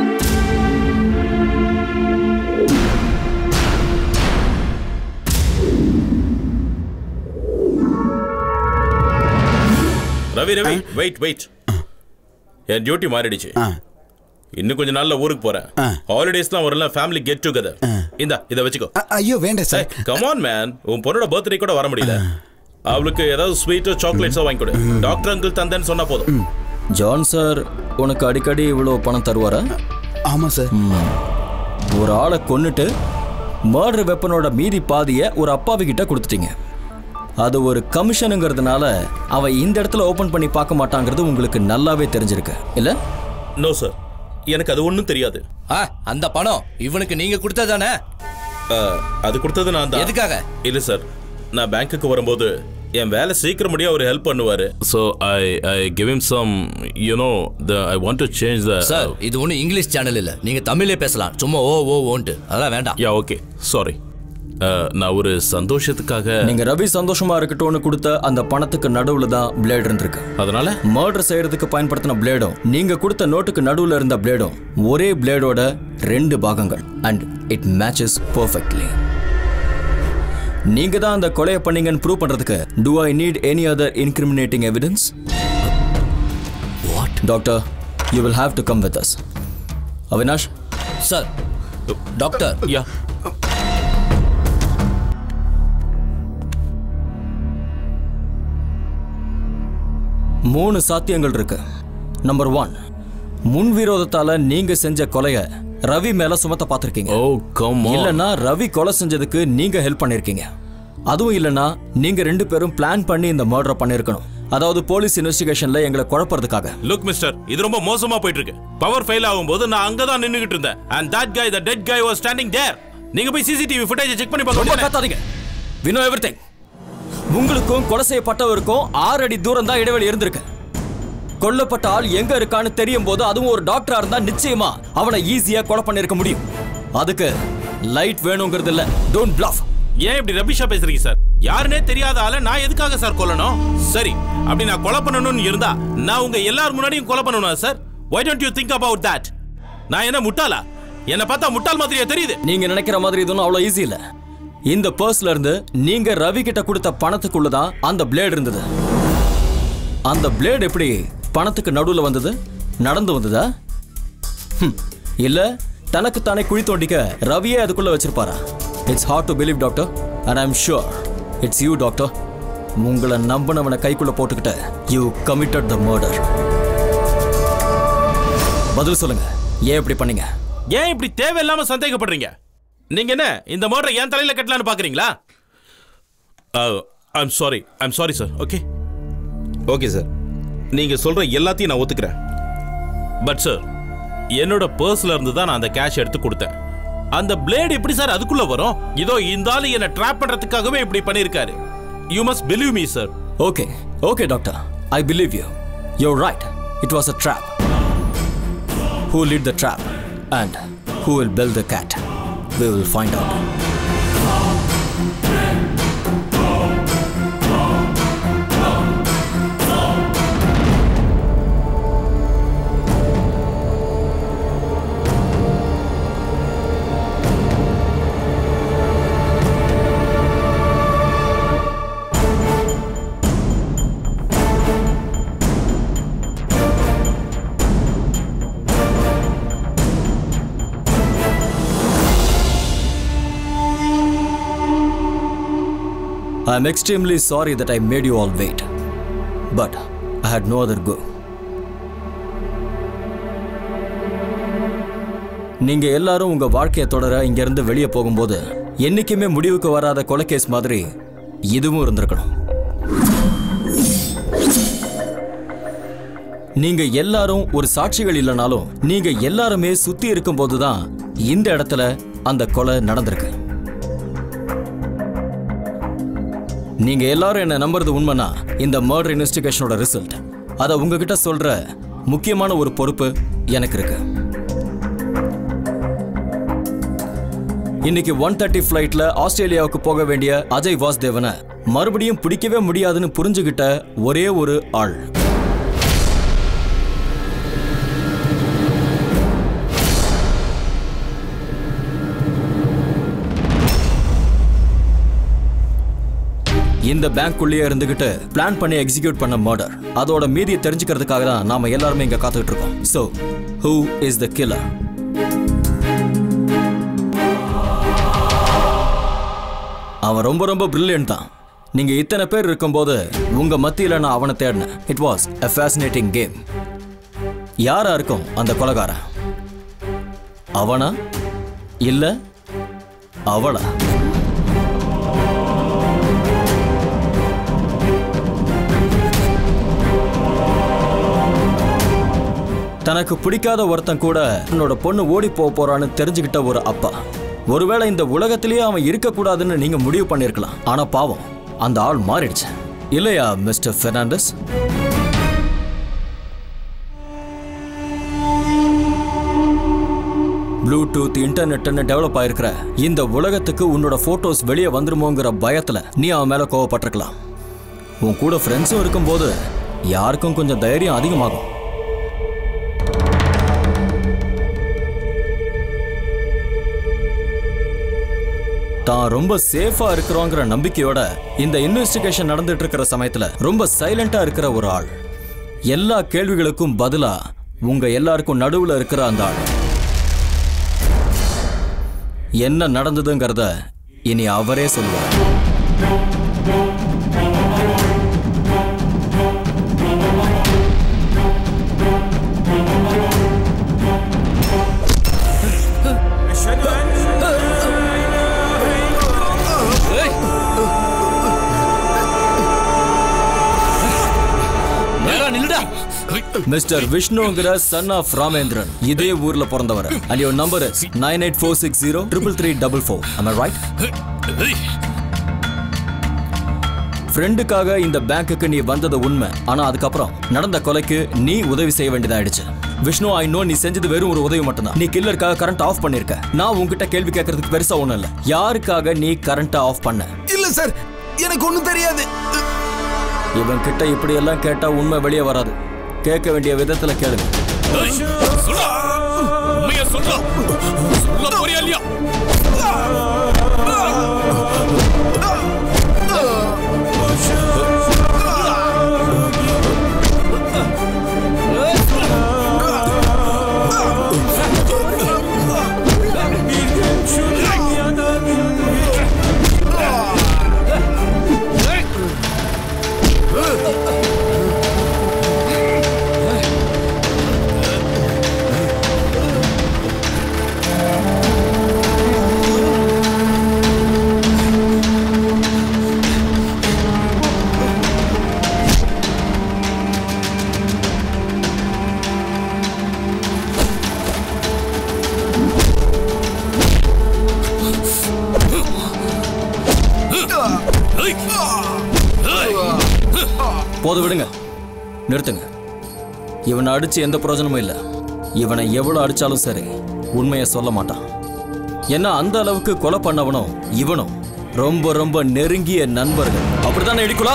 ரவி ரவி வெயிட் வெயிட் என் டியூட்டி மாறிடுச்சு இன்னும் கொஞ்ச நாள்ல ஊருக்கு போறேன் ஹாலிடேஸ்லாம் வரல ஃபேமிலி கெட் டுகெதர் இந்தா இத வச்சுக்கோ ஐயோ வேண்டாம் சார் கமான் மேன் உன் பொண்ணோட பர்த்டே கூட வர முடியல அவளுக்கு ஏதாவது ஸ்வீட்டோ சாக்லேட்ஸோ வாங்கி கொடு டாக்டர் அங்கிள் தந்தேன்னு சொன்னா போதும் ஜான் சார் உனக்கு அடிக்கடி இவ்வளோ பணம் தருவாரா ஆமா சார் ஒரு ஆளை கொன்னுட்டு மர்டர் வெப்பனோட மீதி பாதியை ஒரு அப்பாவி கிட்ட கொடுத்துட்டீங்க அது ஒரு கமிஷனுங்கிறதுனால அவன் இந்த இடத்துல ஓபன் பண்ணி பார்க்க மாட்டாங்கிறது உங்களுக்கு நல்லாவே தெரிஞ்சிருக்கு இல்ல நோ சார் எனக்கு அது ஒன்றும் தெரியாது ஆ அந்த பணம் இவனுக்கு நீங்க கொடுத்ததானே அது கொடுத்தது நான் தான் எதுக்காக இல்ல சார் நான் பேங்க்குக்கு வரும்போது என் வேலை சீக்கிரம் முடிய அவர் ஹெல்ப் பண்ணுவாரு so I I give him some you know the I want to change the sir இது ஒன்றும் இங்கிலீஷ் சேனல் இல்ல நீங்க தமிழ்லே பேசலாம் சும்மா ஓ ஓ ஓன்ட்டு அதெல்லாம் வேண்டாம் யா ஓகே சாரி நான் ஒரு சந்தோஷத்துக்காக நீங்க ரவி சந்தோஷமா இருக்கட்டும்னு கொடுத்த அந்த பணத்துக்கு நடுவுல தான் பிளேட் இருந்திருக்கு அதனால மர்டர் செய்யறதுக்கு பயன்படுத்தின பிளேடும் நீங்க கொடுத்த நோட்டுக்கு நடுவுல இருந்த பிளேடும் ஒரே பிளேடோட ரெண்டு பாகங்கள் அண்ட் இட் மேட்சஸ் பர்ஃபெக்ட்லி நீங்க தான் அந்த கொலையை பண்ணீங்கன்னு ப்ரூவ் பண்றதுக்கு do I need any other incriminating evidence what doctor you will have to come with us Avinash sir doctor யா மூணு சாத்தியங்கள் இருக்கு நம்பர் ஒன் முன் விரோதத்தால நீங்க செஞ்ச கொலைய ரவி மேல சுமத்த பார்த்திருக்கீங்க ஓ கம் இல்லனா ரவி கொலை செஞ்சதுக்கு நீங்க ஹெல்ப் பண்ணிருக்கீங்க அதுவும் இல்லனா நீங்க ரெண்டு பேரும் பிளான் பண்ணி இந்த மர்டர் பண்ணிருக்கணும் அதாவது போலீஸ் இன்வெஸ்டிகேஷன்ல எங்களை குழப்பறதுக்காக லுக் மிஸ்டர் இது ரொம்ப மோசமா போயிட்டு இருக்கு பவர் ஃபெயில் ஆகும்போது நான் அங்க தான் நின்னுகிட்டு இருந்தேன் and that guy the dead guy was standing there நீங்க போய் சிசிடிவி ஃபுட்டேஜ் செக் பண்ணி பார்க்க ரொம்ப வேண்டியதானே? கத்தாதீங்க we know everything உங்களுக்கும் கொலை செய்யப்பட்டவருக்கும் ஆறு அடி தூரம் தான் இடைவெளி இருந்திருக்கு கொல்லப்பட்ட ஆள் எங்க இருக்கான்னு தெரியும் போது அதுவும் ஒரு டாக்டரா இருந்தா நிச்சயமா அவனை ஈஸியா கொலை பண்ணிருக்க முடியும் அதுக்கு லைட் வேணுங்கிறது இல்ல டோன்ட் பிளஃப் ஏன் இப்படி ரபிஷா பேசுறீங்க சார் யாருனே தெரியாத ஆள நான் எதுக்காக சார் கொல்லணும் சரி அப்படி நான் கொலை பண்ணணும்னு இருந்தா நான் உங்க எல்லார் முன்னாடியும் கொலை பண்ணணும் sir why don't you think about that நான் என்ன முட்டாளா என்ன பார்த்தா முட்டாள் மாதிரியா தெரியுது நீங்க நினைக்கிற மாதிரி இதுவும் அவ்வளவு ஈஸி இல்ல இந்த பர்ஸ்ல இருந்து நீங்க ரவி கிட்ட கொடுத்த பணத்துக்குள்ள தான் அந்த பிளேடு இருந்தது அந்த பிளேடு எப்படி பணத்துக்கு நடுவுல வந்தது நடந்து வந்ததா ஹம், இல்ல தனக்கு தானே குழி தோண்டிக்க ரவியே அதுக்குள்ள வச்சிருப்பாரா it's hard to believe doctor and I'm sure it's you doctor உங்களை நம்பினவனை கைக்குள்ள போட்டுக்கிட்ட யூ கமிட்டட் த மர்டர் பதில் சொல்லுங்க ஏன் இப்படி பண்ணீங்க ஏன் இப்படி தேவையில்லாம சந்தேகப்படுறீங்க நீங்க என்ன இந்த மோட்டரை என் தலையில கட்டலான்னு பாக்குறீங்களா I'm sorry I'm sorry sir okay okay sir நீங்க சொல்ற எல்லாத்தையும் நான் ஒத்துக்கிறேன் பட் சார் என்னோட பர்ஸ்ல இருந்து தான் நான் அந்த கேஷ் எடுத்து கொடுத்தேன் அந்த பிளேடு எப்படி சார் அதுக்குள்ள வரும் இதோ இந்த ஆளு என்ன ட்ராப் பண்றதுக்காகவே இப்படி பண்ணிருக்காரு you must believe me sir Okay, okay, doctor. I believe you. You're right. It was a trap. Who lit the trap? And who will build the cat? We will find out. I'm extremely sorry that I made you all wait. But I had no other go. நீங்க எல்லாரும் உங்க வாழ்க்கையை தொடர இங்க இருந்து வெளியே போகும்போது என்னைக்குமே முடிவுக்கு வராத கொலைகேஸ் மாதிரி இதுவும் இருந்திருக்கணும் நீங்க எல்லாரும் ஒரு சாட்சிகள் இல்லைனாலும் நீங்க எல்லாருமே சுத்தி இருக்கும்போது தான் இந்த இடத்துல அந்த கொலை நடந்திருக்கு நீங்க எல்லாரும் என்ன நம்புறது உண்மைனா இந்த மர்டர் இன்வெஸ்டிகேஷனோட ரிசல்ட் அதை உங்ககிட்ட சொல்ற முக்கியமான ஒரு பொறுப்பு எனக்கு இருக்கு இன்னைக்கு ஒன் தேர்ட்டி ஃப்ளைட்ல ஆஸ்திரேலியாவுக்கு போக வேண்டிய அஜய் வாஸ்தேவனை மறுபடியும் பிடிக்கவே முடியாதுன்னு புரிஞ்சுகிட்ட ஒரே ஒரு ஆள் இந்த பேங்க்குள்ளேயே இருந்துகிட்டு பிளான் பண்ணி எக்ஸிக்யூட் பண்ண மர்டர் அதோட மீதியை தெரிஞ்சுக்கிறதுக்காக தான் நாம எல்லாருமே இங்க காத்துக்கிட்டு இருக்கோம் so who is the killer அவன் ரொம்ப ரொம்ப பிரில்லியன்ட் தான் நீங்க இத்தனை பேர் இருக்கும்போது உங்க மத்தியில நான் அவனை தேடினேன் it was a fascinating game யாரா இருக்கும் அந்த கொலகாரன் அவனா இல்ல அவளா தனக்கு பிடிக்காத ஒருத்தன் கூட தன்னோட பொண்ணு ஓடி போக போறான்னு தெரிஞ்சுக்கிட்ட ஒரு அப்பா ஒருவேளை இந்த உலகத்திலேயே அவன் இருக்கக்கூடாதுன்னு நீங்க முடிவு பண்ணிருக்கலாம் ஆனா பாவம் அந்த ஆள் மாறிடுச்சு இல்லையா மிஸ்டர் பெர்னாண்டஸ் ப்ளூடூத் இன்டர்நெட்னு டெவலப் ஆயிருக்கிற இந்த உலகத்துக்கு உன்னோட போட்டோஸ் வெளியே வந்துருமோங்கிற பயத்துல நீ அவன் மேல கோவப்பட்டிருக்கலாம் உன் கூட ஃப்ரெண்ட்ஸும் இருக்கும்போது யாருக்கும் கொஞ்சம் தைரியம் அதிகமாகும் தான் ரொம்ப சேஃபா இருக்கிறோங்கிற நம்பிக்கையோட இந்த இன்வெஸ்டிகேஷன் நடந்துட்டு இருக்கிற சமயத்துல ரொம்ப சைலண்டா இருக்கிற ஒரு ஆள் எல்லா கேள்விகளுக்கும் பதிலா உங்க எல்லாருக்கும் நடுவுல இருக்கிற அந்த ஆள் என்ன நடந்ததுங்கிறத இனி அவரே சொல்லுவார் மிஸ்டர் விஷ்ணுங்கிற சன் ஆஃப் ராமேந்திரன் இதே ஊர்ல பிறந்தவர் and your number nine eight four six zero triple three double four right ஃப்ரெண்டுக்காக இந்த பேங்க்குக்கு நீ வந்தது உண்மை ஆனா அதுக்கப்புறம் நடந்த கொலைக்கு நீ உதவி செய்ய வேண்டியதாயிடுச்சு விஷ்ணு ஐ நோ நீ செஞ்சது வெறும் ஒரு உதவி மட்டும்தான் நீ கில்லருக்காக கரண்ட் ஆஃப் பண்ணிருக்க நான் உன்கிட்ட கேள்வி கேட்கறதுக்கு பெருசா ஒண்ணும் இல்ல யாருக்காக நீ கரண்ட் ஆஃப் பண்ண இல்ல சார் எனக்கு ஒண்ணும் தெரியாது இவன் கிட்ட இப்படி எல்லாம் கேட்டா உண்மை வெளியே வராது கேட்க வேண்டிய விதத்துல கேளுங்க உண்மையா சொல்றா சொல்ல போறியா இல்லையா போது விடுங்க நிறுத்துங்க இவனை அடிச்சு எந்த பிரயோஜனமும் இல்லை இவனை எவ்வளவு அடிச்சாலும் சரி உண்மையை சொல்ல மாட்டான் ஏன்னா அந்த அளவுக்கு கொலை பண்ணவனும் இவனும் ரொம்ப ரொம்ப நெருங்கிய நண்பர்கள் அப்படித்தானே இடிக்குலா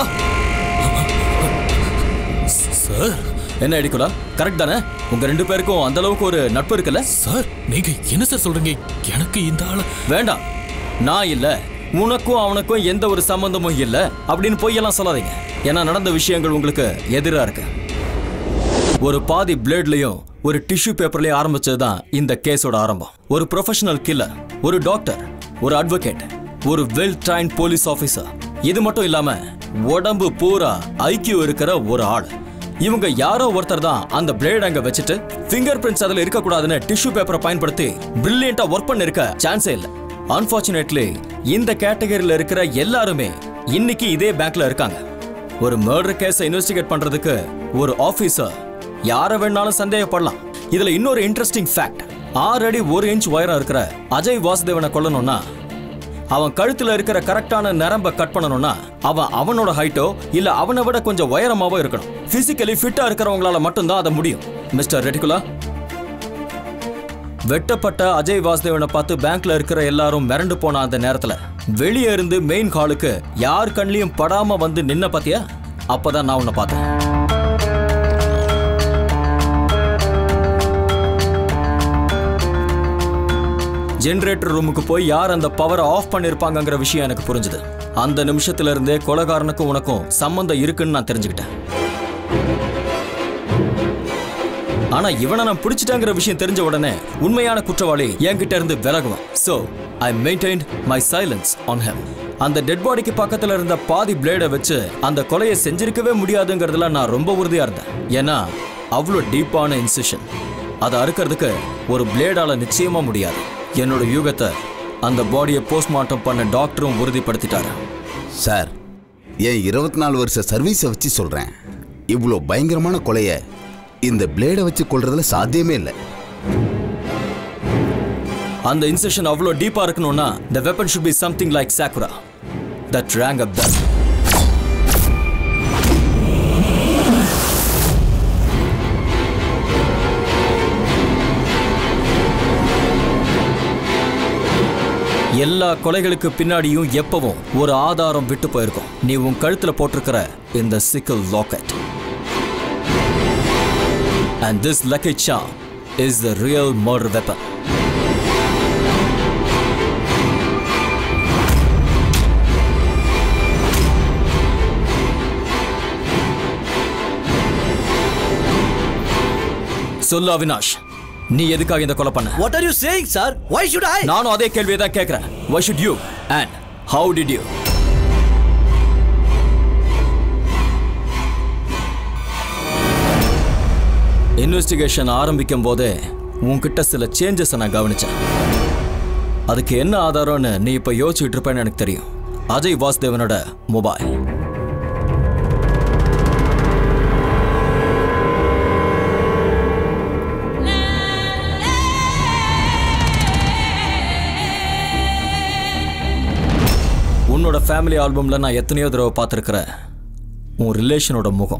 சார் என்ன இடிக்குலா கரெக்ட் தானே உங்க ரெண்டு பேருக்கும் அந்த அளவுக்கு ஒரு நட்பு இருக்குல்ல சார் நீங்க என்ன சார் சொல்றீங்க எனக்கு இந்த ஆள வேண்டாம் நான் இல்ல உனக்கும் அவனுக்கும் எந்த ஒரு சம்பந்தமும் இல்ல அப்படின்னு பொய்யெல்லாம் சொல்லாதீங்க ஏன்னா நடந்த விஷயங்கள் உங்களுக்கு எதிரா இருக்கு ஒரு பாதி பிளேட்லயும் ஒரு டிஷ்யூ பேப்பர்லயும் ஆரம்பிச்சது தான் இந்த கேஸோட ஆரம்பம் ஒரு ப்ரொஃபஷனல் கில்லர் ஒரு டாக்டர் ஒரு அட்வொகேட் ஒரு வெல் ட்ரைன் போலீஸ் ஆபீசர் இது மட்டும் இல்லாம உடம்பு பூரா ஐக்கியம் இருக்கிற ஒரு ஆள் இவங்க யாரோ ஒருத்தர் தான் அந்த பிளேட் அங்க வச்சுட்டு ஃபிங்கர் பிரிண்ட்ஸ் அதுல இருக்க கூடாதுன்னு டிஷ்யூ பேப்பரை பயன்படுத்தி பிரில்லியண்டா ஒர்க் பண்ணிருக்க சான்ஸே இல்ல அன்பார்ச்சுனேட்லி இந்த கேட்டகரியில இருக்கிற எல்லாருமே இன்னைக்கு இதே பேங்க்ல இருக்காங்க ஒரு மர்டர் கேஸை இன்வெஸ்டிகேட் பண்றதுக்கு ஒரு ஆபீசர் யாரை வேணாலும் சந்தேகப்படலாம் இதுல இன்னொரு இன்ட்ரெஸ்டிங் ஃபேக்ட் ஆறு அடி ஒரு இன்ச் உயரம் இருக்கிற அஜய் வாசுதேவனை கொல்லணும்னா அவன் கழுத்துல இருக்கிற கரெக்டான நரம்ப கட் பண்ணணும்னா அவன் அவனோட ஹைட்டோ இல்ல அவனை விட கொஞ்சம் உயரமாவோ இருக்கணும் பிசிக்கலி ஃபிட்டா இருக்கிறவங்களால மட்டும்தான் அதை முடியும் மிஸ்டர் ரெட்டிகுலா வெட்டப்பட்ட அஜய் வாசுதேவனை பார்த்து பேங்க்ல இருக்கிற எல்லாரும் மிரண்டு போன அந்த நேரத்துல வெளியே இருந்து மெயின் ஹாலுக்கு யார் கண்ணிலையும் படாம வந்து நின்ன பாத்தியா அப்பதான் நான் உன்னை பார்த்தேன் ஜெனரேட்டர் ரூமுக்கு போய் யார் அந்த பவரை ஆஃப் பண்ணிருப்பாங்கங்கிற விஷயம் எனக்கு புரிஞ்சுது அந்த நிமிஷத்துல இருந்தே கொலகாரனுக்கும் உனக்கும் சம்மந்தம் இருக்குன்னு நான் தெரிஞ்சுக்கிட்டேன் ஆனா இவனை நான் பிடிச்சிட்டாங்கிற விஷயம் தெரிஞ்ச உடனே உண்மையான குற்றவாளி என்கிட்ட இருந்து விலகுவான் so I maintained my silence on him அந்த டெட் பாடிக்கு பக்கத்துல இருந்த பாதி பிளேடை வச்சு அந்த கொலையை செஞ்சிருக்கவே முடியாதுங்கிறதுல நான் ரொம்ப உறுதியா இருந்தேன் ஏன்னா அவ்வளோ டீப்பான இன்சிஷன் அதை அறுக்கிறதுக்கு ஒரு பிளேடால நிச்சயமா முடியாது என்னோட யூகத்தை அந்த பாடியை போஸ்ட்மார்ட்டம் பண்ண டாக்டரும் உறுதிப்படுத்திட்டாரு சார் என் இருபத்தி நாலு வருஷ சர்வீஸை வச்சு சொல்கிறேன் இவ்வளோ பயங்கரமான கொலையை இந்த பிளேடை வச்சு கொள்றதுல சாத்தியமே இல்லை அந்த இன்செஷன் அவ்வளோ டீப்பா இருக்கணும்னா the weapon should be something like sakura that rang a bell எல்லா கொலைகளுக்கு பின்னாடியும் எப்பவும் ஒரு ஆதாரம் விட்டு போயிருக்கும் நீ உன் கழுத்துல போட்டிருக்கிற இந்த சிக்கல் locket and this lucky charm is the real murder weapon சொல்லு அவினாஷ் நீ எதுக்காக இந்த கொலை பண்ண what are you saying sir why should I நானும் அதே கேள்வியை தான் கேட்கிறேன் why should you and how did you investigation ஆரம்பிக்கும் போதே உன்கிட்ட சில சேஞ்சஸ் நான் கவனிச்சேன் அதுக்கு என்ன ஆதாரம்னு நீ இப்ப யோசிச்சுட்டு இருப்பேன்னு எனக்கு தெரியும் அஜய் வாசுதேவனோட மொபைல் உன்னோட ஃபேமிலி ஆல்பம்ல நான் எத்தனையோ தடவை பார்த்துருக்கிறேன் உன் ரிலேஷனோட முகம்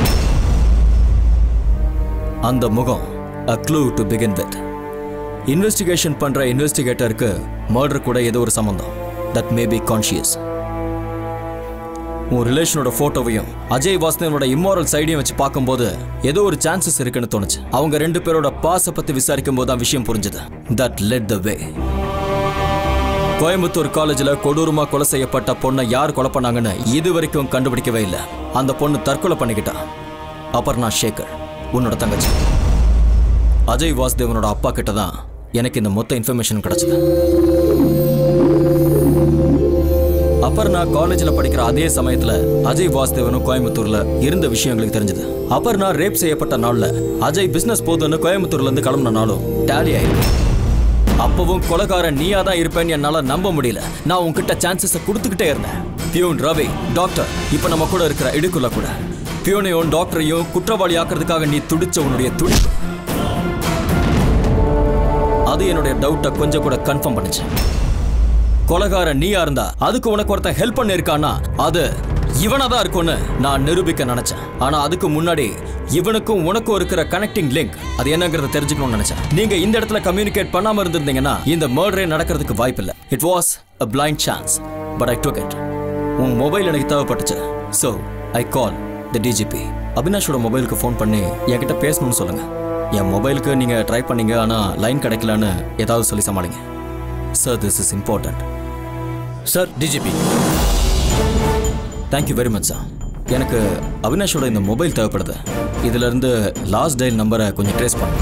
அந்த முகம் a clue to begin with investigation பண்ற இன்வெஸ்டிகேட்டருக்கு மர்டர் கூட ஏதோ ஒரு சம்பந்தம் தட் மே பி கான்ஷியஸ் உன் ரிலேஷனோட போட்டோவையும் அஜய் வாஸ்தவனோட இம்மாரல் சைடையும் வச்சு பார்க்கும்போது ஏதோ ஒரு சான்சஸ் இருக்குன்னு தோணுச்சு அவங்க ரெண்டு பேரோட பாச பத்தி விசாரிக்கும் போது தான் விஷயம் புரிஞ்சுது that let the way Coimbatore காலேஜ்ல கொடூரமா கொலை செய்யப்பட்ட பொண்ணை யார் கொலை பண்ணாங்கன்னு இது வரைக்கும் கண்டுபிடிக்கவே இல்லை அந்த பொண்ணு தற்கொலை பண்ணிக்கிட்டா அபர்ணா ஷேகர் உன்னோட தங்கச்சி அஜய் வாசுதேவனோட அப்பா கிட்ட தான் எனக்கு இந்த மொத்த இன்ஃபர்மேஷன் கிடைச்சது அபர்ணா காலேஜ்ல படிக்கிற அதே சமயத்துல அஜய் வாசுதேவனும் கோயம்புத்தூர்ல இருந்த விஷயங்களுக்கு தெரிஞ்சது அபர்ணா ரேப் செய்யப்பட்ட நாள்ல அஜய் பிசினஸ் போதுன்னு கோயம்புத்தூர்ல இருந்து கிளம்புன நாளும் டேலி ஆயிருக்கு அப்பவும் கொலகாரன் நீயா தான் இருப்பேன்னு என்னால நம்ப முடியல நான் உன்கிட்ட சான்சஸ் கொடுத்துக்கிட்டே இருந்தேன் பியூன் ரவி டாக்டர் இப்ப நம்ம கூட இருக்கிற இடுக்குள்ள கூட பியூனையும் டாக்டரையும் குற்றவாளி ஆக்குறதுக்காக நீ துடிச்ச உன்னுடைய துடிப்பு அது என்னுடைய டவுட்டை கொஞ்சம் கூட கன்ஃபார்ம் பண்ணுச்சு கொலகாரன் நீயா இருந்தா அதுக்கு உனக்கு ஒருத்தன் ஹெல்ப் பண்ணிருக்கானா அது இவனா தான் இருக்கும்னு நான் நிரூபிக்க நினைச்சேன் ஆனா அதுக்கு முன்னாடி இவனுக்கும் உனக்கும் இருக்கிற கனெக்டிங் லிங்க் அது என்னங்கறத தெரிஞ்சுக்கணும்னு நினைச்சேன் நீங்க இந்த இடத்துல கம்யூனிகேட் பண்ணாம இருந்திருந்தீங்கன்னா இந்த மர்டரே நடக்கிறதுக்கு வாய்ப்பில்லை it was a blind chance but I took it உன் மொபைல் எனக்கு தேவைப்பட்டுச்சு so I call the DGP அபினாஷோட மொபைலுக்கு ஃபோன் பண்ணி என்கிட்ட பேசணும்னு சொல்லுங்க என் மொபைலுக்கு நீங்க ட்ரை பண்ணீங்க ஆனா லைன் கிடைக்கலன்னு ஏதாவது சொல்லி சமாளிங்க sir this is important sir DGP thank you very much sir எனக்கு அவினாஷோட இந்த மொபைல் தேவைப்படுது இதுல இருந்து லாஸ்ட் டைல் நம்பரை கொஞ்சம் ட்ரேஸ் பண்ணு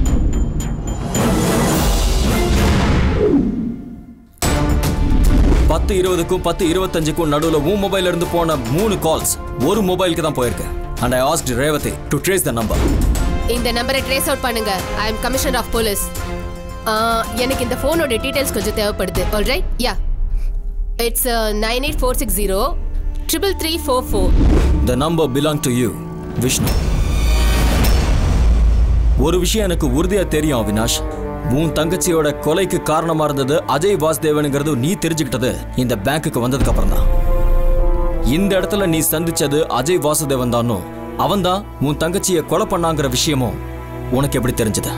பத்து இருபதுக்கும் பத்து இருபத்தஞ்சுக்கும் நடுவில் உன் மொபைல்ல இருந்து போன மூணு கால்ஸ் ஒரு மொபைலுக்கு தான் போயிருக்கு and I ask Revathi to trace the number இந்த நம்பரை ட்ரேஸ் அவுட் பண்ணுங்க I am commissioner of police எனக்கு இந்த ஃபோனோட டீடைல்ஸ் கொஞ்சம் தேவைப்படுது alright ya it's nine eight four six zero triple three four four the number belong to you Vishnu ஒரு விஷயம் எனக்கு உறுதியா தெரியும் அவினாஷ் உன் தங்கச்சியோட கொலைக்கு காரணமா இருந்தது அஜய் வாசுதேவனுங்கிறது நீ தெரிஞ்சுக்கிட்டது இந்த பேங்க்குக்கு வந்ததுக்கு அப்புறம் தான் இந்த இடத்துல நீ சந்திச்சது அஜய் வாசுதேவன் தானும் அவன் தான் உன் தங்கச்சியை கொலை பண்ணாங்கிற விஷயமும் உனக்கு எப்படி தெரிஞ்சது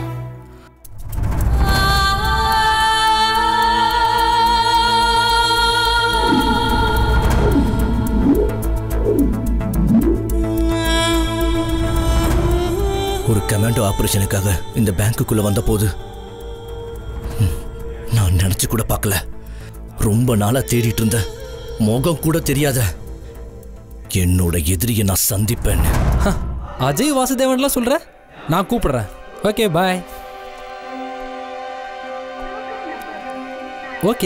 ஒரு கமாண்டோ ஆபரேஷனுக்காக இந்த பேங்க்குக்குள்ள வந்த போது ம், நான் நினைச்சு கூட பார்க்கல ரொம்ப நாளா தேடிட்டு இருந்த முகம் கூட தெரியாத என்னோட எதிரியை நான் சந்திப்பேன் அஜய் வாசுதேவன்லாம் சொல்ற நான் கூப்பிடுறேன் ஓகே பாய் ஓகே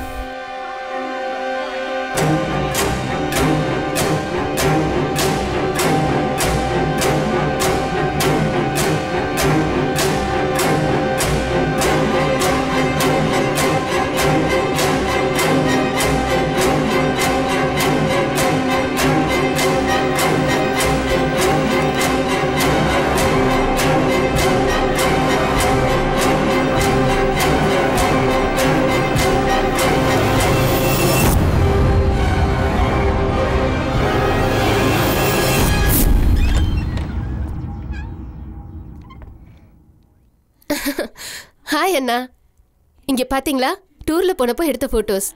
ஹாய் அண்ணா இங்க பாத்தீங்களா டூர்ல போனப்போ எடுத்த போட்டோஸ்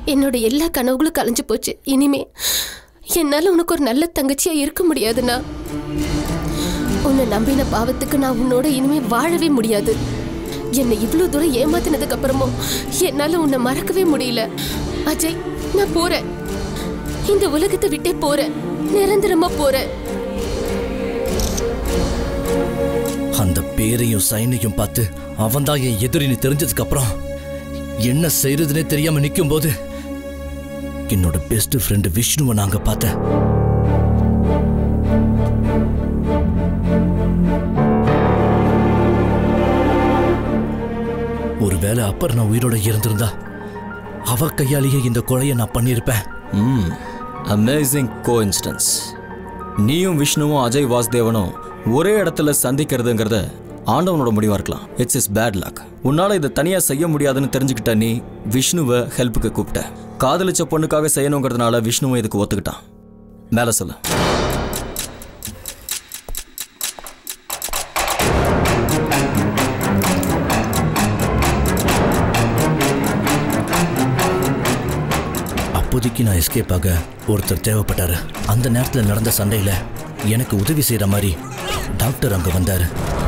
என்னோட எல்லா கனவுகளும் கலைஞ்சு போச்சு இனிமே என்னால உனக்கு ஒரு நல்ல தங்கச்சியா இருக்க முடியாதுண்ணா உன்னை நம்பின பாவத்துக்கு நான் உன்னோட இனிமே வாழவே முடியாது என்னை இவ்வளவு தூரம் ஏமாத்தினதுக்கு அப்புறமும் என்னால உன்னை மறக்கவே முடியல அஜய் நான் போறேன் இந்த உலகத்தை விட்டே போறேன் நிரந்தரமா போறேன் அந்த பேரையும் சைனையும் பார்த்து அவன் தான் என் எதிரின்னு தெரிஞ்சதுக்கு அப்புறம் என்ன செய்யறதுனே தெரியாம நிற்கும் போது என்னோட பெஸ்ட் ஃப்ரெண்டு விஷ்ணுவை நாங்க பார்த்தேன் ஒருவேளை அப்பர் நான் உயிரோட இருந்திருந்தா அவ கையாலேயே இந்த கொலையை நான் பண்ணியிருப்பேன் ம் அமேசிங் கோ இன்ஸ்டன்ஸ் நீயும் விஷ்ணுவும் அஜய் வாசுதேவனும் ஒரே இடத்துல சந்திக்கிறதுங்கிறத ஆண்டவனோட முடிவா இருக்கலாம் இட்ஸ் இஸ் பேட் லக் உன்னால இதை தனியா செய்ய முடியாதுன்னு தெரிஞ்சுக்கிட்ட நீ விஷ்ணுவை ஹெல்ப்புக்கு கூப்பிட்ட காதலிச்ச பொண்ணுக்காக செய்யணுங்கிறதுனால விஷ்ணுவும் இதுக்கு ஒத்துக்கிட்டான் மேல சொல்லு அப்போதைக்கு நான் எஸ்கேப் ஆக ஒருத்தர் தேவைப்பட்டாரு அந்த நேரத்தில் நடந்த சண்டையில் எனக்கு உதவி செய்கிற மாதிரி டாக்டர் அங்கே வந்தார்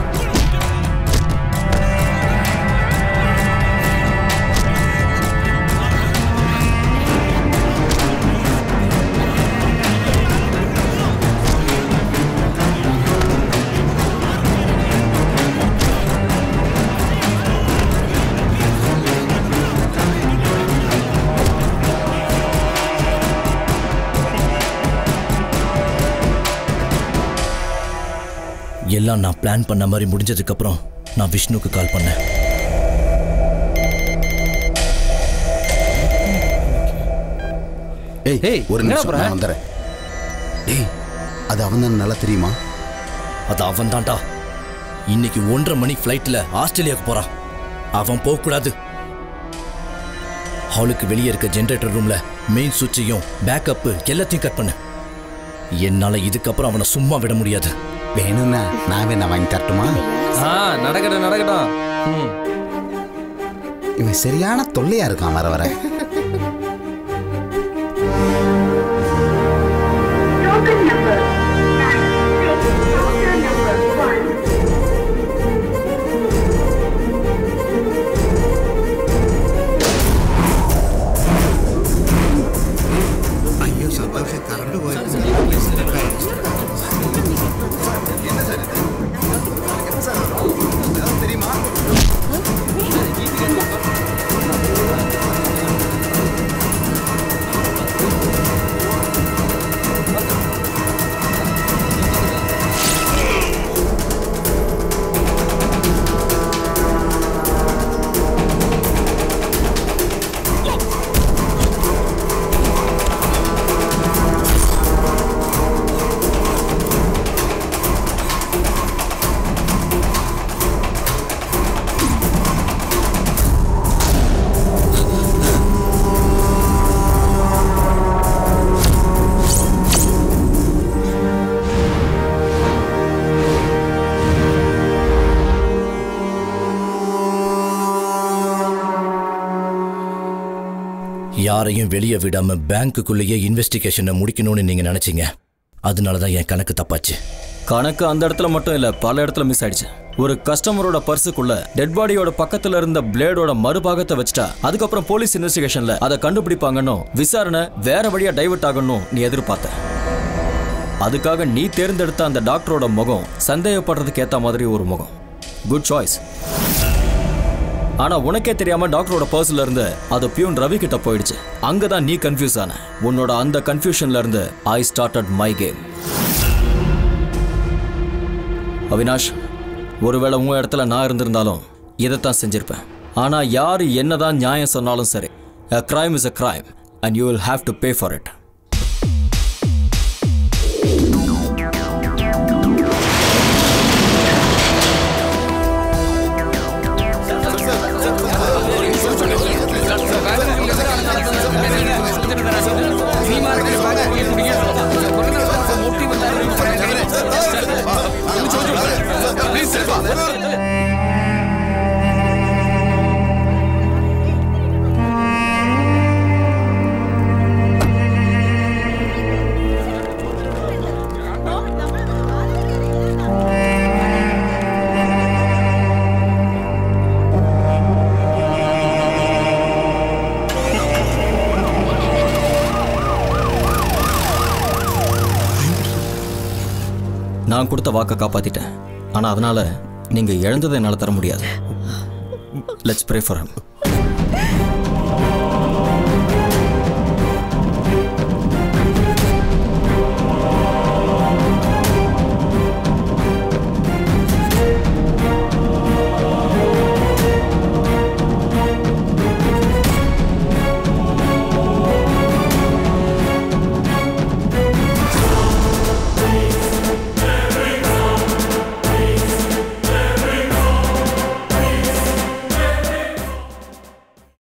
எல்லாம் நான் பிளான் பண்ண மாதிரி முடிஞ்சதுக்கப்புறம் நான் விஷ்ணுக்கு கால் பண்ணேன் ஏய் ஒரு எங்கடா நிமிஷம் போற? நான் வந்துடுறேன் டேய் அது அவன் தான் நல்லா தெரியுமா அது அவன் தான்டா இன்னைக்கு ஒன்றரை மணி ஃப்ளைட்டில் ஆஸ்திரேலியாவுக்கு போகிறான் அவன் போகக்கூடாது ஹாலுக்கு வெளியே இருக்க ஜென்ரேட்டர் ரூமில் மெயின் சுவிட்சையும் பேக்கப்பு எல்லாத்தையும் கட் பண்ணு என்னால் இதுக்கப்புறம் அவனை சும்மா விட முடியாது வேணும்னா நான் வேணா வாங்கி தரட்டுமா ஆ நடக்கட்டும் நடக்கட்டும் ம் இவன் சரியான தொல்லையா இருக்கான் வர வர Token number nine six. Token number one. ஐயோ சந்தோஷம் கரண்ட் போயிடுச்சு தெரியுமா யாரையும் வெளியே விடாம பேங்க்குள்ளேயே இன்வெஸ்டிகேஷனை முடிக்கணும்னு நீங்க நினைச்சீங்க அதனால தான் என் கணக்கு தப்பாச்சு கணக்கு அந்த இடத்துல மட்டும் இல்ல பல இடத்துல மிஸ் ஆயிடுச்சு ஒரு கஸ்டமரோட பர்சுக்குள்ள டெட் பாடியோட பக்கத்துல இருந்த பிளேடோட மறுபாகத்தை வச்சுட்டா அதுக்கப்புறம் போலீஸ் இன்வெஸ்டிகேஷன்ல அதை கண்டுபிடிப்பாங்கன்னு விசாரணை வேற வழியா டைவர்ட் ஆகணும் நீ எதிர்பார்த்த அதுக்காக நீ தேர்ந்தெடுத்த அந்த டாக்டரோட முகம் சந்தேகப்படுறதுக்கு ஏத்த மாதிரி ஒரு முகம் குட் சாய்ஸ் ஆனா உனக்கே தெரியாம டாக்டரோட பர்ஸ்ல இருந்து அது பியூன் ரவி கிட்ட போயிடுச்சு அங்கதான் நீ கன்ஃபியூஸ் ஆன உன்னோட அந்த கன்ஃபியூஷன்ல இருந்து I started my game Avinash ஒருவேளை உன் இடத்துல நான் இருந்திருந்தாலும் இதைத்தான் செஞ்சிருப்பேன் ஆனா யாரு என்னதான் நியாயம் சொன்னாலும் சரி a crime is a crime and you will have to pay for it நான் கொடுத்த வாக்கை காப்பாத்திட்டேன் ஆனா அதனால நீங்க இழந்ததை என்னால் தர முடியாது லெட்ஸ் ப்ரே ஃபார் ஹம்